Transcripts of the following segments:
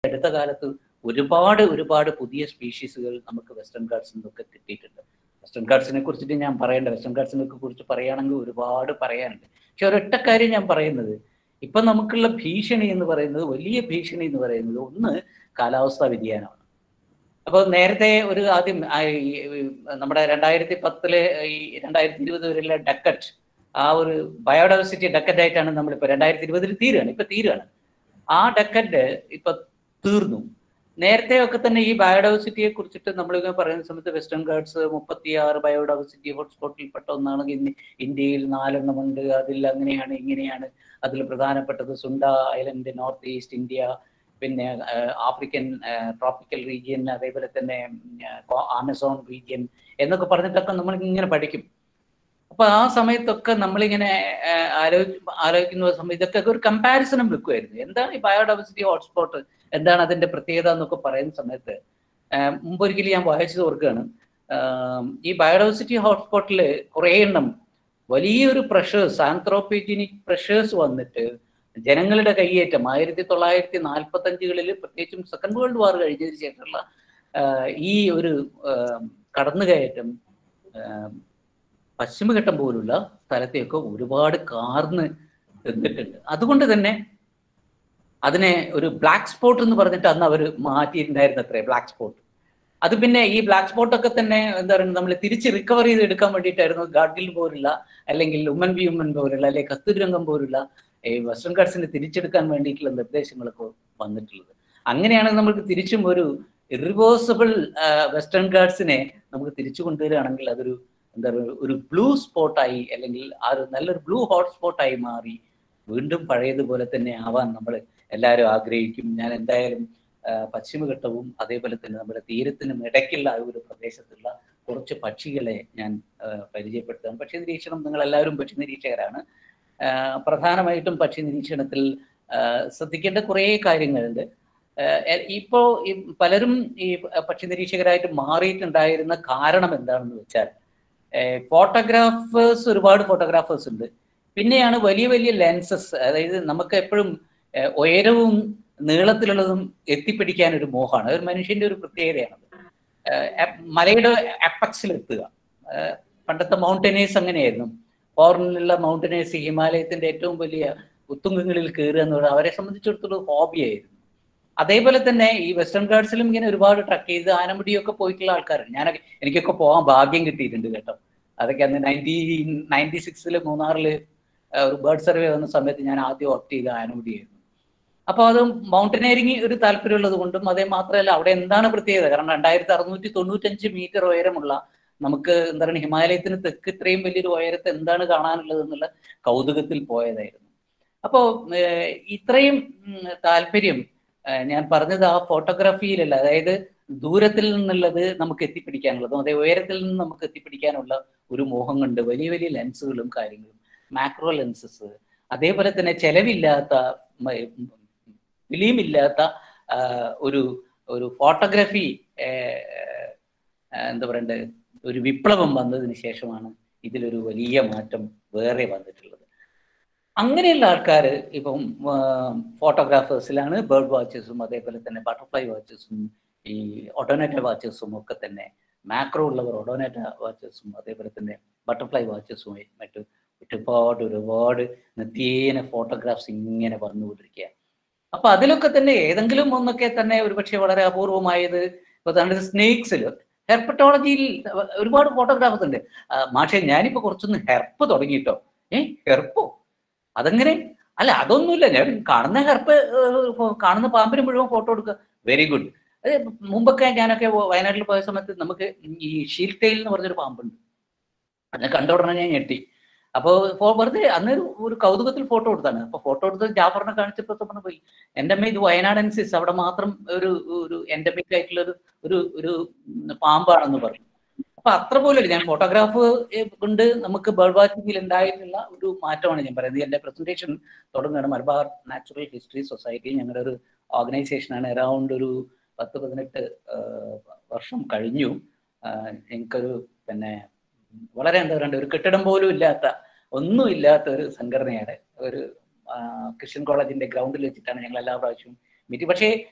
അടുത്ത കാലത്ത് ഒരുപാട് ഒരുപാട് പുതിയ സ്പീഷീസുകൾ നമുക്ക് വെസ്റ്റേൺ ഗാർഡ്സിൽ നിന്നൊക്കെ കിട്ടിയിട്ടുണ്ട് വെസ്റ്റേൺ ഗാർഡ്സിനെ കുറിച്ചിട്ട് ഞാൻ പറയേണ്ട വെസ്റ്റേൺ ഗാർഡ്സിനെ കുറിച്ച് പറയുകയാണെങ്കിൽ ഒരുപാട് പറയാനുണ്ട് പക്ഷെ ഒരൊറ്റ കാര്യം ഞാൻ പറയുന്നത് ഇപ്പൊ നമുക്കുള്ള ഭീഷണി എന്ന് പറയുന്നത് വലിയ ഭീഷണി എന്ന് പറയുന്നത് ഒന്ന് കാലാവസ്ഥാ വ്യതിയാനമാണ് അപ്പോൾ നേരത്തെ ഒരു ആദ്യം ആ ഈ നമ്മുടെ രണ്ടായിരത്തി പത്തില് ഈ രണ്ടായിരത്തി ഇരുപത് വരെയുള്ള ഡക്കറ്റ് ആ ഒരു ബയോഡൈവേഴ്സിറ്റി ഡക്കറ്റ് ആയിട്ടാണ് നമ്മളിപ്പോൾ രണ്ടായിരത്തി ഇരുപതിൽ തീരുകയാണ് ഇപ്പൊ തീരുകയാണ് ആ ഡക്കറ്റ് ഇപ്പൊ തീർന്നു നേരത്തെ ഒക്കെ തന്നെ ഈ ബയോഡൈവേഴ്സിറ്റിയെ കുറിച്ചിട്ട് നമ്മളിങ്ങനെ പറയുന്ന സമയത്ത് വെസ്റ്റേൺ ഗാർഡ്സ് മുപ്പത്തിയാറ് ബയോഡൈവേഴ്സിറ്റി ഹോട്ട്സ്പോട്ടിൽ പെട്ട ഒന്നാണ് ഇന്ന് ഇന്ത്യയിൽ നാലെണ്ണമുണ്ട് അതിൽ അങ്ങനെയാണ് ഇങ്ങനെയാണ് അതിൽ പ്രധാനപ്പെട്ടത് Sunda island north east India പിന്നെ ആഫ്രിക്കൻ ട്രോപ്പിക്കൽ റീജിയൻ അതേപോലെ തന്നെ ആമസോൺ റീജിയൻ എന്നൊക്കെ പറഞ്ഞിട്ടൊക്കെ നമ്മൾ ഇങ്ങനെ പഠിക്കും അപ്പൊ ആ സമയത്തൊക്കെ നമ്മളിങ്ങനെ ആലോചി ആലോചിക്കുന്ന സമയത്ത് ഇതൊക്കെ ഒരു കമ്പാരിസണും വെക്കുമായിരുന്നു എന്താണ് ഈ ബയോഡൈവേഴ്സിറ്റി ഹോട്ട്സ്പോട്ട് എന്താണ് അതിന്റെ പ്രത്യേകത എന്നൊക്കെ പറയുന്ന സമയത്ത് മുമ്പൊരിക്കലും ഞാൻ വായിച്ചത് ഓർക്കുകയാണ് ഈ ബയോഡൈവേഴ്സിറ്റി ഹോട്ട്സ്പോട്ടിൽ കുറേ എണ്ണം വലിയൊരു പ്രഷേഴ്സ് ആന്ത്രോപോജനിക് പ്രഷേഴ്സ് വന്നിട്ട് ജനങ്ങളുടെ കയ്യേറ്റം ആയിരത്തി തൊള്ളായിരത്തി നാൽപ്പത്തി അഞ്ചുകളിൽ പ്രത്യേകിച്ചും സെക്കൻഡ് വേൾഡ് വാർ കഴിഞ്ഞതിന് ശേഷമുള്ള ഈ ഒരു കടന്നുകയറ്റം പശ്ചിമഘട്ടം പോലുള്ള സ്ഥലത്തെയൊക്കെ ഒരുപാട് കാർന്ന് തിന്നിട്ടുണ്ട് അതുകൊണ്ട് തന്നെ അതിനെ ഒരു ബ്ലാക്ക് സ്പോട്ട് എന്ന് പറഞ്ഞിട്ട് അന്ന് അവർ മാറ്റിയിട്ടുണ്ടായിരുന്നു അത്രേ ബ്ലാക്ക് സ്പോട്ട് അത് പിന്നെ ഈ ബ്ലാക്ക് സ്പോട്ട് ഒക്കെ തന്നെ എന്താ പറയുക നമ്മൾ തിരിച്ച് റിക്കവർ ചെയ്ത് എടുക്കാൻ വേണ്ടിയിട്ടായിരുന്നു ഗാഡ്ഗിൽ പോലുള്ള അല്ലെങ്കിൽ ഉമ്മൻ ബി ഉമ്മൻ പോലുള്ള അല്ലെങ്കിൽ കസ്തൂരിരംഗം പോലുള്ള ഈ വെസ്റ്റേൺ ഗാർഡ്സിനെ തിരിച്ചെടുക്കാൻ വേണ്ടിയിട്ടുള്ള നിർദ്ദേശങ്ങളൊക്കെ വന്നിട്ടുള്ളത് അങ്ങനെയാണെങ്കിൽ നമുക്ക് തിരിച്ചും ഒരു ഇറിവേഴ്സിബിൾ വെസ്റ്റേൺ ഗാർഡ്സിനെ നമുക്ക് തിരിച്ചു കൊണ്ടുവരികയാണെങ്കിൽ അതൊരു എന്താ പറയുക ഒരു ബ്ലൂ സ്പോട്ടായി അല്ലെങ്കിൽ ആ ഒരു നല്ലൊരു ബ്ലൂ ഹോട്ട് സ്പോട്ടായി മാറി വീണ്ടും പഴയതുപോലെ തന്നെ ആവാൻ നമ്മൾ എല്ലാവരും ആഗ്രഹിക്കും ഞാൻ എന്തായാലും പശ്ചിമഘട്ടവും അതേപോലെ തന്നെ നമ്മുടെ തീരത്തിനും ഇടയ്ക്കുള്ള ആ ഒരു പ്രദേശത്തുള്ള കുറച്ച് പക്ഷികളെ ഞാൻ പരിചയപ്പെടുത്താം പക്ഷി നിരീക്ഷണം നിങ്ങൾ എല്ലാവരും പക്ഷി നിരീക്ഷകരാണ് പ്രധാനമായിട്ടും പക്ഷി നിരീക്ഷണത്തിൽ ശ്രദ്ധിക്കേണ്ട കുറേ കാര്യങ്ങളുണ്ട് ഇപ്പോൾ ഈ പലരും ഈ പക്ഷി നിരീക്ഷകരായിട്ട് മാറിയിട്ടുണ്ടായിരുന്ന കാരണം എന്താണെന്ന് വെച്ചാൽ ഫോട്ടോഗ്രാഫേഴ്സ് ഒരുപാട് ഫോട്ടോഗ്രാഫേഴ്സ് ഉണ്ട് പിന്നെയാണ് വലിയ വലിയ ലെൻസസ് അതായത് നമുക്ക് എപ്പോഴും ഉയരവും നീളത്തിലുള്ളതും എത്തിപ്പിടിക്കാൻ ഒരു മോഹമാണ് ഒരു മനുഷ്യന്റെ ഒരു പ്രത്യേകതയാണത് മലയുടെ അപ്പക്സിൽ എത്തുക പണ്ടത്തെ മൗണ്ടനേഴ്സ് അങ്ങനെയായിരുന്നു ഫോറിനിലുള്ള മൗണ്ടനേഴ്സ് ഹിമാലയത്തിന്റെ ഏറ്റവും വലിയ ഉത്തുങ്കങ്ങളിൽ കയറുക എന്ന് പറയുന്നത് അവരെ സംബന്ധിച്ചിടത്തോളം ഹോബിയായിരുന്നു അതേപോലെ തന്നെ ഈ വെസ്റ്റേൺ ഗാർഡ്സിലും ഇങ്ങനെ ഒരുപാട് ട്രക്ക് ചെയ്ത് ആനമുടിയൊക്കെ പോയിട്ടുള്ള ആൾക്കാരുണ്ട് ഞാനൊക്കെ എനിക്കൊക്കെ പോകാൻ ഭാഗ്യം കിട്ടിയിട്ടുണ്ട് കേട്ടോ അതൊക്കെ അന്ന് നയൻറ്റി നയൻറ്റി സിക്സിൽ മൂന്നാറിൽ ഒരു ബേർഡ് സർവേ വന്ന സമയത്ത് ഞാൻ ആദ്യം ഓപ്റ്റ് ചെയ്ത ആനമുടിയായിരുന്നു അപ്പോൾ അത് മൗണ്ടനേറിങ് ഒരു താല്പര്യമുള്ളത് കൊണ്ടും അതേ മാത്രമല്ല അവിടെ എന്താണ് പ്രത്യേകത കാരണം രണ്ടായിരത്തി അറുന്നൂറ്റി തൊണ്ണൂറ്റഞ്ച് മീറ്റർ ഉയരമുള്ള നമുക്ക് എന്താ പറയുക ഹിമാലയത്തിന് തെക്ക് ഇത്രയും വലിയൊരു ഉയരത്തെ എന്താണ് കാണാനുള്ളത് എന്നുള്ള കൗതുകത്തിൽ പോയതായിരുന്നു അപ്പോൾ ഇത്രയും താല്പര്യം ഞാൻ പറഞ്ഞത് ആ ഫോട്ടോഗ്രാഫിയിലല്ല അതായത് ദൂരത്തിൽ നിന്നുള്ളത് നമുക്ക് എത്തിപ്പിടിക്കാനുള്ളതും അതേ ഉയരത്തിൽ നിന്ന് നമുക്ക് എത്തിപ്പിടിക്കാനുള്ള ഒരു മോഹം കൊണ്ട് വലിയ വലിയ ലെൻസുകളും കാര്യങ്ങളും മാക്രോ ലെൻസസ് അതേപോലെ തന്നെ ചെലവില്ലാത്ത ഫിലിമില്ലാത്ത ഒരു ഒരു ഫോട്ടോഗ്രാഫി എന്താ പറയണ്ടത് ഒരു വിപ്ലവം വന്നതിന് ശേഷമാണ് ഇതിലൊരു വലിയ മാറ്റം വേറെ വന്നിട്ടുള്ളത് അങ്ങനെയുള്ള ആൾക്കാർ ഇപ്പം ഫോട്ടോഗ്രാഫേഴ്സിലാണ് ബേർഡ് വാച്ചേഴ്സും അതേപോലെ തന്നെ ബട്ടർഫ്ലൈ വാച്ചേഴ്സും ഈ ഒഡോനേറ്റ വാച്ചേഴ്സും ഒക്കെ തന്നെ മാക്രോ ഉള്ളവർ ഒഡോനേറ്റ വാച്ചേഴ്സും അതേപോലെ തന്നെ ബട്ടർഫ്ലൈ വാച്ചേഴ്സും മറ്റു ഒരുപാട് ഒരുപാട് നിത്യേന ഫോട്ടോഗ്രാഫ്സ് ഇങ്ങനെ വന്നുകൊണ്ടിരിക്കുക അപ്പൊ അതിലൊക്കെ തന്നെ ഏതെങ്കിലും ഒന്നൊക്കെ തന്നെ ഒരുപക്ഷെ വളരെ അപൂർവമായത് ഇപ്പൊ തന്നെ സ്നേക്സിൽ ഹെർപ്പറ്റോളജിയിൽ ഒരുപാട് ഫോട്ടോഗ്രാഫേഴ്സ് ഉണ്ട് മാഷെ ഞാനിപ്പോ കുറച്ചൊന്ന് ഹെർപ്പ് തുടങ്ങിയിട്ടോ ഏ ഹെർപ്പോ അതെങ്ങനെ അല്ല അതൊന്നുമില്ല ഞാൻ കാണുന്ന ഹെർപ്പ് കാണുന്ന പാമ്പിന് മുഴുവൻ ഫോട്ടോ എടുക്കുക വെരി ഗുഡ് അത് മുമ്പൊക്കെ ഞാനൊക്കെ വയനാട്ടിൽ പോയ സമയത്ത് നമുക്ക് ഈ ഷീൽ ടെയിൽ എന്ന് പറഞ്ഞൊരു പാമ്പുണ്ട് അതിനെ കണ്ട ഉടനെ ഞാൻ ഞെട്ടി അപ്പോൾ വെറുതെ അന്ന് ഒരു കൗതുകത്തിൽ ഫോട്ടോ എടുത്താണ് അപ്പൊ ഫോട്ടോ എടുത്ത് ജാഫറിനെ കാണിച്ചപ്പോൾ പറഞ്ഞു പോയി എൻ്റെ അമ്മ ഇത് വയനാടൻസിസ് അവിടെ മാത്രം ഒരു ഒരു എൻഡമിക് ആയിട്ടുള്ള ഒരു ഒരു ഒരു പാമ്പാണെന്ന് പറഞ്ഞു അപ്പൊ അത്ര പോലും ഞാൻ ഫോട്ടോഗ്രാഫ് കൊണ്ട് നമുക്ക് ബേർഡ് വാച്ചിങ്ങിൽ ഉണ്ടായിട്ടുള്ള ഒരു മാറ്റമാണ് ഞാൻ പറയുന്നത് എൻ്റെ പ്രസന്റേഷൻ തുടങ്ങുകയാണ് മലബാർ നാച്ചുറൽ ഹിസ്റ്ററി സൊസൈറ്റി ഞങ്ങളുടെ ഒരു ഓർഗനൈസേഷനാണ് അറൗണ്ട് ഒരു പത്ത് പതിനെട്ട് വർഷം കഴിഞ്ഞു എനിക്കൊരു പിന്നെ വളരെ എന്താ പറയണ്ട ഒരു കെട്ടിടം പോലും ഇല്ലാത്ത ഒന്നും ഇല്ലാത്ത ഒരു സംഘടനയാണ് ഒരു ക്രിസ്ത്യൻ കോളേജിന്റെ ഗ്രൗണ്ടിൽ വെച്ചിട്ടാണ് ഞങ്ങൾ എല്ലാ പ്രാവശ്യവും മീറ്റ് പക്ഷേ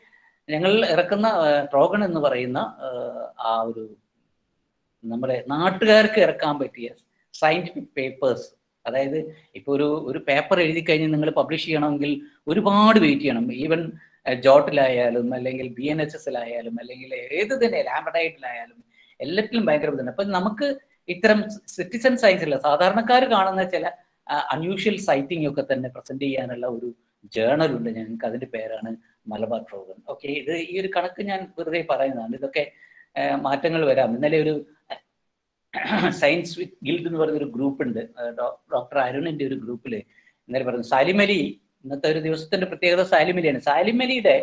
ഞങ്ങൾ ഇറക്കുന്ന ട്രോഗൺ എന്ന് പറയുന്ന ആ ഒരു നമ്മുടെ നാട്ടുകാർക്ക് ഇറക്കാൻ പറ്റിയ സയന്റിഫിക് പേപ്പേഴ്സ് അതായത് ഇപ്പോൾ ഒരു ഒരു പേപ്പർ എഴുതി കഴിഞ്ഞ് നിങ്ങൾ പബ്ലിഷ് ചെയ്യണമെങ്കിൽ ഒരുപാട് വെയിറ്റ് ചെയ്യണം ഈവൻ ജോട്ടിലായാലും അല്ലെങ്കിൽ ബി എൻ എച്ച് എസിലായാലും അല്ലെങ്കിൽ ഏത് തന്നെ ലാമ്പഡൈറ്റിലായാലും എല്ലാത്തിലും ഭയങ്കര ബുദ്ധിമുട്ട് അപ്പം നമുക്ക് ഇത്തരം സിറ്റിസൺ സയൻസില്ല സാധാരണക്കാർ കാണുന്ന ചില അൺയൂഷ്വൽ സൈറ്റിംഗ് ഒക്കെ തന്നെ പ്രസന്റ് ചെയ്യാനുള്ള ഒരു ജേണൽ ഉണ്ട് ഞങ്ങൾക്ക് അതിന്റെ പേരാണ് മലബാർ ട്രോഗൻ ഓക്കെ ഇത് ഈ ഒരു കണക്ക് ഞാൻ വെറുതെ പറയുന്നതാണ് ഇതൊക്കെ മാറ്റങ്ങൾ വരാം ഇന്നലെ ഒരു സയൻസ് വിത്ത് ഗിൽഡ് എന്ന് പറയുന്ന ഒരു ഗ്രൂപ്പ് ഉണ്ട് ഡോക്ടർ അരുണിന്റെ ഒരു ഗ്രൂപ്പിൽ ഇന്നലെ പറഞ്ഞു സാലിമലി ഇന്നത്തെ ഒരു ദിവസത്തിന്റെ പ്രത്യേകത സാലിമലിയാണ് സാലിമലിയുടെ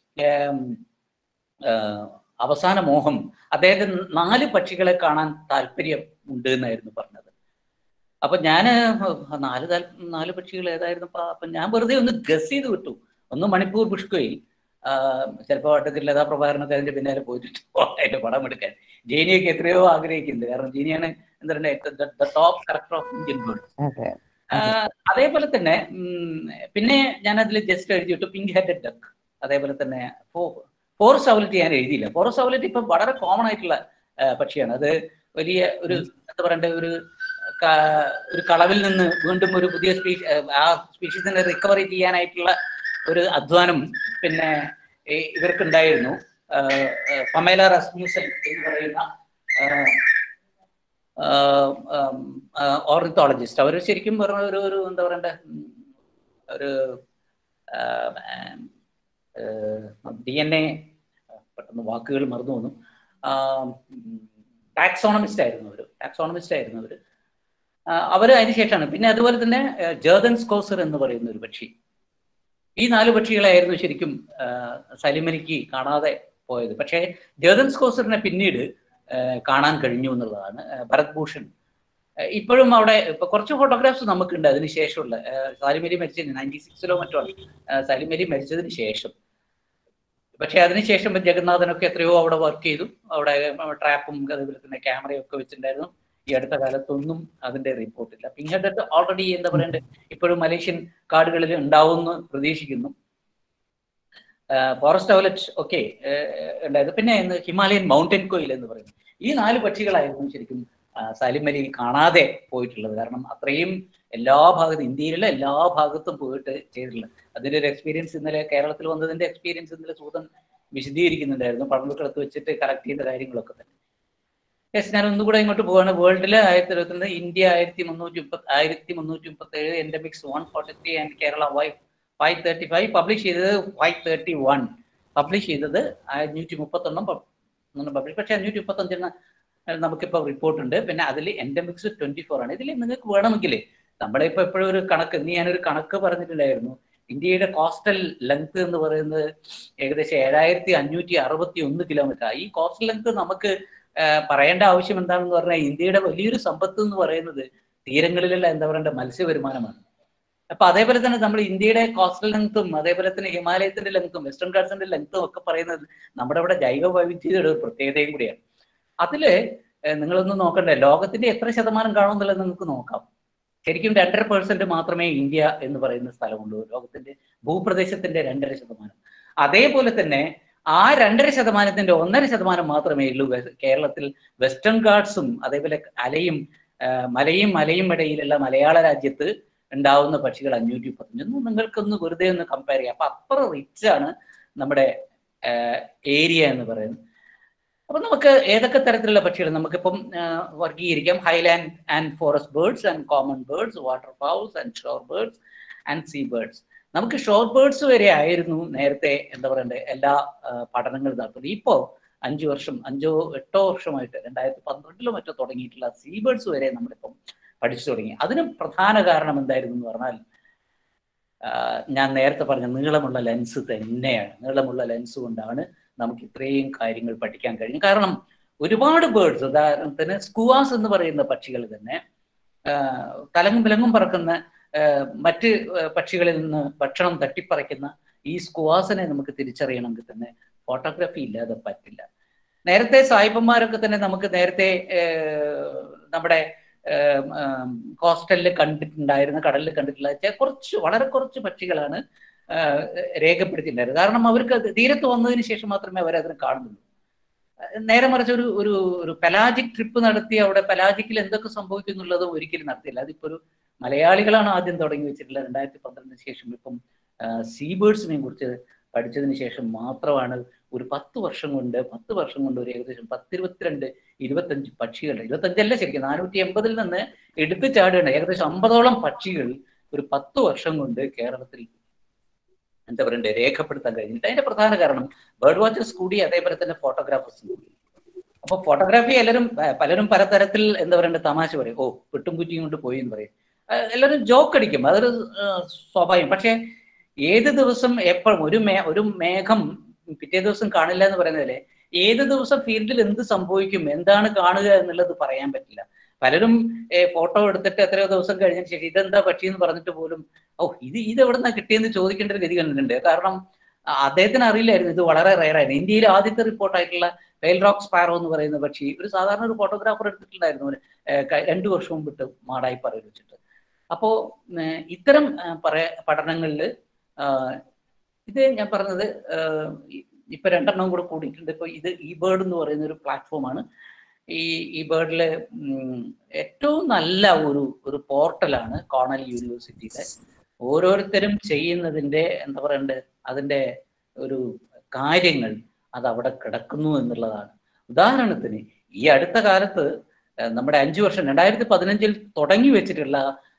അവസാന മോഹം അദ്ദേഹത്തിന് നാല് പക്ഷികളെ കാണാൻ താല്പര്യം ഉണ്ട് എന്നായിരുന്നു പറഞ്ഞത് അപ്പൊ ഞാൻ നാല് നാല് പക്ഷികൾ ഏതായിരുന്നു അപ്പൊ ഞാൻ വെറുതെ ഒന്ന് ഗസ് ചെയ്ത് വിട്ടു ഒന്ന് മണിപ്പൂർ പുഷ്കയിൽ ചിലപ്പോൾ അട്ടത്തിൽ ലതാ പ്രഭാകരനൊക്കെ അതിന്റെ പിന്നാലെ പോയിട്ട് അതിന്റെ പടം എടുക്കാൻ ജേനിയൊക്കെ എത്രയോ ആഗ്രഹിക്കുന്നുണ്ട് കാരണം ജേനിയാണ് എന്താ പറയുക top character of Indian birds അതേപോലെ തന്നെ പിന്നെ ഞാൻ അതിൽ ജസ്റ്റ് എഴുതി വിട്ടു പിങ്ക് ഹെഡഡ് ഡക്ക് അതേപോലെ തന്നെ ഫോറസ്റ്റ് ഔലറ്റ് ഞാൻ എഴുതിയില്ല ഫോറസ്റ്റ് ഔലറ്റ് ഇപ്പം വളരെ കോമൺ ആയിട്ടുള്ള പക്ഷിയാണ് അത് വലിയ ഒരു എന്താ പറയണ്ട ഒരു ഒരു കളവിൽ നിന്ന് വീണ്ടും ഒരു പുതിയ സ്പീഷി ആ സ്പീഷീസിനെ റിക്കവറി ചെയ്യാനായിട്ടുള്ള ഒരു അധ്വാനം പിന്നെ ഇവർക്കുണ്ടായിരുന്നു പമേല റസ്മ്യൂസൻ എന്ന് പറയുന്ന ഓർണിത്തോളജിസ്റ്റ് അവർ ശരിക്കും പറഞ്ഞ ഒരു ഒരു എന്താ പറയണ്ട ഒരു ഡി എൻ എ പെട്ടെന്ന് വാക്കുകൾ മറന്നു വന്നു ടാക്സോണമിസ്റ്റ് ആയിരുന്നു അവർ ടാക്സോണമിസ്റ്റ് ആയിരുന്നു അവർ അവർ അതിനുശേഷമാണ് പിന്നെ അതുപോലെ തന്നെ ജേർദൻ സ്കോസർ എന്ന് പറയുന്ന ഒരു പക്ഷി ഈ നാല് പക്ഷികളായിരുന്നു ശരിക്കും സലിമലിക്ക് കാണാതെ പോയത് പക്ഷേ ജേർദൻ സ്കോസറിനെ പിന്നീട് കാണാൻ കഴിഞ്ഞു എന്നുള്ളതാണ് ഭരത് ഭൂഷൺ ഇപ്പോഴും അവിടെ ഇപ്പൊ കുറച്ച് ഫോട്ടോഗ്രാഫ്സ് നമുക്കുണ്ട് അതിന് ശേഷമുള്ള സാലിമലി മരിച്ചതിന് നയൻറ്റി സിക്സിലോ മറ്റോ സാലിമലി മരിച്ചതിന് ശേഷം പക്ഷെ അതിനുശേഷം ജഗന്നാഥനൊക്കെ എത്രയോ അവിടെ വർക്ക് ചെയ്തു അവിടെ ട്രാപ്പും അതുപോലെ തന്നെ ക്യാമറയും ഒക്കെ വെച്ചിട്ടുണ്ടായിരുന്നു ഈ അടുത്ത കാലത്തൊന്നും അതിന്റെ റിപ്പോർട്ടില്ല പിന്നീട് ഓൾറെഡി എന്താ പറയണ്ടേ ഇപ്പോഴും മലേഷ്യൻ കാടുകളിൽ ഉണ്ടാവുമെന്ന് പ്രതീക്ഷിക്കുന്നു ഫോറസ്റ്റ് ഔലറ്റ് ഒക്കെ ഉണ്ടായത് പിന്നെ ഹിമാലയൻ മൗണ്ടൻ കോയിൽ എന്ന് പറയുന്നത് ഈ നാല് പക്ഷികളായിരുന്നു ശരിക്കും സാലിം അലി കാണാതെ പോയിട്ടുള്ളത് കാരണം അത്രയും എല്ലാ ഭാഗത്തും ഇന്ത്യയിലെ എല്ലാ ഭാഗത്തും പോയിട്ട് ചെയ്തിട്ടുള്ളത് അതിന്റെ ഒരു എക്സ്പീരിയൻസ് ഇന്നലെ കേരളത്തിൽ വന്നതിന്റെ എക്സ്പീരിയൻസ് ഇന്നലെ സൂതൻ വിശദീകരിക്കുന്നുണ്ടായിരുന്നു പഠനത്തിലെടുത്ത് വെച്ചിട്ട് കറക്റ്റ് ചെയ്ത കാര്യങ്ങളൊക്കെ തന്നെ യെസ് ഞാൻ ഒന്നുകൂടെ ഇങ്ങോട്ട് പോവാണ് വേൾഡിൽ ആയിരത്തി ഇരുപത്തി ഇന്ത്യ ആയിരത്തി മുന്നൂറ്റി മുപ്പത്തി ആയിരത്തി മുന്നൂറ്റി മുപ്പത്തി ഏഴ് endemics one forty three and Kerala വൈ ഫൈവ് തേർട്ടി ഫൈവ് പബ്ലിഷ് ചെയ്തത് ഫൈവ് തേർട്ടി വൺ പബ്ലിഷ് ചെയ്തത് അഞ്ഞൂറ്റി മുപ്പത്തൊന്നും പബ്ലിഷ് പക്ഷേ അഞ്ഞൂറ്റി മുപ്പത്തഞ്ചെണ്ണ നമുക്കിപ്പോൾ റിപ്പോർട്ട് ഉണ്ട് പിന്നെ അതിൽ എൻഡമിക്സ് ട്വന്റി ഫോർ ആണ് ഇതിൽ നിങ്ങൾക്ക് വേണമെങ്കിൽ നമ്മുടെ ഇപ്പോൾ എപ്പോഴും ഒരു കണക്ക് ഇന്ന് ഞാനൊരു കണക്ക് പറഞ്ഞിട്ടുണ്ടായിരുന്നു ഇന്ത്യയുടെ കോസ്റ്റൽ ലെങ്ത് എന്ന് പറയുന്നത് ഏകദേശം ഏഴായിരത്തി അഞ്ഞൂറ്റി അറുപത്തി ഒന്ന് കിലോമീറ്റർ ഈ കോസ്റ്റൽ ലെങ്ത് നമുക്ക് പറയേണ്ട ആവശ്യം എന്താണെന്ന് പറഞ്ഞാൽ ഇന്ത്യയുടെ വലിയൊരു സമ്പത്ത് എന്ന് പറയുന്നത് തീരങ്ങളിലുള്ള എന്താ പറയണ്ട മത്സ്യ വരുമാനമാണ് അപ്പൊ അതേപോലെ തന്നെ നമ്മൾ ഇന്ത്യയുടെ കോസ്റ്റൽ ലെങ്ത്തും അതേപോലെ തന്നെ ഹിമാലയത്തിന്റെ ലെങ്ത്തും വെസ്റ്റേൺ ഗാർഡ്സിന്റെ ലെങ്ത്തും ഒക്കെ പറയുന്നത് നമ്മുടെ ഇവിടെ ജൈവ വൈവിധ്യതയുടെ ഒരു പ്രത്യേകതയും കൂടിയാണ് അതില് നിങ്ങളൊന്ന് നോക്കണ്ടേ ലോകത്തിന്റെ എത്ര ശതമാനം കാണുമെന്നുള്ളത് നിങ്ങൾക്ക് നോക്കാം ശരിക്കും രണ്ടര പേഴ്സെന്റ് മാത്രമേ ഇന്ത്യ എന്ന് പറയുന്ന സ്ഥലമുള്ളൂ ലോകത്തിന്റെ ഭൂപ്രദേശത്തിന്റെ രണ്ടര ശതമാനം അതേപോലെ തന്നെ ആ രണ്ടര ശതമാനത്തിന്റെ ഒന്നര ശതമാനം മാത്രമേ ഉള്ളൂ കേരളത്തിൽ വെസ്റ്റേൺ ഗാർഡ്സും അതേപോലെ അലയും മലയും മലയും ഇടയിലുള്ള മലയാള രാജ്യത്ത് ഉണ്ടാവുന്ന പക്ഷികൾ അഞ്ഞൂറ്റി മുപ്പത്തഞ്ച് നിങ്ങൾക്കൊന്ന് വെറുതെ ഒന്ന് കമ്പയർ ചെയ്യാം അപ്പൊ അത്ര റിച്ച് ആണ് നമ്മുടെ ഏരിയ എന്ന് പറയുന്നത് അപ്പൊ നമുക്ക് ഏതൊക്കെ തരത്തിലുള്ള പക്ഷികൾ നമുക്കിപ്പം വർഗീകരിക്കാം highland and forest birds and common birds water fowls and shore birds and sea birds നമുക്ക് ഷോർ ബേർഡ്സ് വരെ ആയിരുന്നു നേരത്തെ എന്താ പറയണ്ടേ എല്ലാ പഠനങ്ങളും നടത്തുന്നത് ഇപ്പോൾ അഞ്ചു വർഷം അഞ്ചോ എട്ടോ വർഷമായിട്ട് രണ്ടായിരത്തി പന്ത്രണ്ടിലോ മറ്റോ തുടങ്ങിയിട്ടുള്ള സീ ബേർഡ്സ് വരെ നമ്മളിപ്പം പഠിച്ചു തുടങ്ങി അതിന് പ്രധാന കാരണം എന്തായിരുന്നു എന്ന് പറഞ്ഞാൽ ഞാൻ നേരത്തെ പറഞ്ഞ നീളമുള്ള ലെൻസ് തന്നെയാണ് നീളമുള്ള ലെൻസ് കൊണ്ടാണ് നമുക്ക് ഇത്രയും കാര്യങ്ങൾ പഠിക്കാൻ കഴിഞ്ഞു കാരണം ഒരുപാട് ബേർഡ്സ് ഉദാഹരണത്തിന് സ്കുവാസ് എന്ന് പറയുന്ന പക്ഷികൾ തന്നെ തലങ്ങും വിലങ്ങും പറക്കുന്ന മറ്റ് പക്ഷികളിൽ നിന്ന് ഭക്ഷണം തട്ടിപ്പറിക്കുന്ന ഈ സ്കുവാസിനെ നമുക്ക് തിരിച്ചറിയണമെങ്കിൽ തന്നെ ഫോട്ടോഗ്രാഫി ഇല്ലാതെ പറ്റില്ല നേരത്തെ സായിപ്പന്മാരൊക്കെ തന്നെ നമുക്ക് നേരത്തെ നമ്മുടെ കോസ്റ്റലിൽ കണ്ടിട്ടുണ്ടായിരുന്ന കടലിൽ കണ്ടിട്ടുള്ള കുറച്ച് വളരെ കുറച്ച് പക്ഷികളാണ് രേഖപ്പെടുത്തിയിട്ടുണ്ടായിരുന്നു കാരണം അവർക്ക് തീരത്ത് വന്നതിന് ശേഷം മാത്രമേ അവരതിനെ കാണുന്നുള്ളൂ നേരെ മറിച്ച് ഒരു ഒരു ഒരു പലാജിക് ട്രിപ്പ് നടത്തി അവിടെ പലാജിക്കിൽ എന്തൊക്കെ സംഭവിക്കും എന്നുള്ളത് ഒരിക്കലും നടത്തിയില്ല അതിപ്പോ ഒരു മലയാളികളാണ് ആദ്യം തുടങ്ങി വെച്ചിട്ടുള്ളത് രണ്ടായിരത്തി പന്ത്രണ്ടിന് ശേഷം ഇപ്പം സീബേർഡ്സിനെ കുറിച്ച് പഠിച്ചതിന് ശേഷം മാത്രമാണ് ഒരു പത്ത് വർഷം കൊണ്ട് പത്ത് വർഷം കൊണ്ട് ഒരു ഏകദേശം പത്തിരുപത്തിരണ്ട് ഇരുപത്തഞ്ച് പക്ഷികൾ ഇരുപത്തഞ്ചല്ല ശരിക്കും നാനൂറ്റി എൺപതിൽ നിന്ന് എടുത്തു ചാടുകയാണ് ഏകദേശം അമ്പതോളം പക്ഷികൾ ഒരു പത്ത് വർഷം കൊണ്ട് കേരളത്തിൽ എന്താ പറയണ്ടേ രേഖപ്പെടുത്താൻ കഴിഞ്ഞിട്ട് അതിന്റെ പ്രധാന കാരണം ബേർഡ് വാച്ചേഴ്സ് കൂടി അതേപോലെ തന്നെ ഫോട്ടോഗ്രാഫേഴ്സും കൂടി അപ്പൊ ഫോട്ടോഗ്രാഫി എല്ലാവരും പലരും പലതരത്തിൽ എന്താ പറയണ്ടേ തമാശ പറയും ഓ പെട്ടും കുറ്റിയും കൊണ്ട് പോയി എന്ന് പറയും എല്ലാവരും ജോക്ക് അടിക്കും അതൊരു സ്വാഭാവികം പക്ഷെ ഏത് ദിവസം എപ്പോഴും ഒരു മേ ഒരു മേഘം പിറ്റേ ദിവസം കാണില്ല എന്ന് പറയുന്നതിലെ ഏത് ദിവസം ഫീൽഡിൽ എന്ത് സംഭവിക്കും എന്താണ് കാണുക എന്നുള്ളത് പറയാൻ പറ്റില്ല പലരും ഫോട്ടോ എടുത്തിട്ട് എത്രയോ ദിവസം കഴിഞ്ഞതിന് ശേഷം ഇതെന്താ പറ്റിയെന്ന് പറഞ്ഞിട്ട് പോലും ഓ ഇത് ഇത് എവിടെ നിന്നാ കിട്ടിയെന്ന് ചോദിക്കേണ്ട ഒരു ഗതി കണ്ടിട്ടുണ്ട് കാരണം അദ്ദേഹത്തിന് അറിയില്ലായിരുന്നു ഇത് വളരെ റയറായിരുന്നു ഇന്ത്യയിലെ ആദ്യത്തെ റിപ്പോർട്ടായിട്ടുള്ള വെയിൽ റോക്ക് സ്പാരോ എന്ന് പറയുന്ന പക്ഷി ഒരു സാധാരണ ഒരു ഫോട്ടോഗ്രാഫർ എടുത്തിട്ടുണ്ടായിരുന്നു രണ്ടു വർഷം മുമ്പിട്ട് മാടായി പറയിൽ വെച്ചിട്ട് അപ്പോ ഇത്തരം പറയ പഠനങ്ങളിൽ ഇത് ഞാൻ പറഞ്ഞത് ഇപ്പൊ രണ്ടെണ്ണം കൂടെ കൂടിയിട്ടുണ്ട് ഇപ്പൊ ഇത് ഈ ബേർഡ് എന്ന് പറയുന്ന ഒരു പ്ലാറ്റ്ഫോമാണ് ഈ ഈ ബേർഡില് ഏറ്റവും നല്ല ഒരു ഒരു പോർട്ടലാണ് കോണൽ യൂണിവേഴ്സിറ്റിയിലെ ഓരോരുത്തരും ചെയ്യുന്നതിന്റെ എന്താ പറയണ്ടേ അതിന്റെ ഒരു കാര്യങ്ങൾ അത് അവിടെ കിടക്കുന്നു എന്നുള്ളതാണ് ഉദാഹരണത്തിന് ഈ അടുത്ത കാലത്ത് നമ്മുടെ അഞ്ചു വർഷം രണ്ടായിരത്തി പതിനഞ്ചിൽ തുടങ്ങി വെച്ചിട്ടുള്ള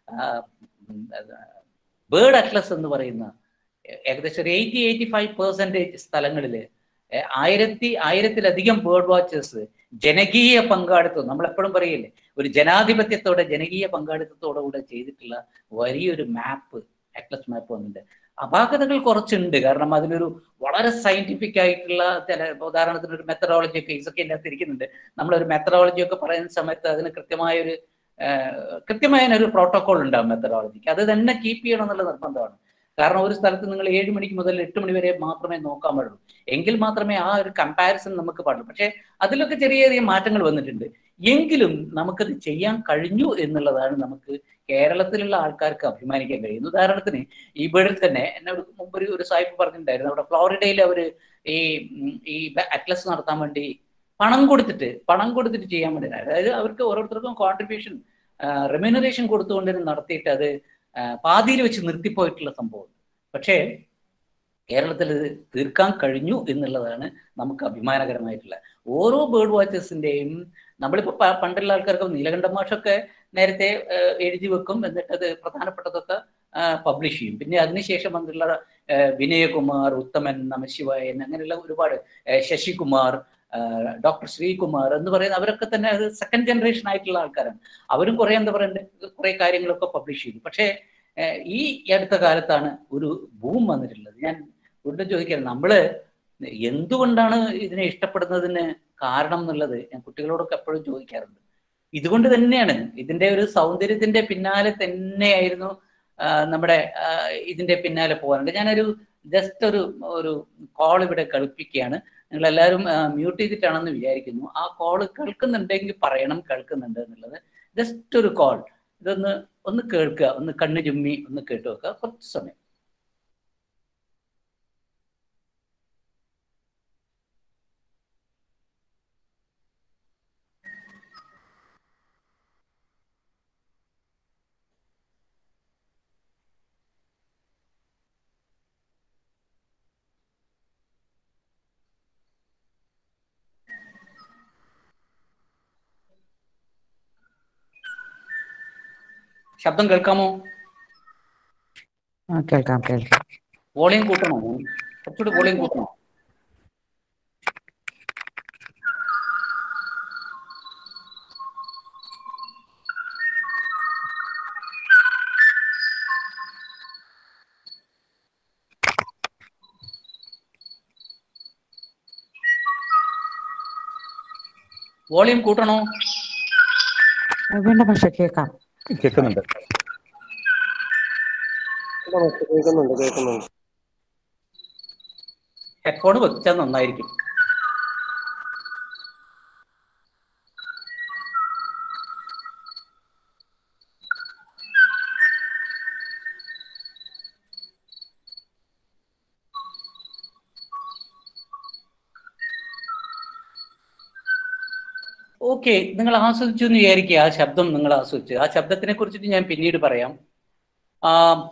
ബേർഡ് അറ്റ്ലസ് എന്ന് പറയുന്ന ഏകദേശം ഒരു എയ്റ്റി എയ്റ്റി ഫൈവ് പെർസെൻറ്റേജ് സ്ഥലങ്ങളിൽ ആയിരത്തി ആയിരത്തിലധികം ബേർഡ് വാച്ചേഴ്സ് ജനകീയ പങ്കാളിത്തം നമ്മൾ എപ്പോഴും പറയില്ലേ ഒരു ജനാധിപത്യത്തോടെ ജനകീയ പങ്കാളിത്തത്തോടെ കൂടെ ചെയ്തിട്ടുള്ള വലിയൊരു മാപ്പ് അറ്റ്ലസ് മാപ്പ് വന്നിട്ടുണ്ട് അപാകതകൾ കുറച്ചുണ്ട് കാരണം അതിനൊരു വളരെ സയന്റിഫിക് ആയിട്ടുള്ള ചില ഉദാഹരണത്തിന് ഒരു മെത്തഡോളജി ഒക്കെ ഇതൊക്കെ എൻ്റെ അകത്ത് ഇരിക്കുന്നുണ്ട് നമ്മളൊരു മെത്തഡോളജി ഒക്കെ പറയുന്ന സമയത്ത് അതിന് കൃത്യമായ ഒരു കൃത്യമായ ഒരു പ്രോട്ടോകോൾ ഉണ്ടാവും മെത്തഡോളജിക്ക് അത് തന്നെ കീപ്പ് ചെയ്യണം എന്നുള്ള നിർബന്ധമാണ് കാരണം ഒരു സ്ഥലത്ത് നിങ്ങൾ ഏഴ് മണിക്ക് മുതൽ എട്ട് മണി വരെ മാത്രമേ നോക്കാൻ പാടുള്ളൂ എങ്കിൽ മാത്രമേ ആ ഒരു കമ്പാരിസൺ നമുക്ക് പാടുള്ളൂ പക്ഷേ അതിലൊക്കെ ചെറിയ ചെറിയ മാറ്റങ്ങൾ വന്നിട്ടുണ്ട് എങ്കിലും നമുക്കത് ചെയ്യാൻ കഴിഞ്ഞു എന്നുള്ളതാണ് നമുക്ക് കേരളത്തിലുള്ള ആൾക്കാർക്ക് അഭിമാനിക്കാൻ കഴിയുന്നു ഉദാഹരണത്തിന് ഈ ബേർഡിൽ തന്നെ എന്നോട് മുമ്പ് ഒരു ഒരു സാഹിബ് പറഞ്ഞിട്ടുണ്ടായിരുന്നു അവിടെ ഫ്ലോറിഡയിൽ അവർ ഈ ഈ അറ്റ്ലസ് നടത്താൻ വേണ്ടി പണം കൊടുത്തിട്ട് പണം കൊടുത്തിട്ട് ചെയ്യാൻ വേണ്ടി അതായത് അവർക്ക് ഓരോരുത്തർക്കും കോൺട്രിബ്യൂഷൻ റെമ്യൂണറേഷൻ കൊടുത്തുകൊണ്ട് നടത്തിയിട്ട് അത് പാതിയിൽ വെച്ച് നിർത്തിപ്പോയിട്ടുള്ള സംഭവം പക്ഷേ കേരളത്തിൽ ഇത് തീർക്കാൻ കഴിഞ്ഞു എന്നുള്ളതാണ് നമുക്ക് അഭിമാനകരമായിട്ടുള്ള ഓരോ ബേർഡ് വാച്ചേഴ്സിന്റെയും നമ്മളിപ്പോൾ പണ്ടുള്ള ആൾക്കാർക്ക് നീലകണ്ഠ മാഷൊക്കെ നേരത്തെ എഴുതി വെക്കും എന്നിട്ട് അത് പ്രധാനപ്പെട്ടതൊക്കെ പബ്ലിഷ് ചെയ്യും പിന്നെ അതിനുശേഷം വന്നിട്ടുള്ള വിനയകുമാർ ഉത്തമൻ നമശിവായൻ അങ്ങനെയുള്ള ഒരുപാട് ശശികുമാർ ഡോക്ടർ ശ്രീകുമാർ എന്ന് പറയുന്ന അവരൊക്കെ തന്നെ അത് സെക്കൻഡ് ജനറേഷൻ ആയിട്ടുള്ള ആൾക്കാരാണ് അവരും കുറെ എന്താ പറയണ്ടത് കുറെ കാര്യങ്ങളൊക്കെ പബ്ലിഷ് ചെയ്തു പക്ഷേ ഈ അടുത്ത കാലത്താണ് ഒരു ബൂം വന്നിട്ടുള്ളത് ഞാൻ വീണ്ടും ചോദിക്കുകയാണ് നമ്മള് എന്തുകൊണ്ടാണ് ഇതിനെ ഇഷ്ടപ്പെടുന്നതിന് കാരണം എന്നുള്ളത് ഞാൻ കുട്ടികളോടൊക്കെ എപ്പോഴും ചോദിക്കാറുണ്ട് ഇതുകൊണ്ട് തന്നെയാണ് ഇതിന്റെ ഒരു സൗന്ദര്യത്തിന്റെ പിന്നാലെ തന്നെയായിരുന്നു നമ്മുടെ ഇതിന്റെ പിന്നാലെ പോകാനുണ്ട് ഞാനൊരു ജസ്റ്റ് ഒരു ഒരു കോൾ ഇവിടെ കളിപ്പിക്കുകയാണ് നിങ്ങൾ എല്ലാവരും മ്യൂട്ട് ചെയ്തിട്ടാണെന്ന് വിചാരിക്കുന്നു ആ കോൾ കേൾക്കുന്നുണ്ടെങ്കിൽ പറയണം കേൾക്കുന്നുണ്ട് എന്നുള്ളത് ജസ്റ്റ് ഒരു കോൾ ഇതൊന്ന് ഒന്ന് കേൾക്കുക ഒന്ന് കണ്ണ് ചുമ്മി ഒന്ന് കേട്ടു വെക്കുക കുറച്ച് സമയം ശബ്ദം കേൾക്കാമോ ആ കേൾക്കാം കേൾക്കാം വോളിയം കൂട്ടണോ കുറച്ചുകൂടി വോളിയം കൂട്ടണോ വോളിയം കൂട്ടണോ ആ, വേണ്ട പക്ഷെ കേൾക്കാം കേൾക്കുന്നുണ്ട് കേൾക്കുന്നുണ്ട് കേൾക്കുന്നുണ്ട് ഹെഡ്ഫോൺ വെച്ചാൽ നന്നായിരിക്കും ഓക്കെ നിങ്ങൾ ആസ്വദിച്ചു എന്ന് വിചാരിക്കുക ആ ശബ്ദം നിങ്ങൾ ആസ്വദിച്ചു ആ ശബ്ദത്തിനെ കുറിച്ചിട്ട് ഞാൻ പിന്നീട് പറയാം ആ,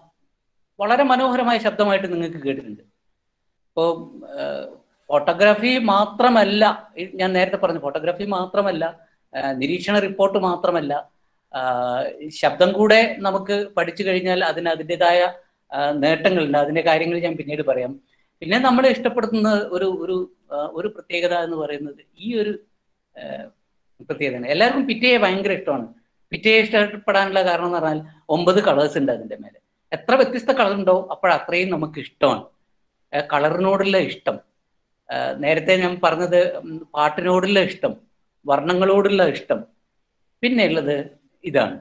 വളരെ മനോഹരമായ ശബ്ദമായിട്ട് നിങ്ങൾക്ക് കേട്ടിട്ടുണ്ട് ഇപ്പോൾ ഫോട്ടോഗ്രാഫി മാത്രമല്ല ഈ ഞാൻ നേരത്തെ പറഞ്ഞു ഫോട്ടോഗ്രാഫി മാത്രമല്ല ആ, നിരീക്ഷണ റിപ്പോർട്ട് മാത്രമല്ല ആ, ഈ ശബ്ദം കൂടെ നമുക്ക് പഠിച്ചു കഴിഞ്ഞാൽ അതിന് അതിൻ്റെതായ ആ, നേട്ടങ്ങളുണ്ട് അതിൻ്റെ കാര്യങ്ങൾ ഞാൻ പിന്നീട് പറയാം പിന്നെ നമ്മൾ ഇഷ്ടപ്പെടുന്ന ഒരു ഒരു ആ, ഒരു പ്രത്യേകത എന്ന് പറയുന്നത് ഈ ഒരു ആ, പ്രത്യേകതയാണ് എല്ലാവർക്കും പിറ്റയെ ഭയങ്കര ഇഷ്ടമാണ് പിറ്റയെ ഇഷ്ടപ്പെടാനുള്ള കാരണം എന്ന് പറഞ്ഞാൽ ഒമ്പത് കളേഴ്സ് ഉണ്ട് അതിൻ്റെ മേലെ എത്ര വ്യത്യസ്ത കളർ ഉണ്ടോ അപ്പോൾ അത്രയും നമുക്ക് ഇഷ്ടമാണ് ആ, കളറിനോടുള്ള ഇഷ്ടം ആ, നേരത്തെ ഞാൻ പറഞ്ഞത് ഉം, പാട്ടിനോടുള്ള ഇഷ്ടം വർണ്ണങ്ങളോടുള്ള ഇഷ്ടം പിന്നെ ഉള്ളത് ഇതാണ്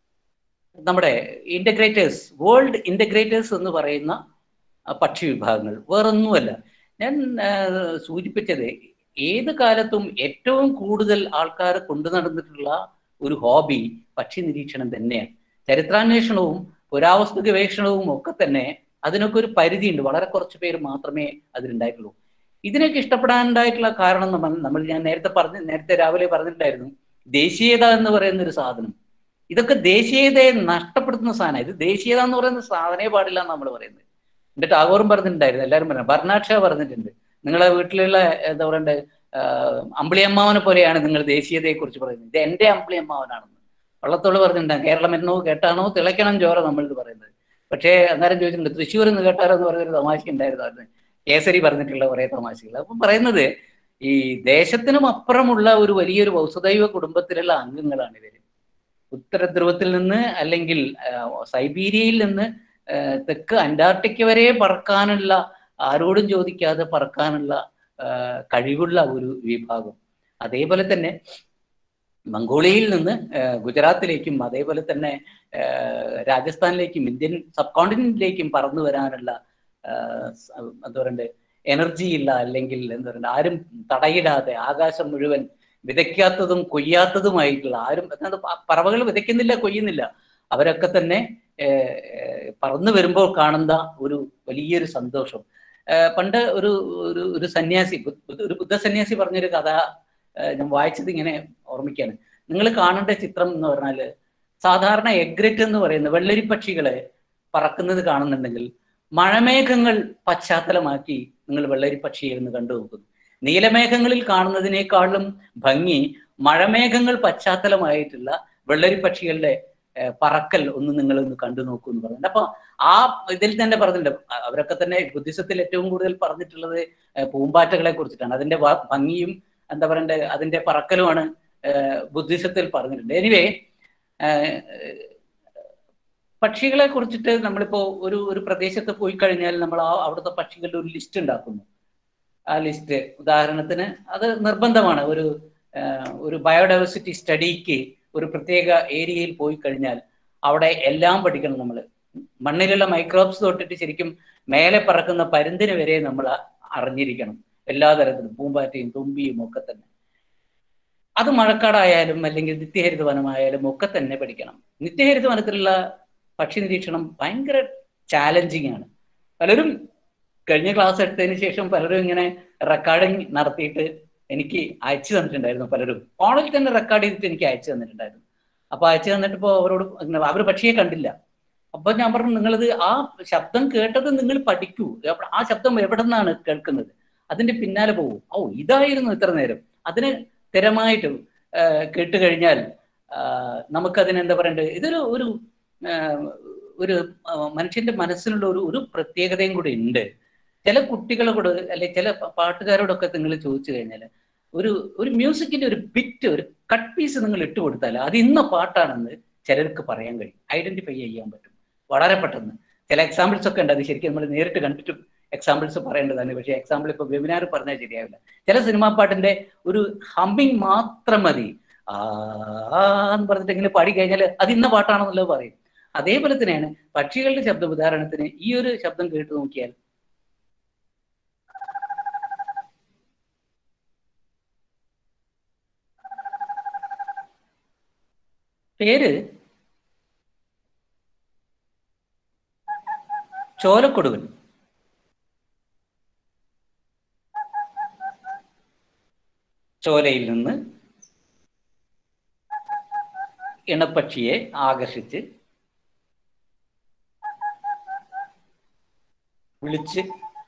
നമ്മുടെ ഇന്റഗ്രേറ്റേഴ്സ് വേൾഡ് ഇന്റഗ്രേറ്റേഴ്സ് എന്ന് പറയുന്ന ആ, പക്ഷി വിഭാഗങ്ങൾ വേറൊന്നുമല്ല ഞാൻ ആ, സൂചിപ്പിച്ചത് ഏത് കാലത്തും ഏറ്റവും കൂടുതൽ ആൾക്കാർ കൊണ്ടു നടന്നിട്ടുള്ള ഒരു ഹോബി പക്ഷി നിരീക്ഷണം തന്നെയാണ് ചരിത്രാന്വേഷണവും പുരാവസ്തു ഗവേഷണവും ഒക്കെ തന്നെ അതിനൊക്കെ ഒരു പരിധിയുണ്ട് വളരെ കുറച്ച് പേര് മാത്രമേ അതിലുണ്ടായിട്ടുള്ളൂ ഇതിനൊക്കെ ഇഷ്ടപ്പെടാനുണ്ടായിട്ടുള്ള കാരണം നമ്മൾ നമ്മൾ ഞാൻ നേരത്തെ പറഞ്ഞ് നേരത്തെ രാവിലെ പറഞ്ഞിട്ടുണ്ടായിരുന്നു ദേശീയത എന്ന് പറയുന്ന ഒരു സാധനം ഇതൊക്കെ ദേശീയതയെ നഷ്ടപ്പെടുത്തുന്ന സാധനം ഇത് ദേശീയത എന്ന് പറയുന്ന സാധനേ പാടില്ല എന്ന് നമ്മൾ പറയുന്നത് എന്നിട്ട് ടാഗോറും പറഞ്ഞിട്ടുണ്ടായിരുന്നു എല്ലാവരും പറഞ്ഞു ബർണാഡ് ഷാ പറഞ്ഞിട്ടുണ്ട് നിങ്ങളെ വീട്ടിലുള്ള എന്താ പറയണ്ടേ ആഹ് അമ്പിളിയമ്മാവനെ പോലെയാണ് നിങ്ങൾ ദേശീയതയെ കുറിച്ച് പറയുന്നത് ഇത് എന്റെ അമ്പിളിയമ്മാവനാണെന്ന് വള്ളത്തോട് പറഞ്ഞിട്ടുണ്ടാകും കേരളം എന്നോ കേട്ടാണോ തിളയ്ക്കണം ചോര നമ്മളിത് പറയുന്നത് പക്ഷേ അന്നേരം ചോദിച്ചിട്ടുണ്ട് തൃശ്ശൂർ എന്ന് കേട്ടാറോ എന്ന് പറയുന്നൊരു തമാശ ഉണ്ടായിരുന്നു അതിന് കേസരി പറഞ്ഞിട്ടുള്ള കുറെ തമാശകൾ അപ്പം പറയുന്നത് ഈ ദേശത്തിനും അപ്പുറമുള്ള ഒരു വലിയൊരു വസുദൈവ കുടുംബത്തിലുള്ള അംഗങ്ങളാണ് ഇവര് ഉത്തര ധ്രുവത്തിൽ നിന്ന് അല്ലെങ്കിൽ ആഹ് സൈബീരിയയിൽ നിന്ന് ആഹ് തെക്ക് അന്റാർട്ടിക്ക വരെ പറക്കാനുള്ള ആരോടും ചോദിക്കാതെ പറക്കാനുള്ള ആഹ് കഴിവുള്ള ഒരു വിഭാഗം അതേപോലെ തന്നെ മംഗോളിയയിൽ നിന്ന് ആഹ് ഗുജറാത്തിലേക്കും അതേപോലെ തന്നെ ആഹ് രാജസ്ഥാനിലേക്കും ഇന്ത്യൻ സബ് കോണ്ടിനെന്റിലേക്കും പറന്നു വരാനുള്ള ആഹ് സ- എന്താ പറയണ്ടേ എനർജി ഇല്ല അല്ലെങ്കിൽ എന്താ പറയണ്ടേ ആരും തടയിടാതെ ആകാശം മുഴുവൻ വിതയ്ക്കാത്തതും കൊയ്യാത്തതുമായിട്ടുള്ള ആരും അതായത് പ- പറവകൾ വിതയ്ക്കുന്നില്ല കൊയ്യുന്നില്ല അവരൊക്കെ തന്നെ ഏഹ്, ഏഹ്, പറന്നു വരുമ്പോൾ കാണുന്ന ഒരു വലിയൊരു സന്തോഷം ഏഹ്, പണ്ട് ഒരു ഒരു ഒരു സന്യാസി ബു- ബുദ്ധ- ഒരു ബുദ്ധ സന്യാസി പറഞ്ഞൊരു കഥ ഏഹ്, ഞാൻ വായിച്ചത് ഇങ്ങനെ ഓർമ്മിക്കാണ് നിങ്ങൾ കാണേണ്ട ചിത്രം എന്ന് പറഞ്ഞാൽ സാധാരണ എഗ്രറ്റ് എന്ന് പറയുന്ന വെള്ളരി പക്ഷികളെ പറക്കുന്നത് കാണുന്നുണ്ടെങ്കിൽ മഴമേഘങ്ങൾ പശ്ചാത്തലമാക്കി നിങ്ങൾ വെള്ളരി പക്ഷിയെ ഒന്ന് കണ്ടു നോക്കുന്നു നീലമേഘങ്ങളിൽ കാണുന്നതിനേക്കാളും ഭംഗി മഴമേഘങ്ങൾ പശ്ചാത്തലമായിട്ടുള്ള വെള്ളരി പക്ഷികളുടെ ഏഹ്, പറക്കൽ ഒന്ന് നിങ്ങൾ ഒന്ന് കണ്ടു നോക്കൂ എന്ന് പറയുന്നുണ്ട് അപ്പൊ ആ ഇതിൽ തന്നെ പറഞ്ഞിട്ടുണ്ട് അ- അവരൊക്കെ തന്നെ ബുദ്ധിസത്തിൽ ഏറ്റവും കൂടുതൽ പറഞ്ഞിട്ടുള്ളത് ഏഹ്, പൂമ്പാറ്റകളെ കുറിച്ചിട്ടാണ് അതിന്റെ വ- ഭംഗിയും എന്താ പറയണ്ടേ അതിന്റെ പറക്കലുമാണ് ഏഹ്, ബുദ്ധിസത്തിൽ പറഞ്ഞിട്ടുണ്ട് എനിവേ പക്ഷികളെ കുറിച്ചിട്ട് നമ്മളിപ്പോ ഒരു ഒരു പ്രദേശത്ത് പോയി കഴിഞ്ഞാൽ നമ്മൾ ആ അവിടുത്തെ പക്ഷികളുടെ ഒരു ലിസ്റ്റ് ഉണ്ടാക്കുന്നു ആ ലിസ്റ്റ് ഉദാഹരണത്തിന് അത് നിർബന്ധമാണ് ഒരു ആഹ്, ഒരു ബയോഡൈവേഴ്സിറ്റി സ്റ്റഡിക്ക് ഒരു പ്രത്യേക ഏരിയയിൽ പോയി കഴിഞ്ഞാൽ അവിടെ എല്ലാം പഠിക്കണം നമ്മൾ മണ്ണിലുള്ള മൈക്രോബ്സ് തൊട്ടിട്ട് ശരിക്കും മേലെ പറക്കുന്ന പരുന്തിന് വരെ നമ്മൾ അറിഞ്ഞിരിക്കണം എല്ലാ തരത്തിലും പൂമ്പാറ്റയും തുമ്പിയും ഒക്കെ തന്നെ അത് മഴക്കാടായാലും അല്ലെങ്കിൽ നിത്യഹരിത വനമായാലും ഒക്കെ തന്നെ പഠിക്കണം നിത്യഹരിത വനത്തിലുള്ള പക്ഷി നിരീക്ഷണം ഭയങ്കര ചാലഞ്ചിങ് ആണ് പലരും കഴിഞ്ഞ ക്ലാസ് എടുത്തതിന് ശേഷം പലരും ഇങ്ങനെ റെക്കോർഡിങ് നടത്തിയിട്ട് എനിക്ക് അയച്ചു തന്നിട്ടുണ്ടായിരുന്നു പലരും ഫോണിൽ തന്നെ റെക്കോർഡ് ചെയ്തിട്ട് എനിക്ക് അയച്ചു തന്നിട്ടുണ്ടായിരുന്നു അപ്പൊ അയച്ചു തന്നിട്ട് ഇപ്പോൾ അവരോട് അവർ പക്ഷിയെ കണ്ടില്ല അപ്പൊ ഞാൻ പറഞ്ഞു നിങ്ങളത് ആ ശബ്ദം കേട്ടത് നിങ്ങൾ പഠിക്കൂ അപ്പൊ ആ ശബ്ദം എവിടെ നിന്നാണ് കേൾക്കുന്നത് അതിന്റെ പിന്നാലെ പോകും ഓ ഇതായിരുന്നു ഇത്ര നേരം അതിന് സ്ഥിരമായിട്ട് ആ, കേട്ട് കഴിഞ്ഞാൽ ആ, നമുക്കതിന് എന്താ പറയണ്ടത് ഇതൊരു ഒരു ആ, ഒരു ആ, മനുഷ്യന്റെ മനസ്സിനുള്ള ഒരു ഒരു പ്രത്യേകതയും കൂടി ഉണ്ട് ചില കുട്ടികളോട് അല്ലെ ചില പ- പാട്ടുകാരോടൊക്കെ നിങ്ങൾ ചോദിച്ചു കഴിഞ്ഞാൽ ഒരു ഒരു മ്യൂസിക്കിന്റെ ഒരു ബിറ്റ് ഒരു കട്ട് പീസ് നിങ്ങൾ ഇട്ട് കൊടുത്താൽ അത് ഇന്ന പാട്ടാണെന്ന് ചിലർക്ക് പറയാൻ കഴിയും ഐഡന്റിഫൈ ചെയ്യാൻ പറ്റും വളരെ പെട്ടെന്ന് ചില എക്സാമ്പിൾസ് ഒക്കെ ഉണ്ട് അത് ശരിക്കും നമ്മൾ നേരിട്ട് കണ്ടിട്ടും എക്സാമ്പിൾസ് പറയേണ്ടതാണ് പക്ഷേ എക്സാമ്പിൾ ഇപ്പൊ വെബിനാർ പറഞ്ഞാൽ ശരിയാവില്ല ചില സിനിമാ പാട്ടിന്റെ ഒരു ഹമ്മിങ് മാത്രം മതി ആ എന്ന് പറഞ്ഞിട്ട് ഇങ്ങനെ പാടി കഴിഞ്ഞാൽ അത് ഇന്ന പാട്ടാണെന്നുള്ളത് പറയും അതേപോലെ തന്നെയാണ് പക്ഷികളുടെ ശബ്ദം ഉദാഹരണത്തിന് ഈ ഒരു ശബ്ദം കേട്ട് നോക്കിയാൽ പേര് ചോലക്കൊടുവൻ ചോലയിൽ നിന്ന് ഇണപ്പക്ഷിയെ ആകർഷിച്ച് വിളിച്ച്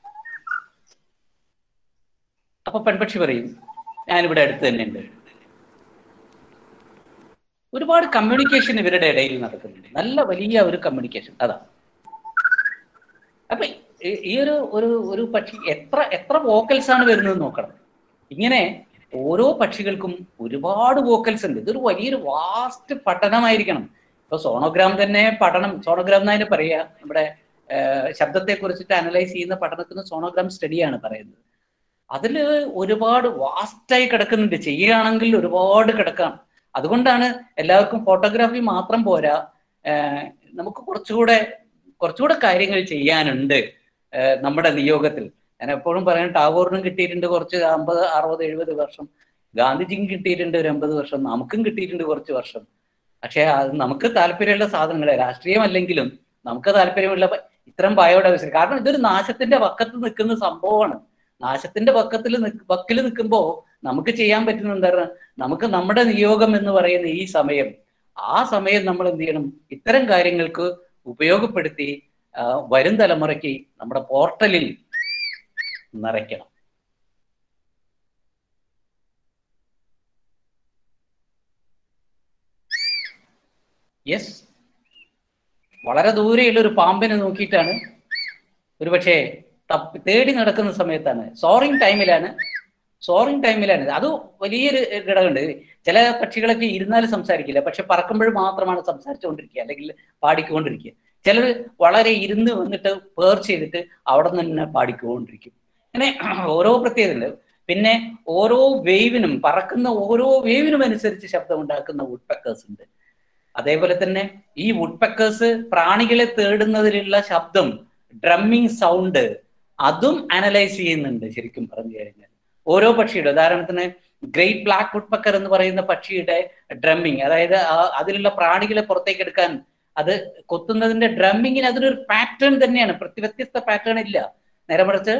അപ്പൊ പെൺപക്ഷി പറയും ഞാനിവിടെ അടുത്ത് തന്നെ ഉണ്ട് ഒരുപാട് കമ്മ്യൂണിക്കേഷൻ ഇവരുടെ ഇടയിൽ നടക്കുന്നുണ്ട് നല്ല വലിയ ഒരു കമ്മ്യൂണിക്കേഷൻ അതാ അപ്പൊ ഈ- ഈ ഒരു ഒരു ഒരു പക്ഷി എത്ര എത്ര വോക്കൽസ് ആണ് വരുന്നത് നോക്കണം ഇങ്ങനെ ഓരോ പക്ഷികൾക്കും ഒരുപാട് വോക്കൽസ് ഉണ്ട് ഇതൊരു വലിയൊരു വാസ്റ്റ് പഠനമായിരിക്കണം ഇപ്പൊ സോണോഗ്രാം തന്നെ പഠനം സോണോഗ്രാം എന്നതിന് പറയാ നമ്മുടെ ശബ്ദത്തെ കുറിച്ചിട്ട് അനലൈസ് ചെയ്യുന്ന പഠനത്തിന് സോണോഗ്രാം സ്റ്റഡിയാണ് പറയുന്നത് അതിൽ ഒരുപാട് വാസ്റ്റായി കിടക്കുന്നുണ്ട് ചെയ്യുകയാണെങ്കിൽ ഒരുപാട് കിടക്കാം അതുകൊണ്ടാണ് എല്ലാവർക്കും ഫോട്ടോഗ്രാഫി മാത്രം പോരാ ഏഹ് നമുക്ക് കുറച്ചുകൂടെ കുറച്ചുകൂടെ കാര്യങ്ങൾ ചെയ്യാനുണ്ട് ഏഹ് നമ്മുടെ നിയോഗത്തിൽ ഞാൻ എപ്പോഴും പറയുന്നത് ടാഗോറിനും കിട്ടിയിട്ടുണ്ട് കുറച്ച് അമ്പത് അറുപത് എഴുപത് വർഷം ഗാന്ധിജിക്കും കിട്ടിയിട്ടുണ്ട് ഒരു അമ്പത് വർഷം നമുക്കും കിട്ടിയിട്ടുണ്ട് കുറച്ച് വർഷം പക്ഷേ അത് നമുക്ക് താല്പര്യമുള്ള സാധനങ്ങളെ രാഷ്ട്രീയമല്ലെങ്കിലും നമുക്ക് താല്പര്യമുള്ള പ- ഇത്തരം ബയോഡൈവേഴ്സിറ്റി കാരണം ഇതൊരു നാശത്തിന്റെ പക്കത്ത് നിൽക്കുന്ന സംഭവമാണ് നാശത്തിന്റെ പക്കത്തിൽ വക്കിൽ നിൽക്കുമ്പോൾ നമുക്ക് ചെയ്യാൻ പറ്റുന്ന എന്താണ് നമുക്ക് നമ്മുടെ നിയോഗം എന്ന് പറയുന്ന ഈ സമയം ആ സമയം നമ്മൾ എന്ത് ചെയ്യണം ഇത്തരം കാര്യങ്ങൾക്ക് ഉപയോഗപ്പെടുത്തി ആ, വരും തലമുറയ്ക്ക് നമ്മുടെ പോർട്ടലിൽ നിറയ്ക്കണം യെസ് വളരെ ദൂരെയുള്ള ഒരു പാമ്പിനെ നോക്കിയിട്ടാണ് ഒരുപക്ഷെ തപ്പി തേടി നടക്കുന്ന സമയത്താണ് സോറിങ് ടൈമിലാണ് സോറിങ് ടൈമിലാണ് അത് വലിയൊരു ഘടകമുണ്ട് ചില പക്ഷികളൊക്കെ ഇരുന്നാൽ സംസാരിക്കില്ല പക്ഷെ പറക്കുമ്പോൾ മാത്രമാണ് സംസാരിച്ചുകൊണ്ടിരിക്കുക അല്ലെങ്കിൽ പാടിക്കൊണ്ടിരിക്കുക ചിലർ വളരെ ഇരുന്ന് വന്നിട്ട് പേർ ചെയ്തിട്ട് അവിടെ നിന്ന് തന്നെ പാടിക്കൊണ്ടിരിക്കും അങ്ങനെ ഓരോ പ്രത്യേകതയുണ്ട് പിന്നെ ഓരോ വേവിനും പറക്കുന്ന ഓരോ വേവിനും അനുസരിച്ച് ശബ്ദം ഉണ്ടാക്കുന്ന വുഡ്പെക്കേഴ്സ് ഉണ്ട് അതേപോലെ തന്നെ ഈ വുഡ്പെക്കേഴ്സ് പ്രാണികളെ തേടുന്നതിലുള്ള ശബ്ദം ഡ്രമ്മിങ് സൗണ്ട് അതും അനലൈസ് ചെയ്യുന്നുണ്ട് ശരിക്കും പറഞ്ഞു കഴിഞ്ഞാൽ ഓരോ പക്ഷിയുടെ ഉദാഹരണത്തിന് ഗ്രേറ്റ് ബ്ലാക്ക് വുഡ്പക്കർ എന്ന് പറയുന്ന പക്ഷിയുടെ ഡ്രമ്മിങ് അതായത് ആ- അതിലുള്ള പ്രാണികളെ പുറത്തേക്ക് എടുക്കാൻ അത് കൊത്തുന്നതിന്റെ ഡ്രമ്മിങ്ങിന് അതിനൊരു പാറ്റേൺ തന്നെയാണ് പ്രതി വ്യത്യസ്ത പാറ്റേൺ ഇല്ല നേരെ മറിച്ച്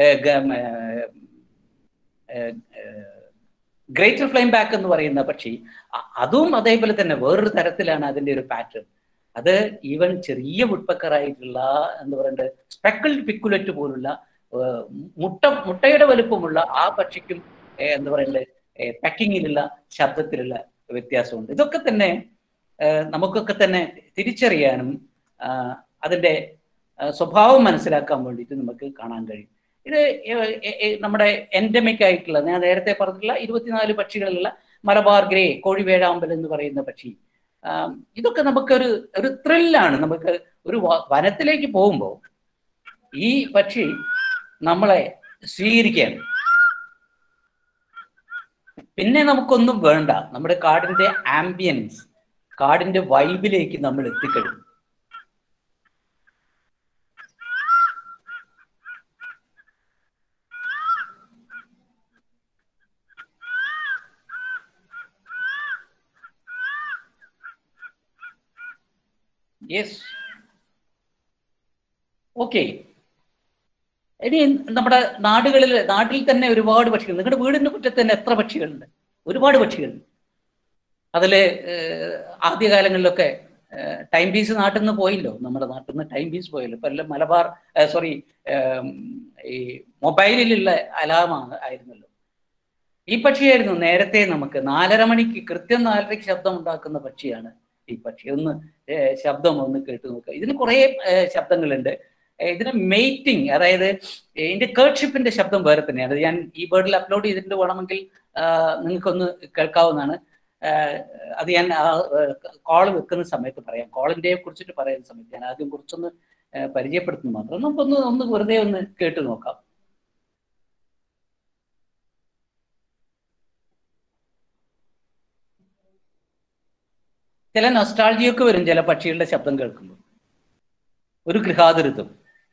ഗ്രേറ്റർ ഫ്ലെയിം ബാക്ക് എന്ന് പറയുന്ന പക്ഷി അ- അതും അതേപോലെ തന്നെ വേറൊരു തരത്തിലാണ് അതിന്റെ ഒരു പാറ്റേൺ അത് ഈവൻ ചെറിയ വുഡ്പക്കർ ആയിട്ടുള്ള എന്താ പറയണ്ടത് സ്പെക്കിൾഡ് പിക്കുലറ്റ് പോലുള്ള ഏർ, മുട്ട മുട്ടയുടെ വലുപ്പമുള്ള ആ പക്ഷിക്കും ഏർ, എന്താ പറയണ്ടത് പാക്കിങ്ങിലുള്ള ശബ്ദത്തിലുള്ള വ്യത്യാസമുണ്ട് ഇതൊക്കെ തന്നെ ഏർ, നമുക്കൊക്കെ തന്നെ തിരിച്ചറിയാനും ആ, അതിന്റെ ആ, സ്വഭാവം മനസ്സിലാക്കാൻ വേണ്ടിയിട്ട് നമുക്ക് കാണാൻ കഴിയും ഇത് ഏർ, ഏർ, ഏർ, നമ്മുടെ എൻഡമിക് ആയിട്ടുള്ള ഞാൻ നേരത്തെ പറഞ്ഞിട്ടുള്ള ഇരുപത്തിനാല് പക്ഷികളുള്ള മലബാർ ഗ്രേ കോഴിവേഴാമ്പൽ എന്ന് പറയുന്ന പക്ഷി ആം, ഇതൊക്കെ നമുക്കൊരു ഒരു ത്രില്ലാണ് നമുക്ക് ഒരു വ- വനത്തിലേക്ക് പോകുമ്പോൾ ഈ പക്ഷി നമ്മളെ സ്വീകരിക്കുകയാണ് പിന്നെ നമുക്കൊന്നും വേണ്ട നമ്മുടെ കാടിന്റെ ആംബിയൻസ് കാടിന്റെ വൈബിലേക്ക് നമ്മൾ എത്തിക്കഴിഞ്ഞു യെസ് ഓക്കെ ഇനി നമ്മുടെ നാടുകളിൽ നാട്ടിൽ തന്നെ ഒരുപാട് പക്ഷികൾ നിങ്ങളുടെ വീടിന്റെ മുറ്റത്ത് തന്നെ എത്ര പക്ഷികളുണ്ട് ഒരുപാട് പക്ഷികളുണ്ട് അതില് ഏഹ്, ആദ്യകാലങ്ങളിലൊക്കെ ടൈം പീസ് നാട്ടിൽ നിന്ന് പോയില്ലോ നമ്മുടെ നാട്ടിൽ നിന്ന് ടൈം പീസ് പോയല്ലോ ഇപ്പൊ എല്ലാം മലബാർ സോറി ഈ മൊബൈലിലുള്ള അലാമാണ് ആയിരുന്നല്ലോ ഈ പക്ഷിയായിരുന്നു നേരത്തെ നമുക്ക് നാലര മണിക്ക് കൃത്യം നാലരയ്ക്ക് ശബ്ദം ഉണ്ടാക്കുന്ന പക്ഷിയാണ് ഈ പക്ഷി ഒന്ന് ഏഹ്, ശബ്ദം ഒന്ന് കേട്ട് നോക്കുക ഇതിന് കുറേ ഏഹ്, ശബ്ദങ്ങളുണ്ട് ഏഹ്, ഇതിന് മെയ്റ്റിംഗ് അതായത് ഇതിന്റെ കേർട്ഷിപ്പിന്റെ ശബ്ദം വേറെ തന്നെയാണ് അത് ഞാൻ ഈ ബേർഡിൽ അപ്ലോഡ് ചെയ്തിട്ട് വേണമെങ്കിൽ ആഹ്, നിങ്ങൾക്കൊന്ന് കേൾക്കാവുന്നതാണ് ആഹ്, അത് ഞാൻ കോൾ വെക്കുന്ന സമയത്ത് പറയാം കോളിന്റെ കുറിച്ചിട്ട് പറയുന്ന സമയത്ത് ഞാൻ ആദ്യം കുറച്ചൊന്ന് ആഹ്, പരിചയപ്പെടുത്തുന്നു മാത്രം നമുക്കൊന്ന് ഒന്ന് വെറുതെ ഒന്ന് കേട്ട് നോക്കാം ചില നൊസ്റ്റാൾജിയൊക്കെ വരും ചില പക്ഷികളുടെ ശബ്ദം കേൾക്കുമ്പോൾ ഒരു ഗൃഹാതുരത്വം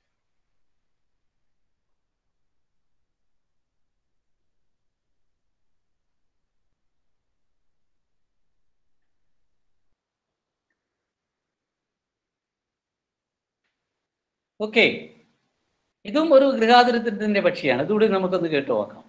ഓക്കെ ഇതും ഒരു ഗൃഹാതുരത്വത്തിന്റെ പക്ഷിയാണ് ഇതുകൂടി നമുക്കൊന്ന് കേട്ടു നോക്കാം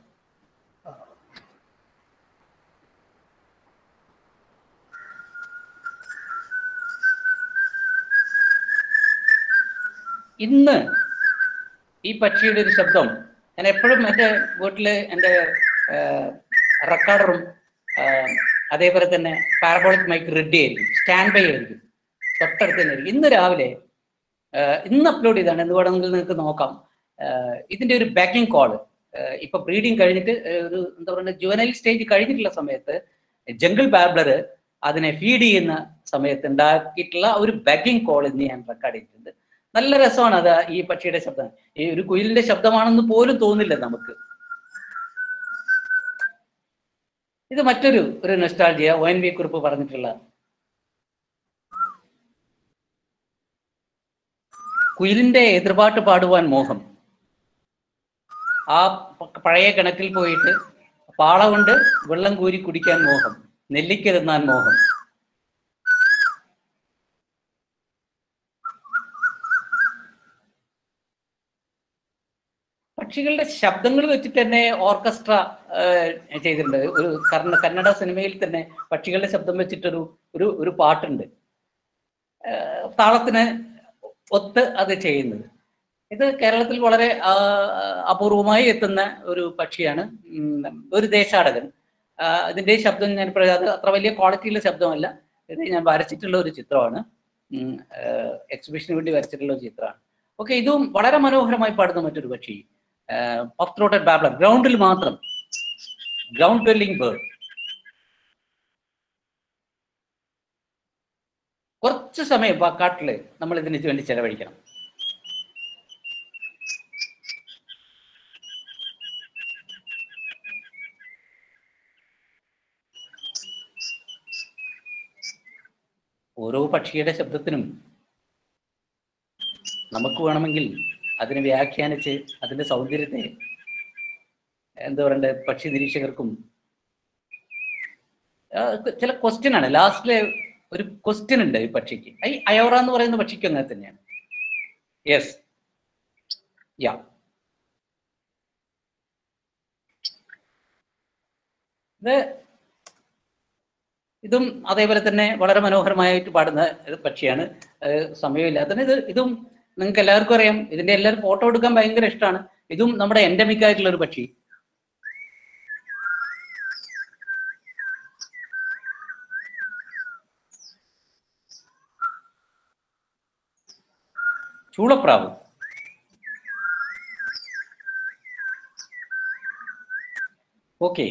ഇന്ന് ഈ പക്ഷിയുടെ ഒരു ശബ്ദം ഞാൻ എപ്പോഴും എൻ്റെ വീട്ടിൽ എൻ്റെ റെക്കോർഡറും അതേപോലെ തന്നെ പാരബോളിക് മൈക്ക് റെഡി ആയിരിക്കും സ്റ്റാൻഡ് ബൈ ആയിരിക്കും തൊട്ടടുത്ത് തന്നെ ആയിരിക്കും ഇന്ന് രാവിലെ ആഹ് ഇന്ന് അപ്ലോഡ് ചെയ്താണ് എന്ത് വേണമെങ്കിൽ നിങ്ങൾക്ക് നോക്കാം ആഹ് ഇതിന്റെ ഒരു ബാക്കിംഗ് കോള് ഇപ്പൊ ബ്രീഡിങ് കഴിഞ്ഞിട്ട് ആഹ് ഒരു എന്താ പറയുക ജുവനൈൽ സ്റ്റേജ് കഴിഞ്ഞിട്ടുള്ള സമയത്ത് ജംഗിൾ ബാബ്ലർ അതിനെ ഫീഡ് ചെയ്യുന്ന സമയത്ത് ഉണ്ടാക്കിയിട്ടുള്ള ഒരു ബാക്കിംഗ് കോൾ ഇന്ന് ഞാൻ റെക്കോർഡ് ചെയ്തിട്ടുണ്ട് നല്ല രസമാണ് അത് ഈ പക്ഷിയുടെ ശബ്ദം ഈ ഒരു കുയിലിന്റെ ശബ്ദമാണെന്ന് പോലും തോന്നില്ല നമുക്ക് ഇത് മറ്റൊരു ഒരു നെസ്റ്റാൾജിയ ഒ എൻ വി കുറിപ്പ് പറഞ്ഞിട്ടുള്ള കുയിലിന്റെ എതിർപാട്ട് പാടുവാൻ മോഹം ആ പ- പഴയ കിണറ്റിൽ പോയിട്ട് പാള കൊണ്ട് വെള്ളം കോരി കുടിക്കാൻ മോഹം നെല്ലിക്ക തിന്നാൻ മോഹം പക്ഷികളുടെ ശബ്ദങ്ങൾ വെച്ചിട്ട് തന്നെ ഓർക്കസ്ട്ര ചെയ്തിട്ടുണ്ട് ഒരു കർണ കന്നഡ സിനിമയിൽ തന്നെ പക്ഷികളുടെ ശബ്ദം വെച്ചിട്ടൊരു ഒരു ഒരു പാട്ടുണ്ട് ഏഹ് താളത്തിന് ഒത്ത് അത് ചെയ്യുന്നത് ഇത് കേരളത്തിൽ വളരെ ആ, അപൂർവമായി എത്തുന്ന ഒരു പക്ഷിയാണ് ഉം, ഒരു ദേശാടകൻ ആ, ഇതിന്റെ ശബ്ദം ഞാൻ ഇപ്പോൾ അത് അത്ര വലിയ ക്വാളിറ്റിയുള്ള ശബ്ദമല്ല ഇത് ഞാൻ വരച്ചിട്ടുള്ള ഒരു ചിത്രമാണ് എക്സിബിഷന് വേണ്ടി വരച്ചിട്ടുള്ള ഒരു ചിത്രമാണ് ഓക്കെ ഇതും വളരെ മനോഹരമായി പാടുന്ന മറ്റൊരു പക്ഷി പഫ് ത്രോട്ടഡ് ബാബ്ലർ ഗ്രൗണ്ടിൽ മാത്രം ഗ്രൗണ്ട് ഡ്വെല്ലിംഗ് ബേർഡ് കുറച്ച് സമയം ആ കാട്ടില് നമ്മൾ ഇതിന് വേണ്ടി ചെലവഴിക്കണം ഓരോ പക്ഷിയുടെ ശബ്ദത്തിനും നമുക്ക് വേണമെങ്കിൽ അതിനെ വ്യാഖ്യാനിച്ച് അതിന്റെ സൗന്ദര്യത്തെ എന്താ പറയണ്ടേ പക്ഷി നിരീക്ഷകർക്കും ആ, ചില ക്വസ്റ്റ്യൻ ആണ് ലാസ്റ്റിലെ ഒരു ക്വസ്റ്റ്യൻ ഉണ്ട് ഈ പക്ഷിക്ക് ഈ അയോറ എന്ന് പറയുന്ന പക്ഷിക്ക് അങ്ങനെ തന്നെയാണ് യെസ് യാ ഇത് ഇതും അതേപോലെ തന്നെ വളരെ മനോഹരമായിട്ട് പാടുന്ന ഒരു പക്ഷിയാണ് ഏഹ് സമയമില്ലാത്തതിന് ഇത് ഇതും നിങ്ങൾക്ക് എല്ലാവർക്കും അറിയാം ഇതിന്റെ എല്ലാവരും ഫോട്ടോ എടുക്കാൻ ഭയങ്കര ഇഷ്ടമാണ് ഇതും നമ്മുടെ എൻഡമിക് ആയിട്ടുള്ള ഒരു പക്ഷി ചൂളപ്രാവ് ഓക്കെ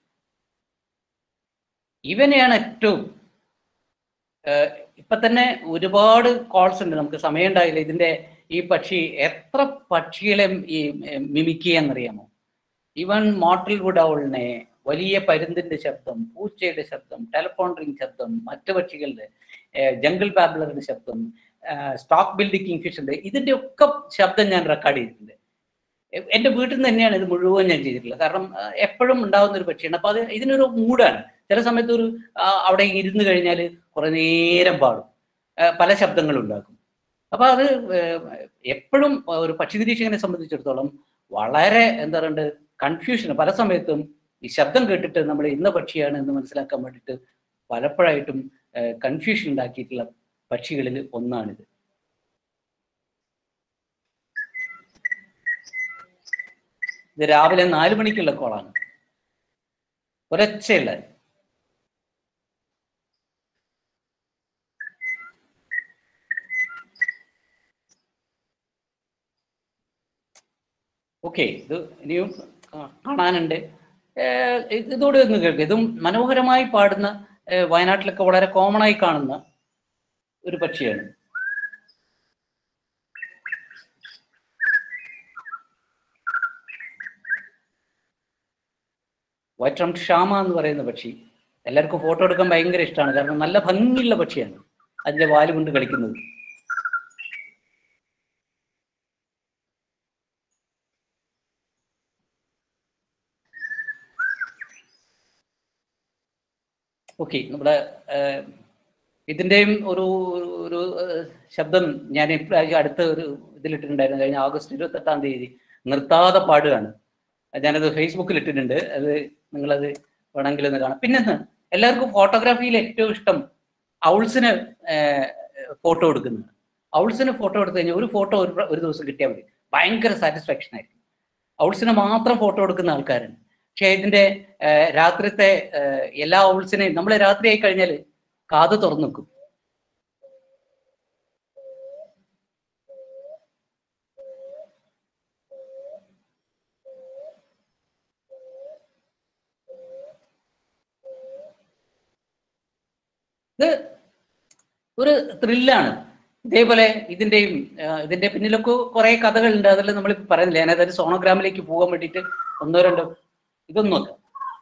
ഇവനെയാണ് ഏറ്റവും ഏഹ് ഇപ്പൊ തന്നെ ഒരുപാട് കോൾസ് ഉണ്ട് നമുക്ക് സമയം ഉണ്ടായില്ല ഇതിന്റെ ഈ പക്ഷി എത്ര പക്ഷികളെ ഈ മിമിക് ചെയ്യാന്നറിയാമോ ഇവൻ മോട്ടൽ വുഡ് ഔളിനെ വലിയ പരുന്തിന്റെ ശബ്ദം പൂച്ചയുടെ ശബ്ദം ടെലിഫോൺ റിംഗ് ശബ്ദം മറ്റു പക്ഷികളുടെ ജംഗിൾ പാബ്ലറിന്റെ ശബ്ദം സ്റ്റോക്ക് ബിൽഡിംഗ് കിങ് ഫിഷിന്റെ ഇതിന്റെ ഒക്കെ ശബ്ദം ഞാൻ റെക്കോർഡ് ചെയ്തിട്ടുണ്ട് എ- എന്റെ വീട്ടിൽ നിന്ന് തന്നെയാണ് ഇത് മുഴുവൻ ഞാൻ ചെയ്തിട്ടുള്ളത് കാരണം ആ, എപ്പോഴും ഉണ്ടാവുന്ന ഒരു പക്ഷിയാണ് അപ്പൊ അത് ഇതിനൊരു മൂഡാണ് ചില സമയത്ത് ഒരു ആ, അവിടെ ഇരുന്ന് കഴിഞ്ഞാൽ കുറെ നേരം പാടും ആ, പല ശബ്ദങ്ങളും ഉണ്ടാക്കും അപ്പൊ അത് എപ്പോഴും ഒരു പക്ഷി നിരീക്ഷകനെ സംബന്ധിച്ചിടത്തോളം വളരെ എന്താ പറയുക കൺഫ്യൂഷൻ പല സമയത്തും ഈ ശബ്ദം കേട്ടിട്ട് നമ്മൾ ഇന്ന പക്ഷിയാണ് എന്ന് മനസ്സിലാക്കാൻ വേണ്ടിയിട്ട് പലപ്പോഴായിട്ടും കൺഫ്യൂഷൻ ഉണ്ടാക്കിയിട്ടുള്ള പക്ഷികളിൽ ഒന്നാണിത് ഇത് രാവിലെ നാല് മണിക്കുള്ള കോളാണ് ഒരൊച്ചയുള്ള ഓക്കെ ഇത് ഇനിയും കാ- കാണാനുണ്ട് ഏഹ് ഇത് ഇതോടെ ഒന്ന് കേൾക്കുക ഇതും മനോഹരമായി പാടുന്ന ഏഹ് വയനാട്ടിലൊക്കെ വളരെ കോമൺ ആയി കാണുന്ന ഒരു പക്ഷിയാണ് വൈറ്റ് ഷാമ എന്ന് പറയുന്ന പക്ഷി എല്ലാവർക്കും ഫോട്ടോ എടുക്കാൻ ഭയങ്കര ഇഷ്ടമാണ് കാരണം നല്ല ഭംഗിയുള്ള പക്ഷിയാണ് അതിന്റെ വാല് കൊണ്ട് കളിക്കുന്നത് ഓക്കെ നമ്മുടെ ഏഹ്, ഇതിന്റെയും ഒരു ഒരു ഏഹ്, ശബ്ദം ഞാൻ ഇപ്രാവശ്യം അടുത്ത ഒരു ഇതിലിട്ടിട്ടുണ്ടായിരുന്നു കഴിഞ്ഞ ആഗസ്റ്റ് ഇരുപത്തെട്ടാം തീയതി നിർത്താതെ പാടുകയാണ് ഞാനത് ഫേസ്ബുക്കിൽ ഇട്ടിട്ടുണ്ട് അത് നിങ്ങളത് വേണമെങ്കിൽ ഒന്ന് കാണാം പിന്നെ ഒന്ന് എല്ലാവർക്കും ഫോട്ടോഗ്രാഫിയിൽ ഏറ്റവും ഇഷ്ടം ഔൾസിന് ഫോട്ടോ എടുക്കുന്നത് ഔൾസിന് ഫോട്ടോ എടുത്തു കഴിഞ്ഞാൽ ഒരു ഫോട്ടോ ഒരു പ്ര- ഒരു ദിവസം കിട്ടിയാൽ മതി ഭയങ്കര സാറ്റിസ്ഫാക്ഷൻ ആയിരിക്കും ഔൾസിന് മാത്രം ഫോട്ടോ എടുക്കുന്ന ആൾക്കാരുണ്ട് പക്ഷേ ഇതിന്റെ ഏഹ്, രാത്രിത്തെ ഏഹ്, എല്ലാ ഔൾസിനെയും നമ്മൾ രാത്രി ആയി കഴിഞ്ഞാൽ കാത് തുറന്നു നിൽക്കും ഇത് ഒരു ത്രില്ലാണ് ഇതേപോലെ ഇതിന്റെയും ആ, ഇതിന്റെ പിന്നിലൊക്കെ കുറെ കഥകളുണ്ട് അതിൽ നമ്മൾ പറയുന്നില്ല ഞാനതൊരു സോണോഗ്രാമിലേക്ക് പോകാൻ വേണ്ടിയിട്ട് ഒന്നോ രണ്ടോ ഇതൊന്നും അല്ല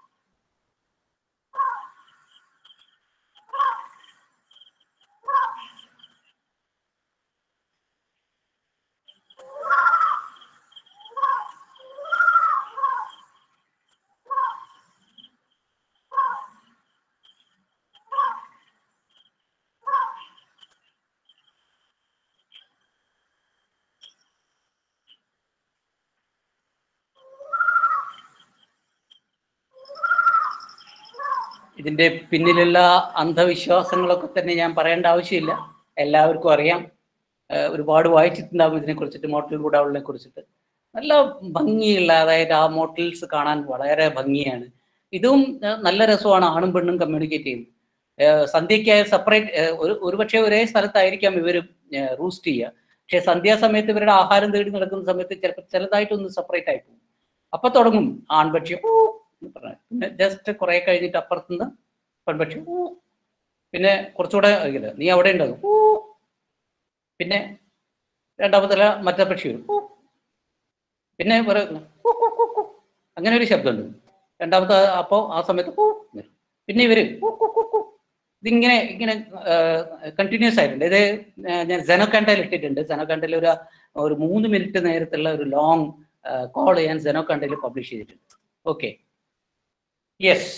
ഇതിന്റെ പിന്നിലുള്ള അന്ധവിശ്വാസങ്ങളൊക്കെ തന്നെ ഞാൻ പറയേണ്ട ആവശ്യമില്ല എല്ലാവർക്കും അറിയാം ഏഹ് ഒരുപാട് വായിച്ചിട്ടുണ്ടാവും ഇതിനെ കുറിച്ചിട്ട് മോട്ടൽ കൂടാവുള്ളതിനെ കുറിച്ചിട്ട് നല്ല ഭംഗിയുള്ള അതായത് ആ മോട്ടൽസ് കാണാൻ വളരെ ഭംഗിയാണ് ഇതും ഏഹ് നല്ല രസമാണ് ആണും പെണ്ണും കമ്മ്യൂണിക്കേറ്റ് ചെയ്യുന്നത് ഏഹ് സന്ധ്യയ്ക്കായ സെപ്പറേറ്റ് ഒരു ഒരുപക്ഷെ ഒരേ സ്ഥലത്തായിരിക്കാം ഇവർ റൂസ്റ്റ് ചെയ്യുക പക്ഷെ സന്ധ്യാസമയത്ത് ഇവരുടെ ആഹാരം തേടി നടക്കുന്ന സമയത്ത് ചിലപ്പോൾ ചിലതായിട്ടൊന്ന് സെപ്പറേറ്റ് ആയി പോകും അപ്പൊ തുടങ്ങും ആൺപക്ഷി ഊ എന്ന് പറഞ്ഞു പിന്നെ ജസ്റ്റ് കുറെ കഴിഞ്ഞിട്ട് അപ്പുറത്തുനിന്ന് പെൺപക്ഷി ഊ പിന്നെ കുറച്ചുകൂടെ ഇത് നീ അവിടെ ഉണ്ടാകും ഊ പിന്നെ രണ്ടാമത്തെ മറ്റേ പക്ഷി വരും ഊ പിന്നെ വേറെ കു, കു, കു, കു. അങ്ങനെ ഒരു ശബ്ദമുണ്ട് രണ്ടാമത്തെ അപ്പോൾ ആ സമയത്ത് കു വരും. പിന്നെ ഇവര് കു, കു, കു, കു. ഇതിങ്ങനെ ഇങ്ങനെ കണ്ടിന്യൂസ് ആയിട്ടുണ്ട് ഇത് ആ, ഞാൻ സെനോകാണ്ടയിൽ ഇട്ടിട്ടുണ്ട് സെനോകാണ്ടയിൽ ഒരു ഒരു മൂന്ന് മിനിറ്റ് നേരത്തുള്ള ഒരു ലോങ് കോൾ ഞാൻ സെനോകാണ്ടയിൽ പബ്ലിഷ് ചെയ്തിട്ടുണ്ട് ഓക്കെ യെസ്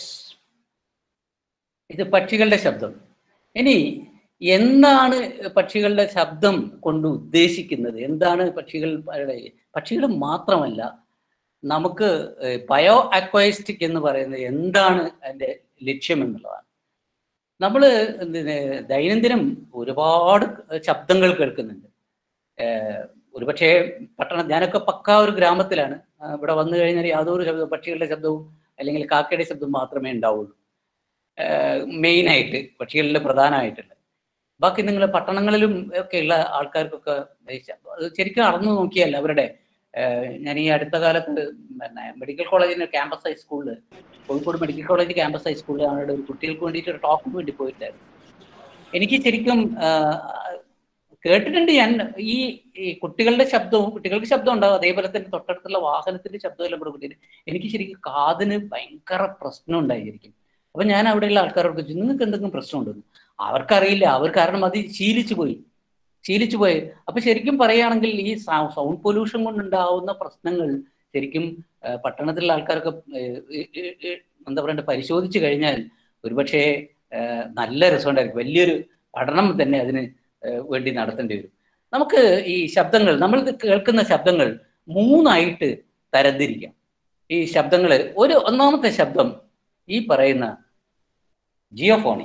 ഇത് പക്ഷികളുടെ ശബ്ദം ഇനി എന്താണ് പക്ഷികളുടെ ശബ്ദം കൊണ്ട് ഉദ്ദേശിക്കുന്നത് എന്താണ് പക്ഷികൾ പക്ഷികൾ മാത്രമല്ല നമുക്ക് ബയോ അക്വൈസ്റ്റിക് എന്ന് പറയുന്നത് എന്താണ് അതിന്റെ ലക്ഷ്യം എന്നുള്ളതാണ് നമ്മൾ ദൈനംദിനം ഒരുപാട് ശബ്ദങ്ങൾ കേൾക്കുന്നുണ്ട് ഏഹ് ഒരുപക്ഷെ പട്ടണം ഞാനൊക്കെ പക്കാ ഒരു ഗ്രാമത്തിലാണ് ആ, ഇവിടെ വന്നു കഴിഞ്ഞാൽ യാതൊരു ശബ്ദം പക്ഷികളുടെ ശബ്ദവും അല്ലെങ്കിൽ കാക്കയുടെ ശബ്ദം മാത്രമേ ഉണ്ടാവുള്ളൂ മെയിനായിട്ട് പക്ഷികളിൽ പ്രധാനമായിട്ടുള്ള ബാക്കി നിങ്ങൾ പട്ടണങ്ങളിലും ഒക്കെ ഉള്ള ആൾക്കാർക്കൊക്കെ ഈ ശബ്ദം- അത് ശരിക്കും അളന്നു നോക്കിയാൽ അവരുടെ ഏഹ് ഞാൻ ഈ അടുത്ത കാലത്ത് പിന്നെ മെഡിക്കൽ കോളേജിന് ക്യാമ്പസ് ഹൈസ്കൂളിൽ കോഴിക്കോട് മെഡിക്കൽ കോളേജ് ക്യാമ്പസ് ഹൈസ്കൂളിൽ അവിടെ ഒരു കുട്ടികൾക്ക് വേണ്ടിയിട്ട് ഒരു ടോക്കിന് വേണ്ടി പോയിട്ടായിരുന്നു എനിക്ക് ശരിക്കും ആഹ്, കേട്ടിട്ടുണ്ട് ഞാൻ ഈ ഈ കുട്ടികളുടെ ശബ്ദവും കുട്ടികൾക്ക് ശബ്ദം ഉണ്ടാവും അതേപോലെ തന്നെ തൊട്ടടുത്തുള്ള വാഹനത്തിന്റെ ശബ്ദം എല്ലാം കൂടെ കൂട്ടിയിട്ട് എനിക്ക് ശരിക്കും കാതിന് ഭയങ്കര പ്രശ്നം ഉണ്ടായിരിക്കും അപ്പൊ ഞാൻ അവിടെയുള്ള ആൾക്കാരോട് ചോദിച്ചു നിങ്ങൾക്ക് എന്തെങ്കിലും പ്രശ്നമുണ്ടെന്ന് അവർക്കറിയില്ല അവർ കാരണം അത് ശീലിച്ചു പോയി ശീലിച്ചു പോയി അപ്പൊ ശരിക്കും പറയുകയാണെങ്കിൽ ഈ സൗണ്ട് പൊല്യൂഷൻ കൊണ്ടുണ്ടാവുന്ന പ്രശ്നങ്ങൾ ശരിക്കും ആ, പട്ടണത്തിലുള്ള ആൾക്കാരൊക്കെ ഏഹ്, ഏഹ്, ഏഹ്, ഏഹ്, എന്താ പറയണ്ട പരിശോധിച്ചു കഴിഞ്ഞാൽ ഒരുപക്ഷെ ഏഹ്, നല്ല രസമുണ്ടായിരിക്കും വലിയൊരു പഠനം തന്നെ അതിന് ഏഹ്, വേണ്ടി നടത്തേണ്ടി വരും നമുക്ക് ഈ ശബ്ദങ്ങൾ നമ്മൾ ഇത് കേൾക്കുന്ന ശബ്ദങ്ങൾ മൂന്നായിട്ട് തരംതിരിക്കാം ഈ ശബ്ദങ്ങൾ ഒരു ഒന്നാമത്തെ ശബ്ദം ഈ പറയുന്ന ജിയോഫോണി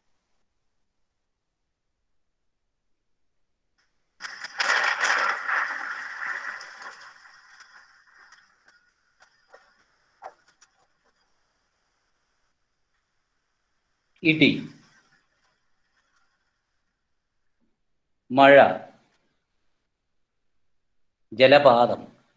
ഇടി മഴ ജലപാതം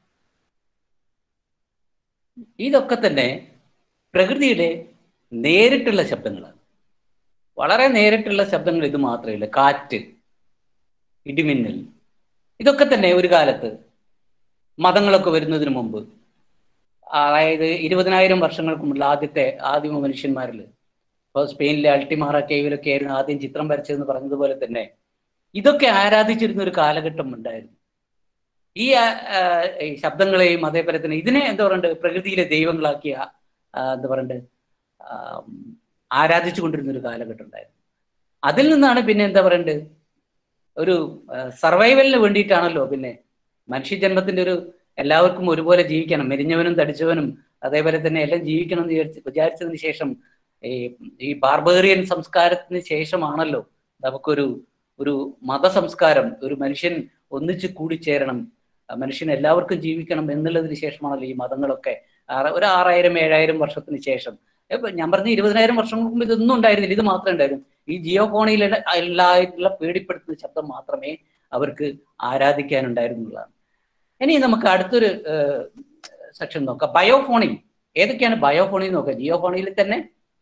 ഇതൊക്കെ തന്നെ പ്രകൃതിയുടെ നേരിട്ടുള്ള ശബ്ദങ്ങളാണ് വളരെ നേരിട്ടുള്ള ശബ്ദങ്ങൾ ഇത് മാത്രമല്ല കാറ്റ് ഇടിമിന്നൽ ഇതൊക്കെ തന്നെ ഒരു കാലത്ത് മതങ്ങളൊക്കെ വരുന്നതിന് മുമ്പ് അതായത് ഇരുപതിനായിരം വർഷങ്ങൾക്ക് മുമ്പുള്ള ആദ്യത്തെ ആദിമ മനുഷ്യന്മാരിൽ ഇപ്പോൾ സ്പെയിനിലെ അൾട്ടിമാറ കേവിലൊക്കെ ആയിരുന്നു ആദ്യം ചിത്രം വരച്ചതെന്ന് പറഞ്ഞതുപോലെ തന്നെ ഇതൊക്കെ ആരാധിച്ചിരുന്ന ഒരു കാലഘട്ടം ഉണ്ടായിരുന്നു ഈ ആ, ആ, ഈ ശബ്ദങ്ങളെയും അതേപോലെ തന്നെ ഇതിനെ എന്താ പറയണ്ടത് പ്രകൃതിയിലെ ദൈവങ്ങളാക്കിയ ആ, എന്താ പറയണ്ടത് ആ, ആരാധിച്ചു കൊണ്ടിരുന്ന ഒരു കാലഘട്ടം ഉണ്ടായിരുന്നു അതിൽ നിന്നാണ് പിന്നെ എന്താ പറയണ്ടത് ഒരു സർവൈവലിന് വേണ്ടിയിട്ടാണല്ലോ പിന്നെ മനുഷ്യജന്മത്തിന്റെ ഒരു എല്ലാവർക്കും ഒരുപോലെ ജീവിക്കണം മെലിഞ്ഞവനും തടിച്ചവനും അതേപോലെ തന്നെ എല്ലാം ജീവിക്കണം എന്ന് വിചാരിച്ച് വിചാരിച്ചതിന് ശേഷം ഈ ഈ ബാർബേറിയൻ സംസ്കാരത്തിന് ശേഷമാണല്ലോ നമുക്കൊരു ഒരു മതസംസ്കാരം ഒരു മനുഷ്യൻ ഒന്നിച്ച് കൂടിച്ചേരണം ആ മനുഷ്യൻ എല്ലാവർക്കും ജീവിക്കണം എന്നുള്ളതിന് ശേഷമാണല്ലോ ഈ മതങ്ങളൊക്കെ ആറ് ഒരു ആറായിരം ഏഴായിരം വർഷത്തിന് ശേഷം ഇപ്പൊ ഞാൻ പറഞ്ഞ ഇരുപതിനായിരം വർഷം മുമ്പ് ഇതൊന്നും ഉണ്ടായിരുന്നില്ല ഇത് മാത്രമേ ഉണ്ടായിരുന്നു ഈ ജിയോ ഫോണിൽ എല്ലായിട്ടുള്ള പേടിപ്പെടുത്തുന്ന ശബ്ദം മാത്രമേ അവർക്ക് ആരാധിക്കാനുണ്ടായിരുന്നുള്ളതാണ് ഇനി നമുക്ക് അടുത്തൊരു സെക്ഷൻ നോക്കാം ബയോഫോണി ഏതൊക്കെയാണ് ബയോഫോണി നോക്കാം ജിയോ ഫോണിൽ തന്നെ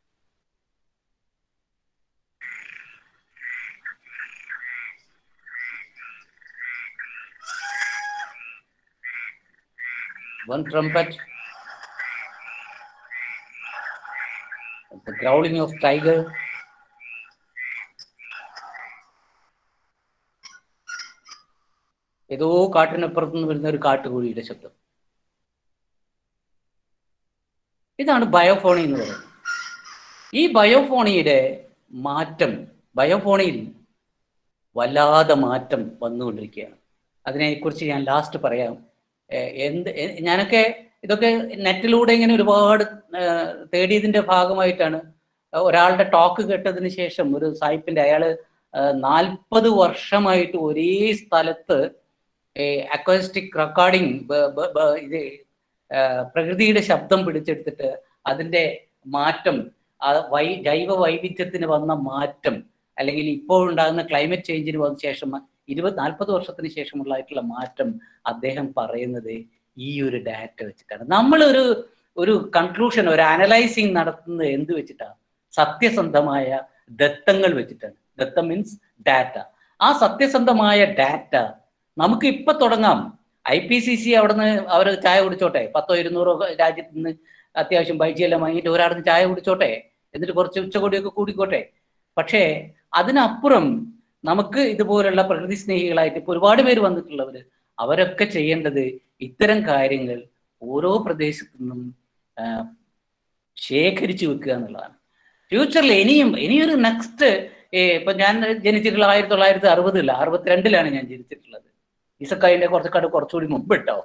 one trumpet, the growling of tiger, ഏതോ കാട്ടിനപ്പുറത്ത് നിന്ന് വരുന്ന ഒരു കാട്ടുകോഴിയുടെ ശബ്ദം ഇതാണ് ബയോഫോണി എന്ന് പറയുന്നത് ഈ ബയോഫോണിയുടെ മാറ്റം ബയോഫോണിയിൽ വല്ലാതെ മാറ്റം വന്നുകൊണ്ടിരിക്കുകയാണ് അതിനെക്കുറിച്ച് ഞാൻ ലാസ്റ്റ് പറയാം ഏഹ് എന്ത് എ- ഞാനൊക്കെ ഇതൊക്കെ നെറ്റിലൂടെ ഇങ്ങനെ ഒരുപാട് ഏഹ് തേടിയതിന്റെ ഭാഗമായിട്ടാണ് ഒരാളുടെ ടോക്ക് കേട്ടതിന് ശേഷം ഒരു സായിപ്പിന്റെ അയാള് നാൽപ്പത് വർഷമായിട്ട് ഒരേ സ്ഥലത്ത് അക്വസ്റ്റിക് റെക്കോർഡിങ് ഇത് ഏഹ് പ്രകൃതിയുടെ ശബ്ദം പിടിച്ചെടുത്തിട്ട് അതിന്റെ മാറ്റം ആ വൈ ജൈവ വൈവിധ്യത്തിന് വന്ന മാറ്റം അല്ലെങ്കിൽ ഇപ്പോൾ ഉണ്ടാകുന്ന ക്ലൈമറ്റ് ചേഞ്ചിന് വന്ന ശേഷം ഇരുപത് നാൽപ്പത് വർഷത്തിന് ശേഷമുള്ളതായിട്ടുള്ള മാറ്റം അദ്ദേഹം പറയുന്നത് ഈ ഒരു ഡാറ്റ വെച്ചിട്ടാണ് നമ്മളൊരു ഒരു കൺക്ലൂഷൻ ഒരു അനലൈസിങ് നടത്തുന്നത് എന്ത് വെച്ചിട്ടാണ് സത്യസന്ധമായ ദത്തങ്ങൾ വെച്ചിട്ടാണ് ദത്തം മീൻസ് ഡാറ്റ ആ സത്യസന്ധമായ ഡാറ്റ നമുക്ക് ഇപ്പൊ തുടങ്ങാം ഐ പി സി സി അവിടെ നിന്ന് അവർ ചായ കുടിച്ചോട്ടെ പത്തോ ഇരുന്നൂറോ രാജ്യത്ത് നിന്ന് അത്യാവശ്യം ബൈജിയെല്ലാം വാങ്ങിയിട്ട് ഒരാളിന് ചായ കുടിച്ചോട്ടെ എന്നിട്ട് കുറച്ച് ഉച്ചകൊടിയൊക്കെ കൂടിക്കോട്ടെ പക്ഷേ അതിനപ്പുറം നമുക്ക് ഇതുപോലുള്ള പ്രകൃതി സ്നേഹികളായിട്ട് ഇപ്പൊ ഒരുപാട് പേര് വന്നിട്ടുള്ളവര് അവരൊക്കെ ചെയ്യേണ്ടത് ഇത്തരം കാര്യങ്ങൾ ഓരോ പ്രദേശത്തു നിന്നും ആ, ശേഖരിച്ചു വെക്കുക എന്നുള്ളതാണ് ഫ്യൂച്ചറിൽ ഇനിയും ഇനിയൊരു നെക്സ്റ്റ് ഇപ്പൊ ഞാൻ ജനിച്ചിട്ടുള്ള ആയിരത്തി തൊള്ളായിരത്തി അറുപതില്ല അറുപത്തിരണ്ടിലാണ് ഞാൻ ജനിച്ചിട്ടുള്ളത് ഇസക്കായിന്റെ കുറച്ചൊക്കെ കുറച്ചുകൂടി മുമ്പ് കേട്ടോ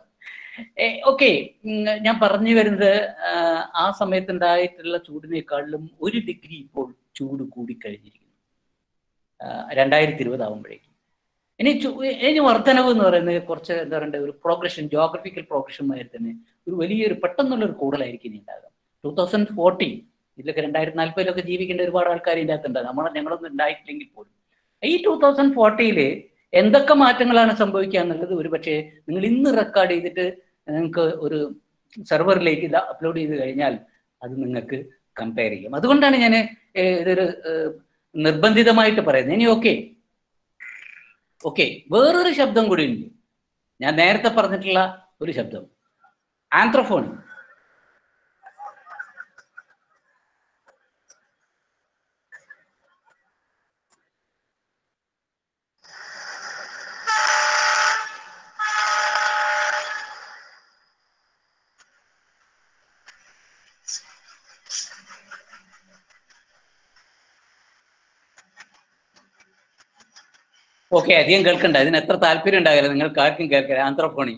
ഓക്കെ ഞാൻ പറഞ്ഞു വരുന്നത് ആ, ആ സമയത്ത് ഉണ്ടായിട്ടുള്ള ചൂടിനേക്കാളിലും ഒരു ഡിഗ്രി ഇപ്പോൾ ചൂട് കൂടിക്കഴിഞ്ഞിരിക്കുന്നു രണ്ടായിരത്തി ഇരുപത് ആകുമ്പോഴേക്കും ഇനി ചു- ഇനി വർധനവ് എന്ന് പറയുന്നത് കുറച്ച് എന്താ പറയണ്ടേ ഒരു പ്രോഗ്രഷൻ ജോഗ്രഫിക്കൽ പ്രോഗ്രഷൻ മാതിരി തന്നെ ഒരു വലിയൊരു പെട്ടെന്നുള്ള ഒരു കൂടുതലായിരിക്കും ഇനി ഉണ്ടാകുക ടൂ തൗസൻഡ് ഫോർട്ടീൻ ഇതിലൊക്കെ രണ്ടായിരത്തി നാൽപ്പതിലൊക്കെ ജീവിക്കേണ്ട ഒരുപാട് ആൾക്കാർ ഇതിൻ്റെ അകത്തുണ്ട് നമ്മൾ ഞങ്ങളൊന്നും ഉണ്ടായിട്ടില്ലെങ്കിൽ പോലും ഈ ടൂ തൗസൻഡ് ഫോർട്ടിയില് എന്തൊക്കെ മാറ്റങ്ങളാണ് സംഭവിക്കുക എന്നുള്ളത് ഒരു പക്ഷേ നിങ്ങൾ ഇന്ന് റെക്കോർഡ് ചെയ്തിട്ട് നിങ്ങൾക്ക് ഒരു സെർവറിലേക്ക് ഇത് അപ്ലോഡ് ചെയ്ത് കഴിഞ്ഞാൽ അത് നിങ്ങൾക്ക് കമ്പയർ ചെയ്യും അതുകൊണ്ടാണ് ഞാൻ ഇതൊരു ഏഹ്, നിർബന്ധിതമായിട്ട് പറയുന്നത് ഇനി ഓക്കെ ഓക്കെ വേറൊരു ശബ്ദം കൂടി ഉണ്ട് ഞാൻ നേരത്തെ പറഞ്ഞിട്ടുള്ള ഒരു ശബ്ദം ആന്ത്രോഫോൺ ഓക്കെ അധികം കേൾക്കണ്ട ഇതിന് എത്ര താല്പര്യം ഉണ്ടാകില്ല നിങ്ങൾക്ക് ആർക്കും കേൾക്കില്ല ആന്ത്രോഫോണി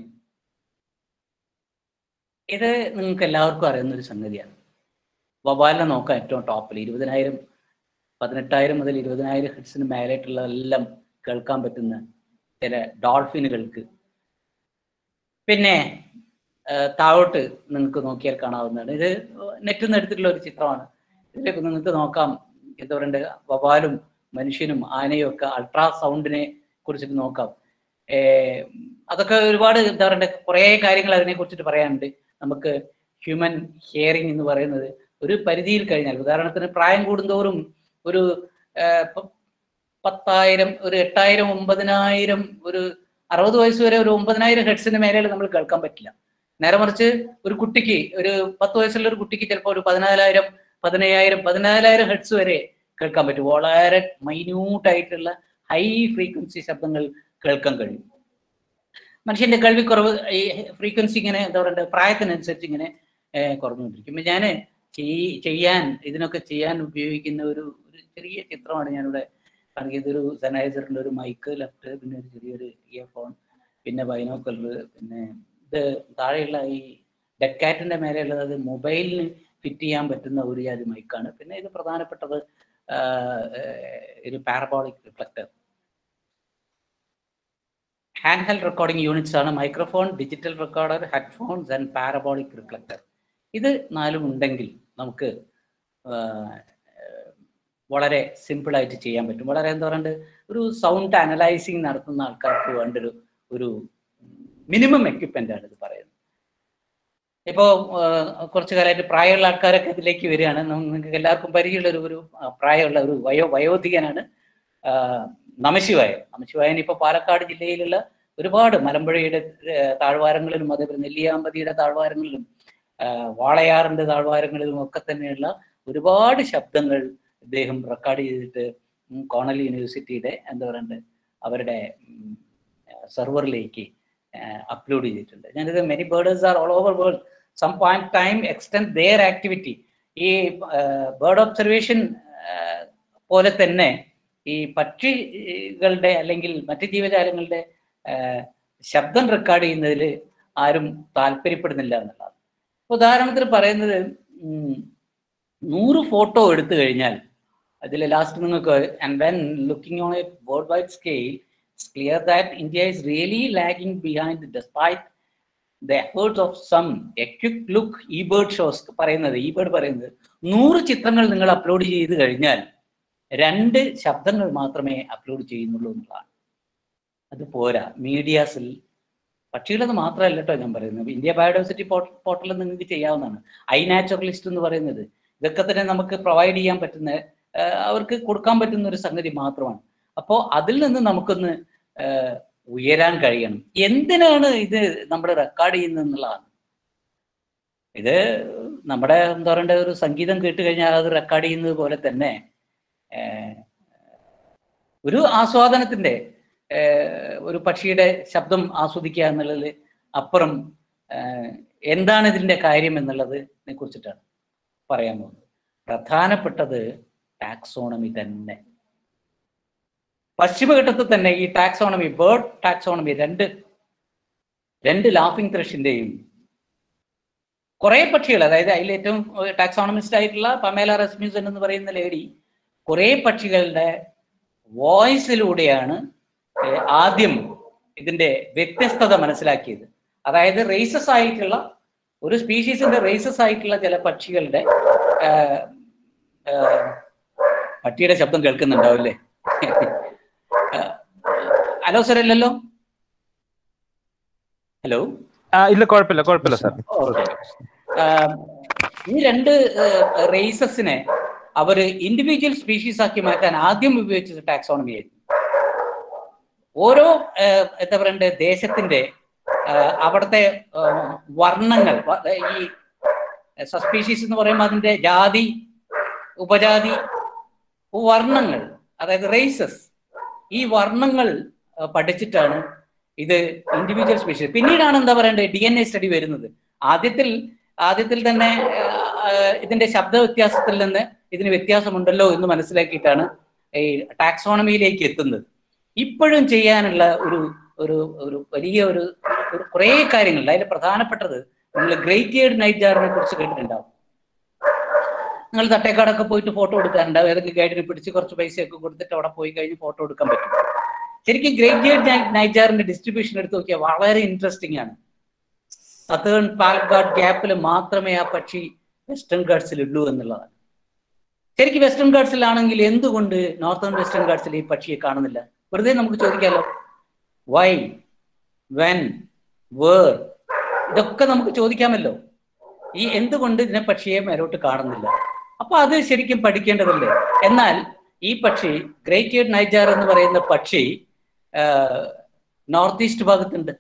ഇത് നിങ്ങൾക്ക് എല്ലാവർക്കും അറിയുന്ന ഒരു സംഗതിയാണ് വവാലിനെ നോക്കാം ഏറ്റവും ടോപ്പിൽ ഇരുപതിനായിരം പതിനെട്ടായിരം മുതൽ ഇരുപതിനായിരം ഹെഡ്സിന് മേലായിട്ടുള്ള എല്ലാം കേൾക്കാൻ പറ്റുന്ന ചില ഡോൾഫിനുകൾക്ക് പിന്നെ ആ, താഴോട്ട് നിങ്ങൾക്ക് നോക്കിയാൽ കാണാവുന്നതാണ് ഇത് നെറ്റിൽ നിന്ന് എടുത്തിട്ടുള്ള ഒരു ചിത്രമാണ് ഇതിലേക്ക് നിങ്ങൾക്ക് നോക്കാം എന്താ പറയണ്ടേ വവാലും മനുഷ്യനും ആനയും ഒക്കെ അൾട്രാ സൗണ്ടിനെ കുറിച്ചിട്ട് നോക്കാം ഏർ അതൊക്കെ ഒരുപാട് എന്താ പറയണ്ടേ കുറേ കാര്യങ്ങൾ അതിനെ കുറിച്ചിട്ട് പറയാനുണ്ട് നമുക്ക് ഹ്യൂമൻ ഹിയറിംഗ് എന്ന് പറയുന്നത് ഒരു പരിധിയിൽ കഴിഞ്ഞാൽ ഉദാഹരണത്തിന് പ്രായം കൂടുന്തോറും ഒരു ഏർ പ- പത്തായിരം ഒരു എട്ടായിരം ഒമ്പതിനായിരം ഒരു അറുപത് വയസ്സ് വരെ ഒരു ഒമ്പതിനായിരം ഹെഡ്സിന് മേലെ നമ്മൾ കേൾക്കാൻ പറ്റില്ല നേരെ മറിച്ച് ഒരു കുട്ടിക്ക് ഒരു പത്ത് വയസ്സുള്ള ഒരു കുട്ടിക്ക് ചിലപ്പോൾ ഒരു പതിനാലായിരം പതിനയ്യായിരം പതിനാലായിരം ഹെഡ്സ് വരെ കേൾക്കാൻ പറ്റും വളരെ മൈന്യൂട്ട് ആയിട്ടുള്ള ഹൈ ഫ്രീക്വൻസി ശബ്ദങ്ങൾ കേൾക്കാൻ കഴിയും മനുഷ്യന്റെ കേൾവിക്കുറവ് ഈ ഫ്രീക്വൻസി ഇങ്ങനെ എന്താ പറയുക പ്രായത്തിനനുസരിച്ച് ഇങ്ങനെ ഏഹ്, കുറഞ്ഞുകൊണ്ടിരിക്കും ഇപ്പൊ ഞാൻ ചെയ്യാൻ ഇതിനൊക്കെ ചെയ്യാൻ ഉപയോഗിക്കുന്ന ഒരു ഒരു ചെറിയ ചിത്രമാണ് ഞാനിവിടെ കാണിക്കുന്നത് ഇതൊരു സെനൈസറിന്റെ ഒരു മൈക്ക് ലെഫ്റ്റ് പിന്നെ ഒരു ചെറിയൊരു ഇയർഫോൺ പിന്നെ ബൈനോക്കലർ പിന്നെ ഇത് താഴെയുള്ള ഈ ഡെക്കാറ്റിന്റെ മേലെയുള്ളത് അത് മൊബൈലിന് ഫിറ്റ് ചെയ്യാൻ പറ്റുന്ന ഒരു ജാതി മൈക്കാണ് പിന്നെ ഇത് പ്രധാനപ്പെട്ടത് ആഹ്, ഏഹ്, ഒരു parabolic reflector hand held recording units ആണ് microphone digital recorder headphones and parabolic reflector ഇത് നാലും ഉണ്ടെങ്കിൽ നമുക്ക് ആ, വളരെ സിമ്പിളായിട്ട് ചെയ്യാൻ പറ്റും വളരെ എന്താ പറയുക ഒരു സൗണ്ട് അനലൈസിങ് നടത്തുന്ന ആൾക്കാർക്ക് വേണ്ട ഒരു ഒരു മിനിമം എക്യുപ്മെന്റ് ആണ് ഇത് പറയുന്നത് ഇപ്പോൾ കുറച്ച് കാലമായിട്ട് പ്രായമുള്ള ആൾക്കാരൊക്കെ ഇതിലേക്ക് വരികയാണ് നിങ്ങൾക്ക് എല്ലാവർക്കും പരിചയമുള്ള ഒരു ഒരു ആ, പ്രായമുള്ള ഒരു വയോ വയോധികനാണ് ആ, നമശിവായൻ നമശിവായൻ ഇപ്പോൾ പാലക്കാട് ജില്ലയിലുള്ള ഒരുപാട് മലമ്പുഴയുടെ ഏഹ്, താഴ്വാരങ്ങളിലും അതേപോലെ നെല്ലിയാമ്പതിയുടെ താഴ്വാരങ്ങളിലും ആ, വാളയാറിന്റെ താഴ്വാരങ്ങളിലും ഒക്കെ തന്നെയുള്ള ഒരുപാട് ശബ്ദങ്ങൾ ഇദ്ദേഹം റെക്കോർഡ് ചെയ്തിട്ട് ഉം, കോണൽ യൂണിവേഴ്സിറ്റിയുടെ എന്താ പറയണ്ടത് അവരുടെ സെർവറിലേക്ക് അപ്ലോഡ് ചെയ്തിട്ടുണ്ട് ഞാനിത് many birders are all over world some point time extend their activity ഈ ബേർഡ് ഒബ്സർവേഷൻ പോലെ തന്നെ ഈ പക്ഷികളുടെ അല്ലെങ്കിൽ മറ്റ് ജീവജാലങ്ങളുടെ ആ, ശബ്ദം റെക്കോർഡ് ചെയ്യുന്നതിൽ ആരും താല്പര്യപ്പെടുന്നില്ല എന്നുള്ളതാണ് ഇപ്പൊ ഉദാഹരണത്തിന് പറയുന്നത് ഉം, നൂറ് ഫോട്ടോ എടുത്തു കഴിഞ്ഞാൽ അതിൽ ലാസ്റ്റ് നിങ്ങൾക്ക് and when looking on a world wide scale it's clear that India is really lagging behind despite the efforts of some a quick look ഈ ബേർഡ് ഷോസ് പറയുന്നത് ഈ ബേർഡ് പറയുന്നത് നൂറ് ചിത്രങ്ങൾ നിങ്ങൾ അപ്ലോഡ് ചെയ്ത് കഴിഞ്ഞാൽ രണ്ട് ശബ്ദങ്ങൾ മാത്രമേ അപ്ലോഡ് ചെയ്യുന്നുള്ളൂ എന്നുള്ളതാണ് അത് പോരാ മീഡിയാസിൽ പക്ഷികളത് മാത്രമല്ല കേട്ടോ ഞാൻ പറയുന്നത് ഇന്ത്യ ബയോഡൈവേഴ്സിറ്റി പോർട്ടലിൽ നിങ്ങൾക്ക് ചെയ്യാവുന്നതാണ് ഐ നാച്ചുറലിസ്റ്റ് എന്ന് പറയുന്നത് ഇതൊക്കെ തന്നെ നമുക്ക് പ്രൊവൈഡ് ചെയ്യാൻ പറ്റുന്ന ആ, അവർക്ക് കൊടുക്കാൻ പറ്റുന്ന ഒരു സംഗതി മാത്രമാണ് അപ്പോൾ അതിൽ നിന്ന് നമുക്കൊന്ന് ആ, ഉയരാൻ കഴിയണം എന്തിനാണ് ഇത് നമ്മൾ റെക്കോർഡ് ചെയ്യുന്നത് എന്നുള്ളതാണ് ഇത് നമ്മുടെ എന്താ പറയണ്ട ഒരു സംഗീതം കേട്ട് കഴിഞ്ഞാൽ അത് റെക്കോർഡ് ചെയ്യുന്നത് പോലെ തന്നെ ഏഹ്, ഒരു ആസ്വാദനത്തിന്റെ ഏഹ്, ഒരു പക്ഷിയുടെ ശബ്ദം ആസ്വദിക്കുക എന്നുള്ളതിൽ അപ്പുറം ഏഹ്, എന്താണ് ഇതിന്റെ കാര്യം എന്നുള്ളതിനെ കുറിച്ചിട്ടാണ് പറയാൻ പോകുന്നത് പ്രധാനപ്പെട്ടത് ടാക്സോണമി തന്നെ പശ്ചിമഘട്ടത്തിൽ തന്നെ ഈ ടാക്സോണമി ബേർഡ് ടാക്സോണമി രണ്ട് രണ്ട് ലാഫിംഗ് ത്രഷിന്റെയും കുറെ പക്ഷികൾ അതായത് അതിൽ ഏറ്റവും ടാക്സോണമിസ്റ്റ് ആയിട്ടുള്ള പമേല റെസ്മ്യൂസൻ എന്ന് പറയുന്ന ലേഡി കുറെ പക്ഷികളുടെ വോയിസിലൂടെയാണ് ഏഹ്, ആദ്യം ഇതിന്റെ വ്യത്യസ്തത മനസ്സിലാക്കിയത് അതായത് റേസസ് ആയിട്ടുള്ള ഒരു സ്പീഷീസിന്റെ റേസസ് ആയിട്ടുള്ള ചില പക്ഷികളുടെ ഏഹ്, ഏഹ്, പട്ടിയുടെ ശബ്ദം കേൾക്കുന്നുണ്ടാവില്ലേ ഹലോ സർ അല്ലല്ലോ ഹലോ ആ ഇല്ല കുഴപ്പമില്ല കുഴപ്പമില്ല സാർ ഓക്കെ ഈ രണ്ട് റേസസിനെ അവര് ഇൻഡിവിജ്വൽ സ്പീഷീസ് ആക്കി മാറ്റാൻ ആദ്യം ഉപയോഗിച്ചത് ടാക്സോണമി ആയിരുന്നു ഓരോ ഏഹ്, എന്താ പറയണ്ടേ ദേശത്തിന്റെ ഏഹ്, അവിടുത്തെ ഏഹ്, വർണ്ണങ്ങൾ വ- ഈ സസ്പീഷീസ് എന്ന് പറയുമ്പോൾ അതിന്റെ ജാതി ഉപജാതി വർണ്ണങ്ങൾ അതായത് റേസസ് ഈ വർണ്ണങ്ങൾ ഏഹ്, പഠിച്ചിട്ടാണ് ഇത് ഇൻഡിവിജ്വൽ സ്പീഷീസ് പിന്നീടാണ് എന്താ പറയണ്ടേ ഡി എൻ എ സ്റ്റഡി വരുന്നത് ആദ്യത്തിൽ ആദ്യത്തിൽ തന്നെ ഏഹ്, ഇതിന്റെ ശബ്ദ വ്യത്യാസത്തിൽ നിന്ന് ഇതിന് വ്യത്യാസമുണ്ടല്ലോ എന്ന് മനസ്സിലാക്കിയിട്ടാണ് ഈ ടാക്സോണമിയിലേക്ക് എത്തുന്നത് ഇപ്പോഴും ചെയ്യാനുള്ള ഒരു ഒരു ഒരു വലിയ ഒരു ഒരു കുറേ കാര്യങ്ങളുണ്ട് അതിൽ പ്രധാനപ്പെട്ടത് നിങ്ങൾ ഗ്രേറ്റ് ഇയർഡ് നൈറ്റ് ജാറിനെ കുറിച്ച് കേട്ടിട്ടുണ്ടാവും നിങ്ങൾ തട്ടേക്കാടൊക്കെ പോയിട്ട് ഫോട്ടോ എടുക്കാറുണ്ടാവും ഏതൊക്കെ ഗൈഡിനെ പിടിച്ച് കുറച്ച് പൈസയൊക്കെ കൊടുത്തിട്ട് അവിടെ പോയി കഴിഞ്ഞ് ഫോട്ടോ എടുക്കാൻ പറ്റും ശരിക്കും ഗ്രേറ്റ് ഇയർഡ് നൈറ്റ് ജാറിന്റെ ഡിസ്ട്രിബ്യൂഷൻ എടുത്ത് നോക്കിയാൽ വളരെ ഇൻട്രസ്റ്റിംഗ് ആണ് സതേൺ പാലക്കാട് ഗ്യാപ്പിൽ മാത്രമേ ആ പക്ഷി വെസ്റ്റേൺ ഗാർഡ്സിൽ ഉള്ളൂ എന്നുള്ളതാണ് ശരിക്കും വെസ്റ്റേൺ ഗാർഡ്സിലാണെങ്കിൽ എന്തുകൊണ്ട് നോർത്തേൺ വെസ്റ്റേൺ ഗാർഡ്സിൽ ഈ പക്ഷിയെ കാണുന്നില്ല വെറുതെ നമുക്ക് ചോദിക്കാമല്ലോ വൈ വെൻ വേർ ഇതൊക്കെ നമുക്ക് ചോദിക്കാമല്ലോ ഈ എന്തുകൊണ്ട് ഇതിനെ പക്ഷിയെ മേലോട്ട് കാണുന്നില്ല അപ്പൊ അത് ശരിക്കും പഠിക്കേണ്ടതല്ലേ എന്നാൽ ഈ പക്ഷി ഗ്രേറ്റ് ഇയർഡ് നൈജാർ എന്ന് പറയുന്ന പക്ഷി നോർത്ത് ഈസ്റ്റ് ഭാഗത്തുണ്ട്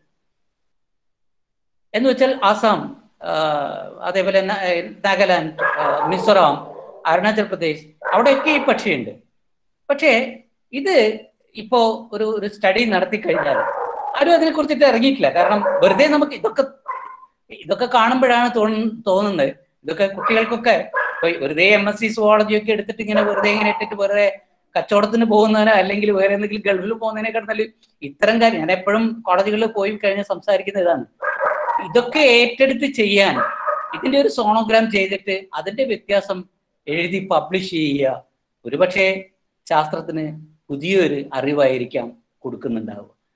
എന്ന് വെച്ചാൽ ആസാം ആ, അതേപോലെ ന- ഏ, നാഗാലാൻഡ് ആ, മിസോറാം അരുണാചൽ പ്രദേശ് അവിടെയൊക്കെ ഈ പക്ഷിയുണ്ട് പക്ഷേ ഇത് ഇപ്പോ ഒരു ഒരു സ്റ്റഡി നടത്തി കഴിഞ്ഞാൽ ആരും അതിനെ കുറിച്ചിട്ട് ഇറങ്ങിയിട്ടില്ല കാരണം വെറുതെ നമുക്ക് ഇതൊക്കെ ഇതൊക്കെ കാണുമ്പോഴാണ് തോന്നു- തോന്നുന്നത് ഇതൊക്കെ കുട്ടികൾക്കൊക്കെ ഇപ്പൊ വെറുതെ എം എസ് സി സുവോളജി ഒക്കെ എടുത്തിട്ട് ഇങ്ങനെ വെറുതെ ഇങ്ങനെ ഇട്ടിട്ട് വെറുതെ കച്ചവടത്തിന് പോകുന്നതിനോ അല്ലെങ്കിൽ വേറെ എന്തെങ്കിലും ഗൾഫിൽ പോകുന്നതിനേക്കാൾ നല്ല ഇത്തരം കാര്യം ഞാൻ എപ്പോഴും കോളേജുകളിൽ പോയി കഴിഞ്ഞ് സംസാരിക്കുന്ന ഇതാണ് ഇതൊക്കെ ഏറ്റെടുത്ത് ചെയ്യാൻ ഇതിന്റെ ഒരു സോണോഗ്രാം ചെയ്തിട്ട് അതിന്റെ വ്യത്യാസം എഴുതി പബ്ലിഷ് ചെയ്യുക ഒരുപക്ഷെ ശാസ്ത്രത്തിന് പുതിയൊരു അറിവായിരിക്കാം കൊടുക്കുന്നുണ്ടാവുക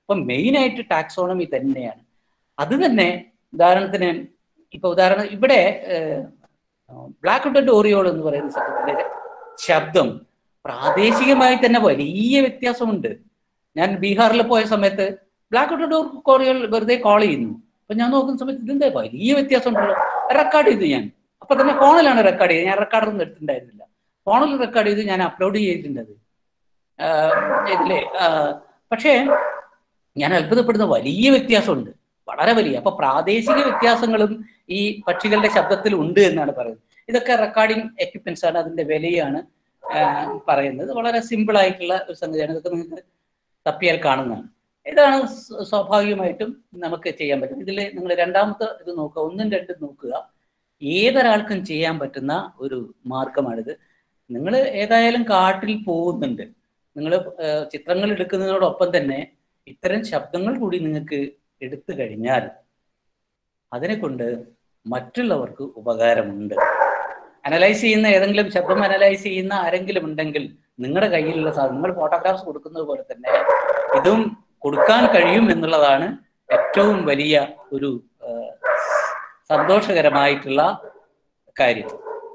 അപ്പം മെയിനായിട്ട് ടാക്സോണമി തന്നെയാണ് അത് തന്നെ ഉദാഹരണത്തിന് ഇപ്പൊ ഉദാഹരണം ഇവിടെ ബ്ലാക്ക് ഡെഡ് ഓറിയോൾ എന്ന് പറയുന്ന ശബ്ദത്തിന്റെ ശബ്ദം പ്രാദേശികമായി തന്നെ വലിയ വ്യത്യാസമുണ്ട് ഞാൻ ബീഹാറിൽ പോയ സമയത്ത് ബ്ലാക്ക് ഡെഡ് ഓറിയോൾ വെറുതെ കോൾ ചെയ്യുന്നു അപ്പൊ ഞാൻ നോക്കുന്ന സമയത്ത് ഇതിന്റെ വലിയ വ്യത്യാസം ഉണ്ടല്ലോ റെക്കോർഡ് ചെയ്തു ഞാൻ അപ്പൊ തന്നെ ഫോണിലാണ് റെക്കോർഡ് ചെയ്തത് ഞാൻ റെക്കോർഡൊന്നും എടുത്തിട്ടുണ്ടായിരുന്നില്ല ഫോണിൽ റെക്കോർഡ് ചെയ്ത് ഞാൻ അപ്ലോഡ് ചെയ്തിട്ടുണ്ട് അത് ഇതിലെ പക്ഷേ ഞാൻ അത്ഭുതപ്പെടുന്ന വലിയ വ്യത്യാസമുണ്ട് വളരെ വലിയ അപ്പൊ പ്രാദേശിക വ്യത്യാസങ്ങളും ഈ പക്ഷികളുടെ ശബ്ദത്തിൽ ഉണ്ട് എന്നാണ് പറയുന്നത് ഇതൊക്കെ റെക്കോർഡിംഗ് എക്യുപ്മെന്റ്സ് ആണ് അതിന്റെ വിലയാണ് പറയുന്നത് വളരെ സിമ്പിൾ ആയിട്ടുള്ള ഒരു സംഗതിയാണ് ഇതൊക്കെ നിങ്ങൾക്ക് തപ്പിയാൽ കാണുന്നതാണ് ഇതാണ് സ്വാഭാവികമായിട്ടും നമുക്ക് ചെയ്യാൻ പറ്റും ഇതിൽ നിങ്ങൾ രണ്ടാമത്തെ ഇത് നോക്കുക ഒന്നും രണ്ടും നോക്കുക ഏതൊരാൾക്കും ചെയ്യാൻ പറ്റുന്ന ഒരു മാർഗമാണിത് നിങ്ങൾ ഏതായാലും കാട്ടിൽ പോകുന്നുണ്ട് നിങ്ങൾ ചിത്രങ്ങൾ എടുക്കുന്നതിനോടൊപ്പം തന്നെ ഇത്തരം ശബ്ദങ്ങൾ കൂടി നിങ്ങൾക്ക് എടുത്തു കഴിഞ്ഞാൽ അതിനെ കൊണ്ട് മറ്റുള്ളവർക്ക് ഉപകാരമുണ്ട് അനലൈസ് ചെയ്യുന്ന ഏതെങ്കിലും ശബ്ദം അനലൈസ് ചെയ്യുന്ന ആരെങ്കിലും ഉണ്ടെങ്കിൽ നിങ്ങളുടെ കയ്യിലുള്ള സാധനം നിങ്ങൾ ഫോട്ടോഗ്രാഫ്സ് കൊടുക്കുന്നത് പോലെ തന്നെ ഇതും കൊടുക്കാൻ കഴിയും എന്നുള്ളതാണ് ഏറ്റവും വലിയ ഒരു സന്തോഷകരമായിട്ടുള്ള കാര്യം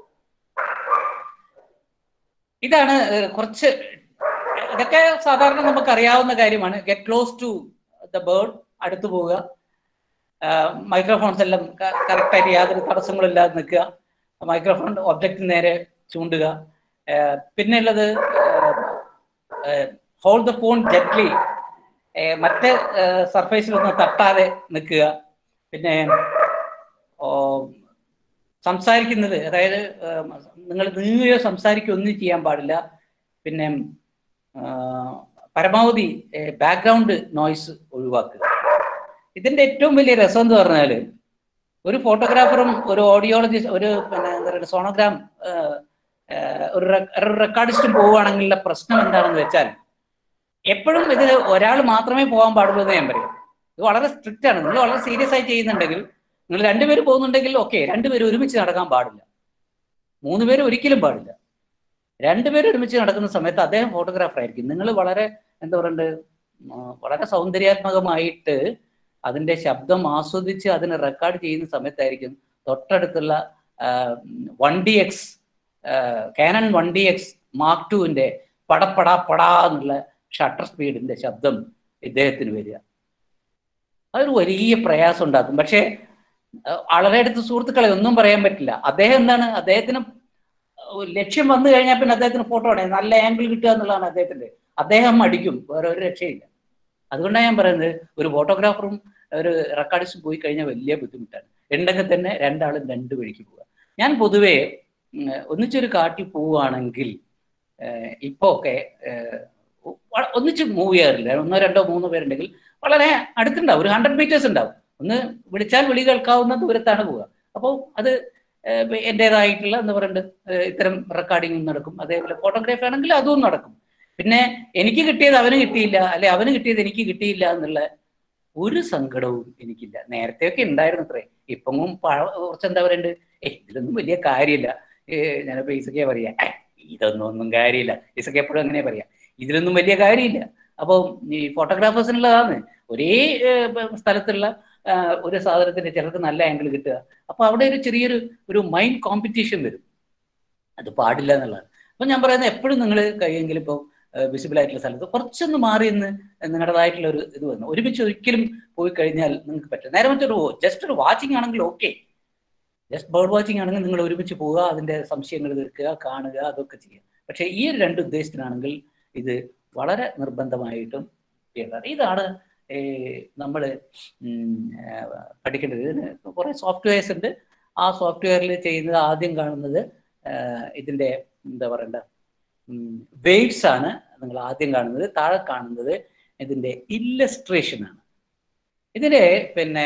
ഇതാണ് കുറച്ച് ഇതൊക്കെ സാധാരണ നമുക്ക് അറിയാവുന്ന കാര്യമാണ് get close to the bird അടുത്തു പോവുക മൈക്രോഫോൺസ് എല്ലാം കറക്റ്റായിട്ട് യാതൊരു തടസ്സങ്ങളില്ലാതെ നിൽക്കുക മൈക്രോഫോൺ ഒബ്ജക്റ്റ് നേരെ ചൂണ്ടുക പിന്നെ ഉള്ളത് ഹോൾ ദ ഫോൺ ജെറ്റ്ലി മറ്റേ സർഫേസിലൊന്നും തട്ടാതെ നിൽക്കുക പിന്നെ സംസാരിക്കുന്നത് അതായത് നിങ്ങൾ നീങ്ങുകയോ സംസാരിക്കുകയോ ഒന്നും ചെയ്യാൻ പാടില്ല പിന്നെ പരമാവധി ബാക്ക്ഗ്രൗണ്ട് നോയ്സ് ഒഴിവാക്കുക ഇതിന്റെ ഏറ്റവും വലിയ രസം എന്ന് പറഞ്ഞാൽ ഒരു ഫോട്ടോഗ്രാഫറും ഒരു ഓഡിയോളജിസ്റ്റ് ഒരു പിന്നെ എന്താ പറയുക സോണോഗ്രാം ഒരു റെക്കോർഡിസ്റ്റും പോവുകയാണെങ്കിലുള്ള പ്രശ്നം എന്താണെന്ന് വെച്ചാൽ എപ്പോഴും ഇത് ഒരാൾ മാത്രമേ പോകാൻ പാടുള്ളൂ എന്ന് ഞാൻ പറയും ഇത് വളരെ സ്ട്രിക്റ്റ് ആണ് നിങ്ങൾ വളരെ സീരിയസ് ആയി ചെയ്യുന്നുണ്ടെങ്കിൽ നിങ്ങൾ രണ്ടുപേര് പോകുന്നുണ്ടെങ്കിൽ ഓക്കെ രണ്ടുപേരും ഒരുമിച്ച് നടക്കാൻ പാടില്ല മൂന്ന് പേര് ഒരിക്കലും പാടില്ല രണ്ടുപേരും ഒരുമിച്ച് നടക്കുന്ന സമയത്ത് അദ്ദേഹം ഫോട്ടോഗ്രാഫർ ആയിരിക്കും നിങ്ങൾ വളരെ എന്താ പറയണ്ടത് വളരെ സൗന്ദര്യാത്മകമായിട്ട് അതിന്റെ ശബ്ദം ആസ്വദിച്ച് അതിനെ റെക്കോർഡ് ചെയ്യുന്ന സമയത്തായിരിക്കും തൊട്ടടുത്തുള്ള one D X Canon one D X mark ടുവിന്റെ പടപ്പടാ പടാ എന്നുള്ള ഷട്ടർ സ്പീഡിന്റെ ശബ്ദം ഇദ്ദേഹത്തിന് വരിക അതൊരു വലിയ പ്രയാസം ഉണ്ടാക്കും പക്ഷേ വളരെ അടുത്ത സുഹൃത്തുക്കളെ ഒന്നും പറയാൻ പറ്റില്ല അദ്ദേഹം എന്താണ് അദ്ദേഹത്തിന് ലക്ഷ്യം വന്നു കഴിഞ്ഞാൽ പിന്നെ അദ്ദേഹത്തിന് ഫോട്ടോ ആണ് നല്ല ആംഗിൾ കിട്ടുക എന്നുള്ളതാണ് അദ്ദേഹത്തിന്റെ അദ്ദേഹം അടിക്കും വേറെ ഒരു രക്ഷയില്ല അതുകൊണ്ടാണ് ഞാൻ പറയുന്നത് ഒരു ഫോട്ടോഗ്രാഫറും ഒരു റെക്കോർഡിസ്റ്റും പോയി കഴിഞ്ഞാൽ വലിയ ബുദ്ധിമുട്ടാണ് ഉണ്ടെങ്കിൽ തന്നെ രണ്ടാളും രണ്ട് വഴിക്ക് പോവുക ഞാൻ പൊതുവേ ഒന്നിച്ചൊരു കാട്ടിൽ പോവുകയാണെങ്കിൽ ഇപ്പോൾ ഒക്കെ ഒന്നിച്ച് മൂവ് ചെയ്യാറില്ല ഒന്നോ രണ്ടോ മൂന്നോ പേരുണ്ടെങ്കിൽ വളരെ അടുത്തുണ്ടാവും ഒരു ഹൺഡ്രഡ് മീറ്റേഴ്സ് ഉണ്ടാവും ഒന്ന് വിളിച്ചാൽ വിളി കേൾക്കാവുന്ന ദൂരത്താണ് പോവുക അപ്പോൾ അത് എൻ്റെതായിട്ടുള്ള എന്താ പറയുന്നത് ഇത്തരം റെക്കോർഡിംഗ് നടക്കും അതേപോലെ ഫോട്ടോഗ്രാഫി ആണെങ്കിൽ അതും നടക്കും പിന്നെ എനിക്ക് കിട്ടിയത് അവന് കിട്ടിയില്ല അല്ലെ അവന് കിട്ടിയത് എനിക്ക് കിട്ടിയില്ല എന്നുള്ള ഒരു സങ്കടവും എനിക്കില്ല നേരത്തെയൊക്കെ ഉണ്ടായിരുന്നു അത്രേ ഇപ്പം കുറച്ച് എന്താ പറയണ്ട് ഏ ഇതിലൊന്നും വലിയ കാര്യമില്ല ഞാൻ പൈസക്കേ പറയാ ഇതൊന്നും ഒന്നും കാര്യമില്ല പൈസക്ക് എപ്പോഴും അങ്ങനെ പറയാം ഇതിലൊന്നും വലിയ കാര്യമില്ല അപ്പോൾ ഈ ഫോട്ടോഗ്രാഫേഴ്സിനുള്ളതാണ് ഒരേ സ്ഥലത്തുള്ള ഒരു സാധനത്തിന്റെ ചിലർക്ക് നല്ല ആംഗിൾ കിട്ടുക അപ്പൊ അവിടെ ഒരു ചെറിയൊരു ഒരു മൈൻഡ് കോമ്പറ്റീഷൻ വരും അത് പാടില്ല എന്നുള്ളതാണ് അപ്പൊ ഞാൻ പറയുന്നത് എപ്പോഴും നിങ്ങൾ കഴിയെങ്കിലും ഇപ്പോൾ വിസിബിൾ ആയിട്ടുള്ള സ്ഥലത്ത് കുറച്ചൊന്ന് മാറി നിന്ന് നിങ്ങളുടേതായിട്ടുള്ള ഒരു ഇത് വന്നു ഒരുമിച്ച് ഒരിക്കലും പോയി കഴിഞ്ഞാൽ നിങ്ങൾക്ക് പറ്റില്ല നേരെ മറ്റൊരു ജസ്റ്റ് ഒരു വാച്ചിങ് ആണെങ്കിൽ ഓക്കെ ജസ്റ്റ് ബേർഡ് വാച്ചിങ് ആണെങ്കിൽ നിങ്ങൾ ഒരുമിച്ച് പോവുക അതിന്റെ സംശയങ്ങൾ തീർക്കുക കാണുക അതൊക്കെ ചെയ്യുക പക്ഷേ ഈ ഒരു രണ്ട് ഉദ്ദേശത്തിനാണെങ്കിൽ ഇത് വളരെ നിർബന്ധമായിട്ടും ചെയ്യേണ്ടതാണ് ഇതാണ് നമ്മൾ പഠിക്കേണ്ടത് ഇതിന് കുറേ സോഫ്റ്റ്വെയർസ് ഉണ്ട് ആ സോഫ്റ്റ്വെയറിൽ ചെയ്യുന്നത് ആദ്യം കാണുന്നത് ഇതിൻ്റെ എന്താ പറയണ്ട വേവ്സ് ആണ് നിങ്ങൾ ആദ്യം കാണുന്നത് താഴെ കാണുന്നത് ഇതിൻ്റെ ഇല്ലസ്ട്രേഷൻ ആണ് ഇതിൻ്റെ പിന്നെ